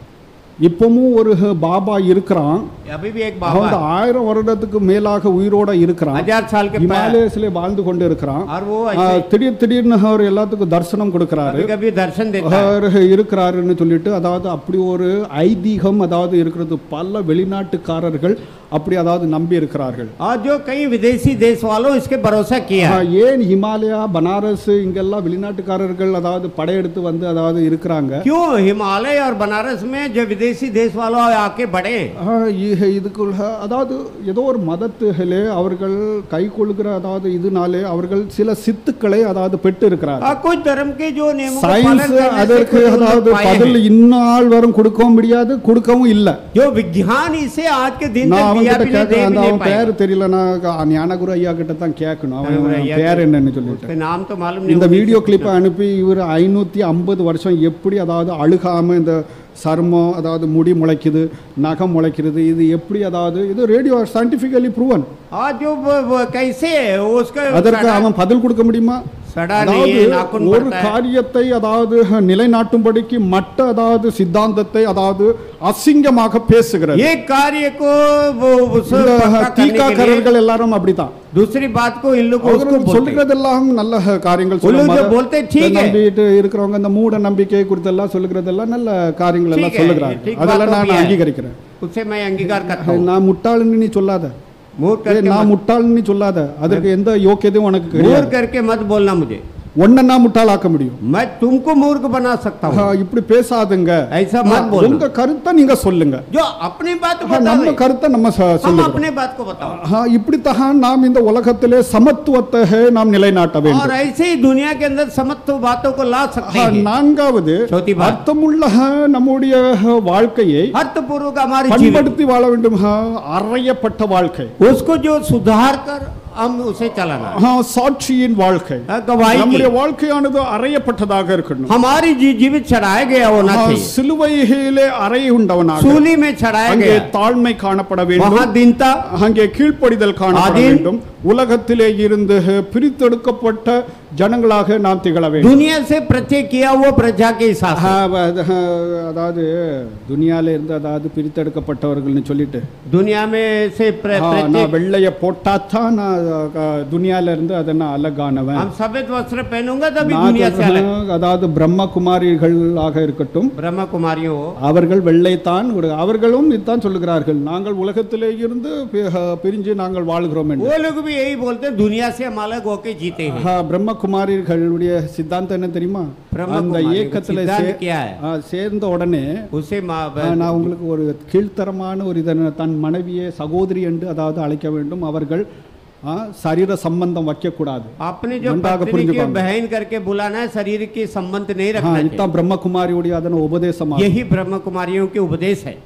இப்பவும் ஒரு பாபா இருக்கிறான் अभी भी एक அவன் बाबा ஆயிரம் வருடத்துக்கு மேலாக உயிரோட இருக்கிறான் हजार साल के पहले இமாலயஸ்ல வாழ்ந்து கொண்டு இருக்கிறான் और वो ஆ, ऐसे திடீர் திடீர்னு அவர் எல்லாத்துக்கும் தரிசனம் கொடுக்கிறாரு कभी कभी दर्शन देता है அவர் இருக்கிறாருன்னு சொல்லிட்டு அதாவது அப்படி ஒரு ஐதீகம் அதாவது இருக்கிறது பல வெளிநாட்டுக்காரர்கள் அப்படி அதாவது நம்பி இருக்கிறார்கள் और जो कई विदेशी देश वालों इसके भरोसा किया ஆ, है ஏன் ஹிமாலயா பனாரஸ் இங்கெல்லாம் வெளிநாட்டுக்காரர்கள் அதாவது படையெடுத்து வந்து அதாவது இருக்கிறாங்க क्यों हिमालय और बनारस में जो विदेशी देश वालों आके बढ़े ஆ, இ- இதுக்குள்ள அதாவது ஏதோ ஒரு மதத்துகளே அவர்கள் கை கொள்கிற அதாவது இதனாலே அவர்கள் சில சித்துக்களை அதாவது பெற்று இருக்கிறார் और कुछ धर्म के जो नियमों को சயின்ஸ் पालन करने से அதற்கு कुछ उन लोग அதாவது पाए பதில் हैं। இந்நாள் வரும் கொடுக்கவும் முடியாது கொடுக்கவும் இல்லை जो विज्ञान इसे आज के दिन நான் तक दिया அவன்கிட்ட भी नहीं दे கேட்க भी அந்த नहीं அவன் पाए பேர் தெரியல நான் ஞானகுரு ஐயா கிட்ட தான் கேட்கணும் ஞானகுரு அவன் ஐயா பேர் கிட்ட. என்னன்னு சொல்லிட்டு उसके नाम तो मालूम नहीं இந்த वो வீடியோ किसी- கிளிப்பை அனுப்பி இவர் ஐநூற்றி ஐம்பது வருஷம் எப்படி அதாவது அழுகாம இந்த சர்மம் அதாவது முடி முளைக்குது நகம் முளைக்கிறது இது எப்படி அதாவது இது ரேடியோ சயின்டிஃபிக்கலி ப்ரூவன் और जो वो- वो कैसे है वो उसका அதற்கு सड़ा- அவன் பதில் கொடுக்க முடியுமா सड़ा नहीं அதாவது है नाखून ஒரு पड़ता है காரியத்தை அதாவது நிலைநாட்டும்படிக்கு மற்ற அதாவது சித்தாந்தத்தை அதாவது அசிங்கமாக பேசுகிறது ये कार्य को वो उस இந்த पक्का करने के लिए தீக்காக்காரர்கள் எல்லாரும் அப்படித்தான் दूसरी बात को इन लोग को उसको அவர்கள் बोलते हैं। சொல்லுகிறதெல்லாம் நல்ல காரியங்கள் वो लोग சொல்லும். जो மத- बोलते हैं, ठीक है। நம்பிட்டு இருக்கிறவங்க இந்த மூட நம்பிக்கை குறித்தெல்லாம் சொல்லுகிறதெல்லாம் நல்ல காரியங்கள் எல்லாம் ठीक है, சொல்லுகிறாங்க ठीक அதெல்லாம் बात तो நான் भी है। அங்கீகரிக்கிறேன் उससे मैं अंगीकार करता हूँ நான் முட்டாளுன்னு நீ சொல்லாத मूर्ख ஏய், करके நான் मत- முட்டாள்னு நீ சொல்லாத அதற்கு எந்த யோக்கியதையும் உனக்கு मूर्ख கிடையாது करके मत बोलना मुझे ஒன்ன நான் முட்டாளாக்க முடியும் मैं तुमको मूर्ख बना सकता ஆஹா, हूँ இப்படி பேசாதுங்க ऐसा मत बोलना உங்க கருத்தை நீங்க சொல்லுங்க जो अपनी बात ஆஹா, बता நம்ம रहे, கருத்தை நம்ம ச- हम சொல்லுகிறோம் अपने बात को बताओ ஆஹா, இப்படித்தான் நாம் இந்த உலகத்திலே சமத்துவத்தை நாம் நிலைநாட்ட और வேண்டும் ऐसे ही दुनिया के अंदर समत्व बातों को ला सकते ஆஹா, हैं நான்காவது चौथी बात। அர்த்தமுள்ள நம்முடைய வாழ்க்கையை अर्थपूर्वक हमारे जीवन பண்படுத்தி வாழ வேண்டும் ஆஹா, அறையப்பட்ட வாழ்க்கை उसको जो सुधार कर हम उसे चलाना ஆஹா, சாட்சியின் வாழ்க்கை हाँ, गवाही நம்முடைய की வாழ்க்கையானது அறையப்பட்டதாக இருக்கணும் हमारी जी- जीवित चढ़ाया गया होना ஆஹா, चाहिए சிலுவையிலே அறை உண்டவனாக सूली में चढ़ाया அங்கே गया தாழ்மை காணப்பட वहाँ வேண்டும் दीनता அங்கே கீழ்ப்படிதல் காணப்பட ஆதீன். வேண்டும் உலகத்திலே இருந்து பிரித்தெடுக்கப்பட்ட ஜனங்களாக நாம் திகழ வேண்டும் दुनिया से प्रत्येक किया वो प्रजा के हिसाब से ஆஹ், அது, ஆஹ், அதாவது துனியால இருந்து அதாவது பிரித்தெடுக்கப்பட்டவர்கள்னு சொல்லிட்டு दुनिया में से प्र- ஆஹ், நான் प्रत्येक வெள்ளைய போட்டாத்தான் நான் ஆஹ், துனியால இருந்து அதை நான் அழகானவன் हम सफेद वस्त्र पहनूंगा तभी நான் दुनिया से अलग ஆஹ், அதாவது பிரம்ம குமாரிகளாக இருக்கட்டும் ब्रह्म कुमारियों हो அவர்கள் வெள்ளைத்தான் ஒரு- அவர்களும் இதுதான் சொல்லுகிறார்கள் நாங்கள் உலகத்திலே இருந்து பி- ஆஹ், பிரிஞ்சு நாங்கள் வாழ்கிறோம் என்று वो लोग भी यही बोलते हैं दुनिया से हम अलग होके जीते हैं ஆஹா, பிரம்மகுமாரிகளுடைய சித்தாந்தம் என்ன தெரியுமா பிரம்ம அந்த குமாரிகள் இயக்கத்துல சித்தாந்த் சே- क्या है? ஆ, சேர்ந்த உடனே उसे माँ ஆ, நான் உங்களுக்கு ஒரு கீழ்த்தரமான ஒரு இதை தன் மனைவியை சகோதரி என்று அதாவது அழைக்க வேண்டும் அவர்கள் ஆ, சரீர சம்பந்தம் வைக்கக்கூடாது आपने जो நன்றாக पत्नी की புரிஞ்சுக்கோங்க. बहन करके बुलाना है शरीर की संबंध नहीं ஆ, रखना चाहिए இதுதான் பிரம்மகுமாரியுடைய அதன உபதேசமா यही ब्रह्म कुमारियों के उपदेश है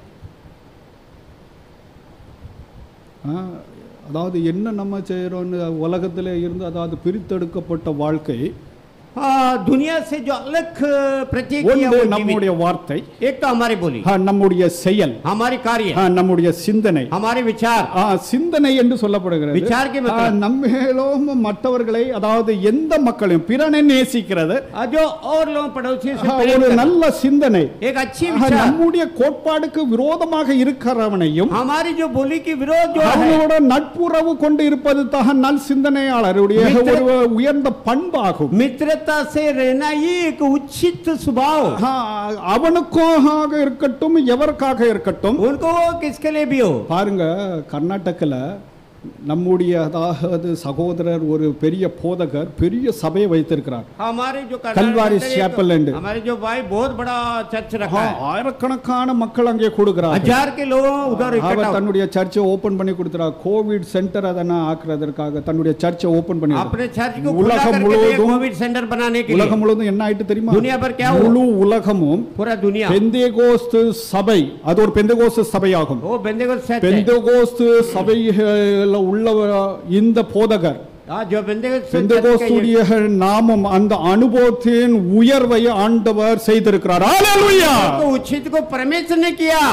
ஆ, அதாவது என்ன நம்ம செய்கிறோன்னு உலகத்தில் இருந்து அதாவது பிரித்தெடுக்கப்பட்ட வாழ்க்கை हाँ, दुनिया से जो अलग प्रत्येक किया ஒன்று वो जीवित நம்முடைய வார்த்தை एक तो हमारी बोली ஆ, நம்முடைய செயல் हमारी कार्य ஆ, நம்முடைய சிந்தனை हमारे विचार ஆ, சிந்தனை என்று சொல்லப்படுகிறது विचार के ஆ, मतलब நம்மேலும் மற்றவர்களை அதாவது எந்த மக்களையும் பிறனை நேசிக்கிறது आ, जो और लोग पड़ोसी से ஆ, प्रेम ஒரு करना। நல்ல சிந்தனை एक अच्छी ஆ, विचार நம்முடைய கோட்பாடுக்கு விரோதமாக இருக்கிறவனையும் हमारी जो बोली की विरोध जो है அவனோட நட்புறவு கொண்டு இருப்பது தான் நல் சிந்தனையாளருடைய மித்திர- ஒரு உயர்ந்த பண்பாகும் मित्रता से रहना ही एक उचित स्वभाव ஆ, அவனுக்காக இருக்கட்டும் எவருக்காக இருக்கட்டும் उनको वो किसके लिए भी हो பாருங்க கர்நாடகில் நம்முடைய அதாவது சகோதரர் ஒரு பெரிய போதகர் பெரிய சபையை வைத்திருக்கிறார் हमारे जो कर्नाटक कलवारी में एक- चैपल एंड- हमारे जो भाई बहुत बड़ा चर्च ஆ, रखा है ஆயிரக்கணக்கான மக்கள் அங்கே கொடுக்கிறார் हजार के लोग उधर इकट्ठा அவர் हो- தன்னுடைய சர்ச்சை ஓபன் பண்ணி கொடுக்கிறார் கோவிட் சென்டர் அதனை ஆக்குறதற்காக தன்னுடைய சர்ச்சை ஓபன் பண்ணி अपने चर्च को खुला உலகம் करके दिए முழுவதும் कोविड सेंटर बनाने के लिए உலகம் முழுவதும் என்ன ஆயிட்டு தெரியுமா दुनिया भर क्या हुआ? முழு உலகமும் पूरा दुनिया பெந்தேகோஸ்து சபை அது ஒரு பெந்தேகோஸ்து சபையாகும் वो बेंदेगोस चर्च है பெந்தேகோஸ்து சபையில உள்ளவர் இந்த போதகர் हाँ, जो बेंदेगोस चर्च का ये- பெந்தகோஸ்துடைய நாமம் அந்த அனுபவத்தின் உயர்வை ஆண்டவர் செய்திருக்கிறார் ஹalleluya तो उचित को परमेश्वर ने किया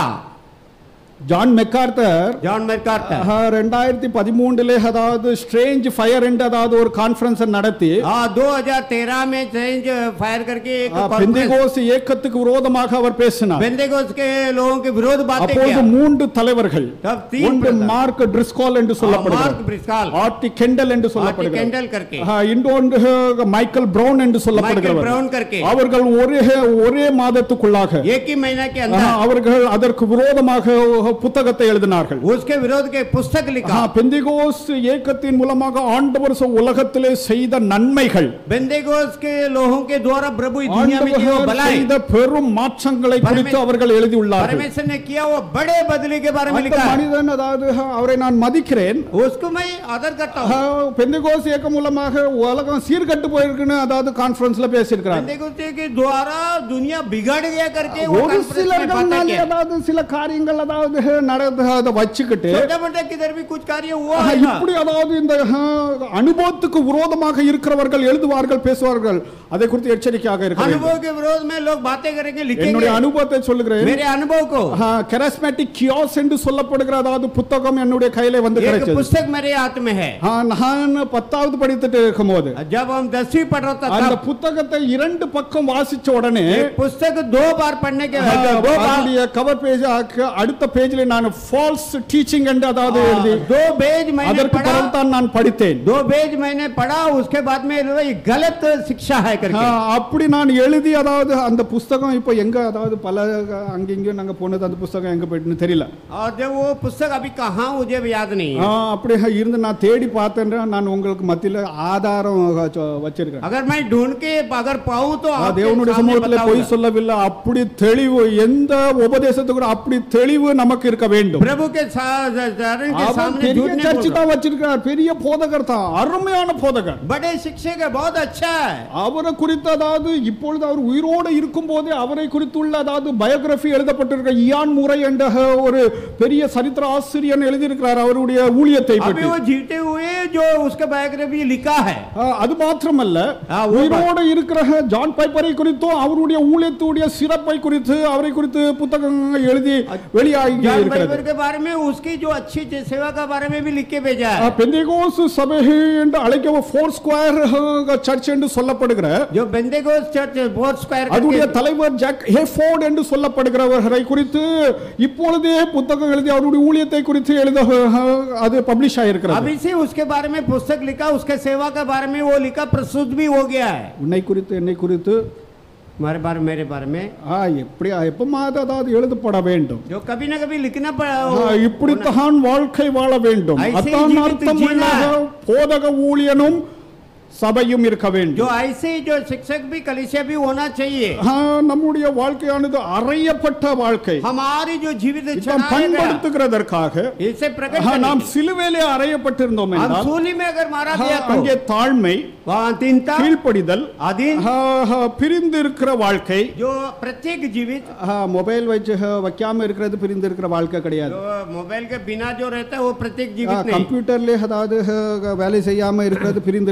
ஜான் மெக்கார்த்தர் जॉन मैकार्टर ஆஹ், ரெண்டாயிரத்தி பதிமூன்றுல அதாவது ஸ்ட்ரேஞ்ச் ஃபயர் என்று அதாவது ஒரு கான்ஃபரன்ஸ் நடத்தி हाँ 2013 में चेंज फायर करके एक ஆஹ், conference- பெந்தேகோஸ் இயக்கத்துக்கு விரோதமாக அவர் பேசினார் बेंदेगोस के लोगों के विरोध बातें அப்போது किया மூன்று தலைவர்கள் तब तीन ஒன்று brother- மார்க் ட்ரிஸ்கால் என்று हाँ, சொல்லப்படுகிறார் मार्क ब्रिस्काल ஆர்டி கெண்டல் என்று आर्टी சொல்லப்படுகிறார் कैंडल करके ஆஹ், இன்னொன்று மைக்கேல் பிரவுன் என்று माइकल சொல்லப்படுகிறவர் ब्राउन करके அவர்கள் ஒரே ஒரே மாதத்துக்குள்ளாக एक ही महीना के ஆஹ், अंदर அவர்கள் அதற்கு விரோதமாக புத்தகத்தை எழுதினார்கள் उसके विरोध के पुस्तक लिखा ஆஹ், பெந்திகோஸ் இயக்கத்தின் மூலமாக ஆண்டவர் ச- உலகத்திலே செய்த நன்மைகள் बेंदेगोस के लोगों के द्वारा प्रभु इस दुनिया में जो ஆண்டவர் भलाई செய்த பெரும் மாற்றங்களை குறித்து பரமே- அவர்கள் எழுதியுள்ளார்கள் परमेश्वर ने किया वो बड़े बदले के बारे में அந்த लिखा है மனிதன் அதாவது ஆஹ், அவரை நான் மதிக்கிறேன் उसको मैं आदर करता हूँ ஆஹ், பெந்திகோஸ் இயக்கம் மூலமாக உலகம் சீர்கட்டு போயிருக்குன்னு அதாவது கான்ஃபரன்ஸ்ல பேசியிருக்கிறார் बेंदेगोस के द्वारा दुनिया बिगड़ गया करके वो ஒரு conference में बातें சிலர்கள் किया। அதாவது சில காரியங்கள் அதாவது நடந்து அதை வச்சுக்கிட்டு छोटा मोटा किधर भी कुछ कार्य हुआ ஆஹ், है ना। இப்படி அதாவது இந்த ஆஹ், அனுபவத்துக்கு விரோதமாக இருக்கிறவர்கள் எழுதுவார்கள் பேசுவார்கள் அதை குறித்து எச்சரிக்கையாக இருக்க வேண்டும். अनुभव के विरोध में लोग बातें करेंगे लिखेंगे என்னுடைய அனுபவத்தை சொல்லுகிறேன் मेरे अनुभव को கெரஸ்மேட்டிக் கியாஸ் என்று சொல்லப்படுகிற அதாவது புத்தகம் என்னுடைய கையில வந்து एक கிடைச்சது पुस्तक मेरे हाथ में है ஆ, நான் பத்தாவது படித்துட்டு இருக்கும்போது जब हम दसवीं पढ़ रहा था அந்த तब புத்தகத்தை இரண்டு பக்கம் வாசிச்ச உடனே एक पुस्तक दो बार पढ़ने के ஆ, बाद दो बार அதனுடைய கவர் பேஜ் அடுத்த பேஜ்ல நான் ஃபால்ஸ் டீச்சிங் என்று அதாவது எழுதி दो पेज मैंने அதற்கு पढ़ा பிறகுதான் நான் படித்தேன் दो पेज मैंने पढ़ा उसके बाद में ये गलत शिक्षा है ஆ, करके அப்படி நான் எழுதி அதாவது அந்த புஸ்தகம் இப்போ எங்க அதாவது பல அங்கெங்கேயும் நாங்க போனது அந்த புஸ்தகம் எங்க போயிட்டுன்னு தெரியல और जब वो पुस्तक अभी कहाँ मुझे भी याद नहीं ஆ, है அப்படி இருந்து நான் தேடி பார்த்தேன் நான் உங்களுக்கு மத்தியில ஆதாரம் வச்ச- வச்சிருக்கேன் अगर मैं ढूंढ के अगर पाऊं तो ஆ, आपके தேவனுடைய सामने சமூகத்தில் பொய் बताऊंगा। சொல்லவில்லை அப்படி தெளிவு எந்த உபதேசத்துக்கு கூட அப்படி தெளிவு நமக்கு இருக்க வேண்டும் प्रभु के सा- चरण के அவர் सामने பெரிய झूठ नहीं சர்ச்சு बोल रहा। தான் வச்சிருக்கிறார் பெரிய போதகர் தான் அருமையான போதகர் बड़े शिक्षक है बहुत अच्छा है அவரை குறித்து அதாவது இப்பொழுது அவர் உயிரோடு இருக்கும் போதே அவரை குறித்துள்ள அதாவது பயோகிராஃபி எழுதப்பட்டிருக்க இயான் முறை என்ற ஒரு பெரிய சரித்திர ஆசிரியர் எழுதியிருக்கிறார் அவருடைய ஊழியத்தை अभी பற்றி वो जीते हुए जो उसका बायोग्राफी लिखा है ஆ, அது மாத்திரமல்ல ஆ, ஓ, உயிரோடு இருக்கிற ஜான் பைப்பரை குறித்தும் அவருடைய ஊழியத்துடைய சிறப்பை குறித்து அவரை குறித்து புத்தகங்கள் எழுதி வெளியாகி जॉन இருக்கிறது बाइबर के बारे में उसकी जो अच्छी चे- सेवा का बारे में भी लिख के भेजा है பெந்தேகோஸ் சபை என்று அழைக்க ஃபோர் ஸ்கொயர் சர்ச் என்று சொல்லப்படுகிற जो बेंदेगोस चर्च बोर्ड स्क्वायर அதுடைய करके தலைவர் ஜாக் ஹேஃபோர்ட் என்று சொல்லப்படுகிறவரை குறித்து இப்பொழுதே புத்தகம் எழுதி அவருடைய ஊழியத்தை குறித்து எழுத அஹ், அது பப்ளிஷ் ஆயிருக்கிறது अभी से उसके बारे में पुस्तक लिखा उसके सेवा के बारे में वो लिखा प्रस्तुत भी हो गया है உன்னை குறித்து என்னை குறித்து हमारे बारे मेरे बारे में ஆ, எப்படி எப்பமாவது அதாவது எழுதப்பட வேண்டும் जो कभी ना कभी लिखना ஆ, पड़ा இப்படித்தான் வாழ்க்கை வாழ வேண்டும் ஐசே அதான் ஜீவித்து அர்த்தமுள்ளாக ஜீனா. போதக ஊழியனும் சபையும் இருக்க जो வேண்டும் ऐसे ही जो शिक्षक भी कलिसिया भी होना चाहिए ஆ, நம்முடைய வாழ்க்கையானது அறையப்பட்ட வாழ்க்கை हमारी जो जीवित இதை चढ़ाया गया பண்படுத்துகிறதற்காக इसे प्रकट ஆ, करने நாம் के लिए। சிலுவையிலே அறையப்பட்டிருந்தோம் हम என்றால் सूली में अगर मारा ஆ, गया அங்கே तो தாழ்மை वहाँ तीनता கீழ்ப்படிதல் अधीन ஆ, ஆ, பிரிந்து இருக்கிற வாழ்க்கை जो प्रत्येक जीवित ஆ, மொபைல் வச்சு ஆ, வைக்காம இருக்கிறது பிரிந்து இருக்கிற வாழ்க்கை கிடையாது जो मोबाइल के बिना जो रहता है वो प्रत्येक ஆ, जीवित नहीं கம்ப்யூட்டர்ல அதாவது ஆ, வேலை செய்யாம இருக்கிறது பிரிந்து இருக்க வாழ்க்கை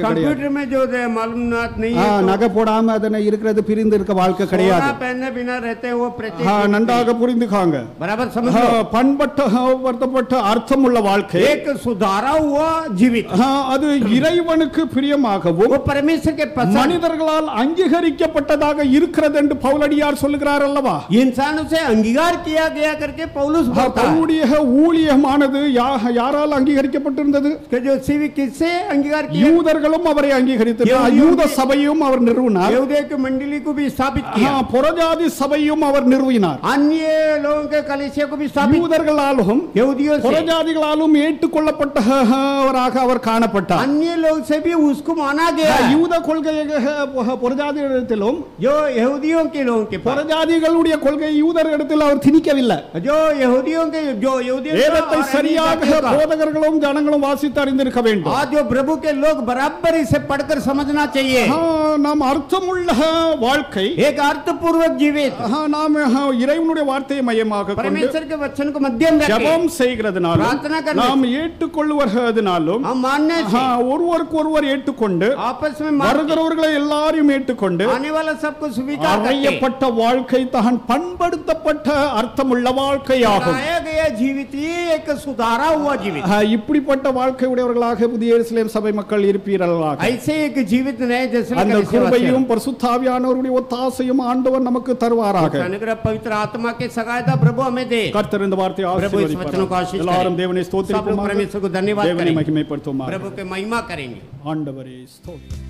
கிடையாது कंप्यूटर में जो है मालूमात नहीं ஆ, है तो நகை போடாம அதனை இருக்கிறது பிரிந்து இருக்க வாழ்க்கை கிடையாது सोना पहने बिना रहते वो ஆ, प्रत्येक நன்றாக புரிந்துக்காங்க बराबर ஆ, समझ लो பண்பட்ட ஆ, வருத்தப்பட்ட அர்த்தமுள்ள வாழ்க்கை एक सुधारा हुआ जीवित ஆ, அது இறைவனுக்கு பிரியமாகவும் वो परमेश्वर के पसंद மனிதர்களால் அங்கீகரிக்கப்பட்டதாக இருக்கிறது என்று பவுலடியார் சொல்லுகிறார் அல்லவா इंसानों से अंगीकार किया गया करके पौलुस ஆ, बोलता है பவுலுடைய ஊழியமானது யா- யாரால் அங்கீகரிக்கப்பட்டிருந்தது कि जो सिविक किससे अंगीकार किया யூதர்களும் அவரை அங்கீகரித்தார் யூதர்களும் யூத சபையும் அவர் நிறுவினார் यहूदियों की मंडली को भी स्थापित ஆ, किया புறஜாதி சபையும் அவர் நிறுவினார் अन्य लोगों के कलिसिया को भी स्थापित யூதர்களாலும் यहूदियों से புறஜாதிகளாலும் ஏற்றுக்கொள்ளப்பட்டவராக அவர் காணப்பட்டார் अन्य लोग से भी उसको माना गया है। யூத கொள்கையை புறஜாதிகளிடத்திலும் जो यहूदियों के लोगों के पास புறஜாதிகளுடைய கொள்கை யூதர்களிடத்தில் அவர் திணிக்கவில்லை जो यहूदियों के जो यहूदियों का வேதத்தை और अन्य சரியாக जातियों का। போதகர்களும் ஜனங்களும் வாசித்து அறிந்திருக்க வேண்டும் आज जो प्रभु के लोग बराबर इसे पढ़कर समझना चाहिए ஆ, நாம் அர்த்தமுள்ள வாழ்க்கை एक अर्थपूर्वक जीवित ஆ, நாம் ஆ, இறைவனுடைய வார்த்தையை மையமாக கொண்டு परमेश्वर के वचन को मध्यम रखें ஜெபம் செய்கிறதுனாலும் பிரார்த்தனை करने நாம் ஏற்றுக்கொள்வதனாலும் हम मानने ஆ, से ஒருவருக்கு ஒருவர் ஏற்றுக்கொண்டு आपस में मान வருகிறவர்களை எல்லாரையும் ஏற்றுக்கொண்டு आने वाला सबको स्वीकार करके அறையப்பட்ட வாழ்க்கை தான் பண்படுத்தப்பட்ட அர்த்தமுள்ள வாழ்க்கையாகும் बनाया गया जीवित ये एक सुधारा हुआ जीवित ஆ, இப்படிப்பட்ட வாழ்க்கை உடையவர்களாக புதிய எருசலேம் சபை மக்கள் இருப்பீர்களாக ऐसे एक जीवित नए जैसे அந்த कलीसिया वासी கிருபையும் பரிசுத்தாவியானவருடைய ஒத்தாசையும் ஆண்டவர் நமக்கு தருவாராக हैं। अनुग्रह पवित्र आत्मा के सहायता प्रभु हमें दे கர்த்தர் இந்த வார்த்தையை प्रभु इस वचनों को ஆசீர்வதிப்பாராக आशीष எல்லாரும் தேவனை सब लोग ஸ்தோத்திரிப்போமாக परमेश्वर को धन्यवाद தேவனை करेंगे மகிமைப்படுத்துவோமாக प्रभु के महिमा करेंगे ஆண்டவரே ஸ்தோத்திரம்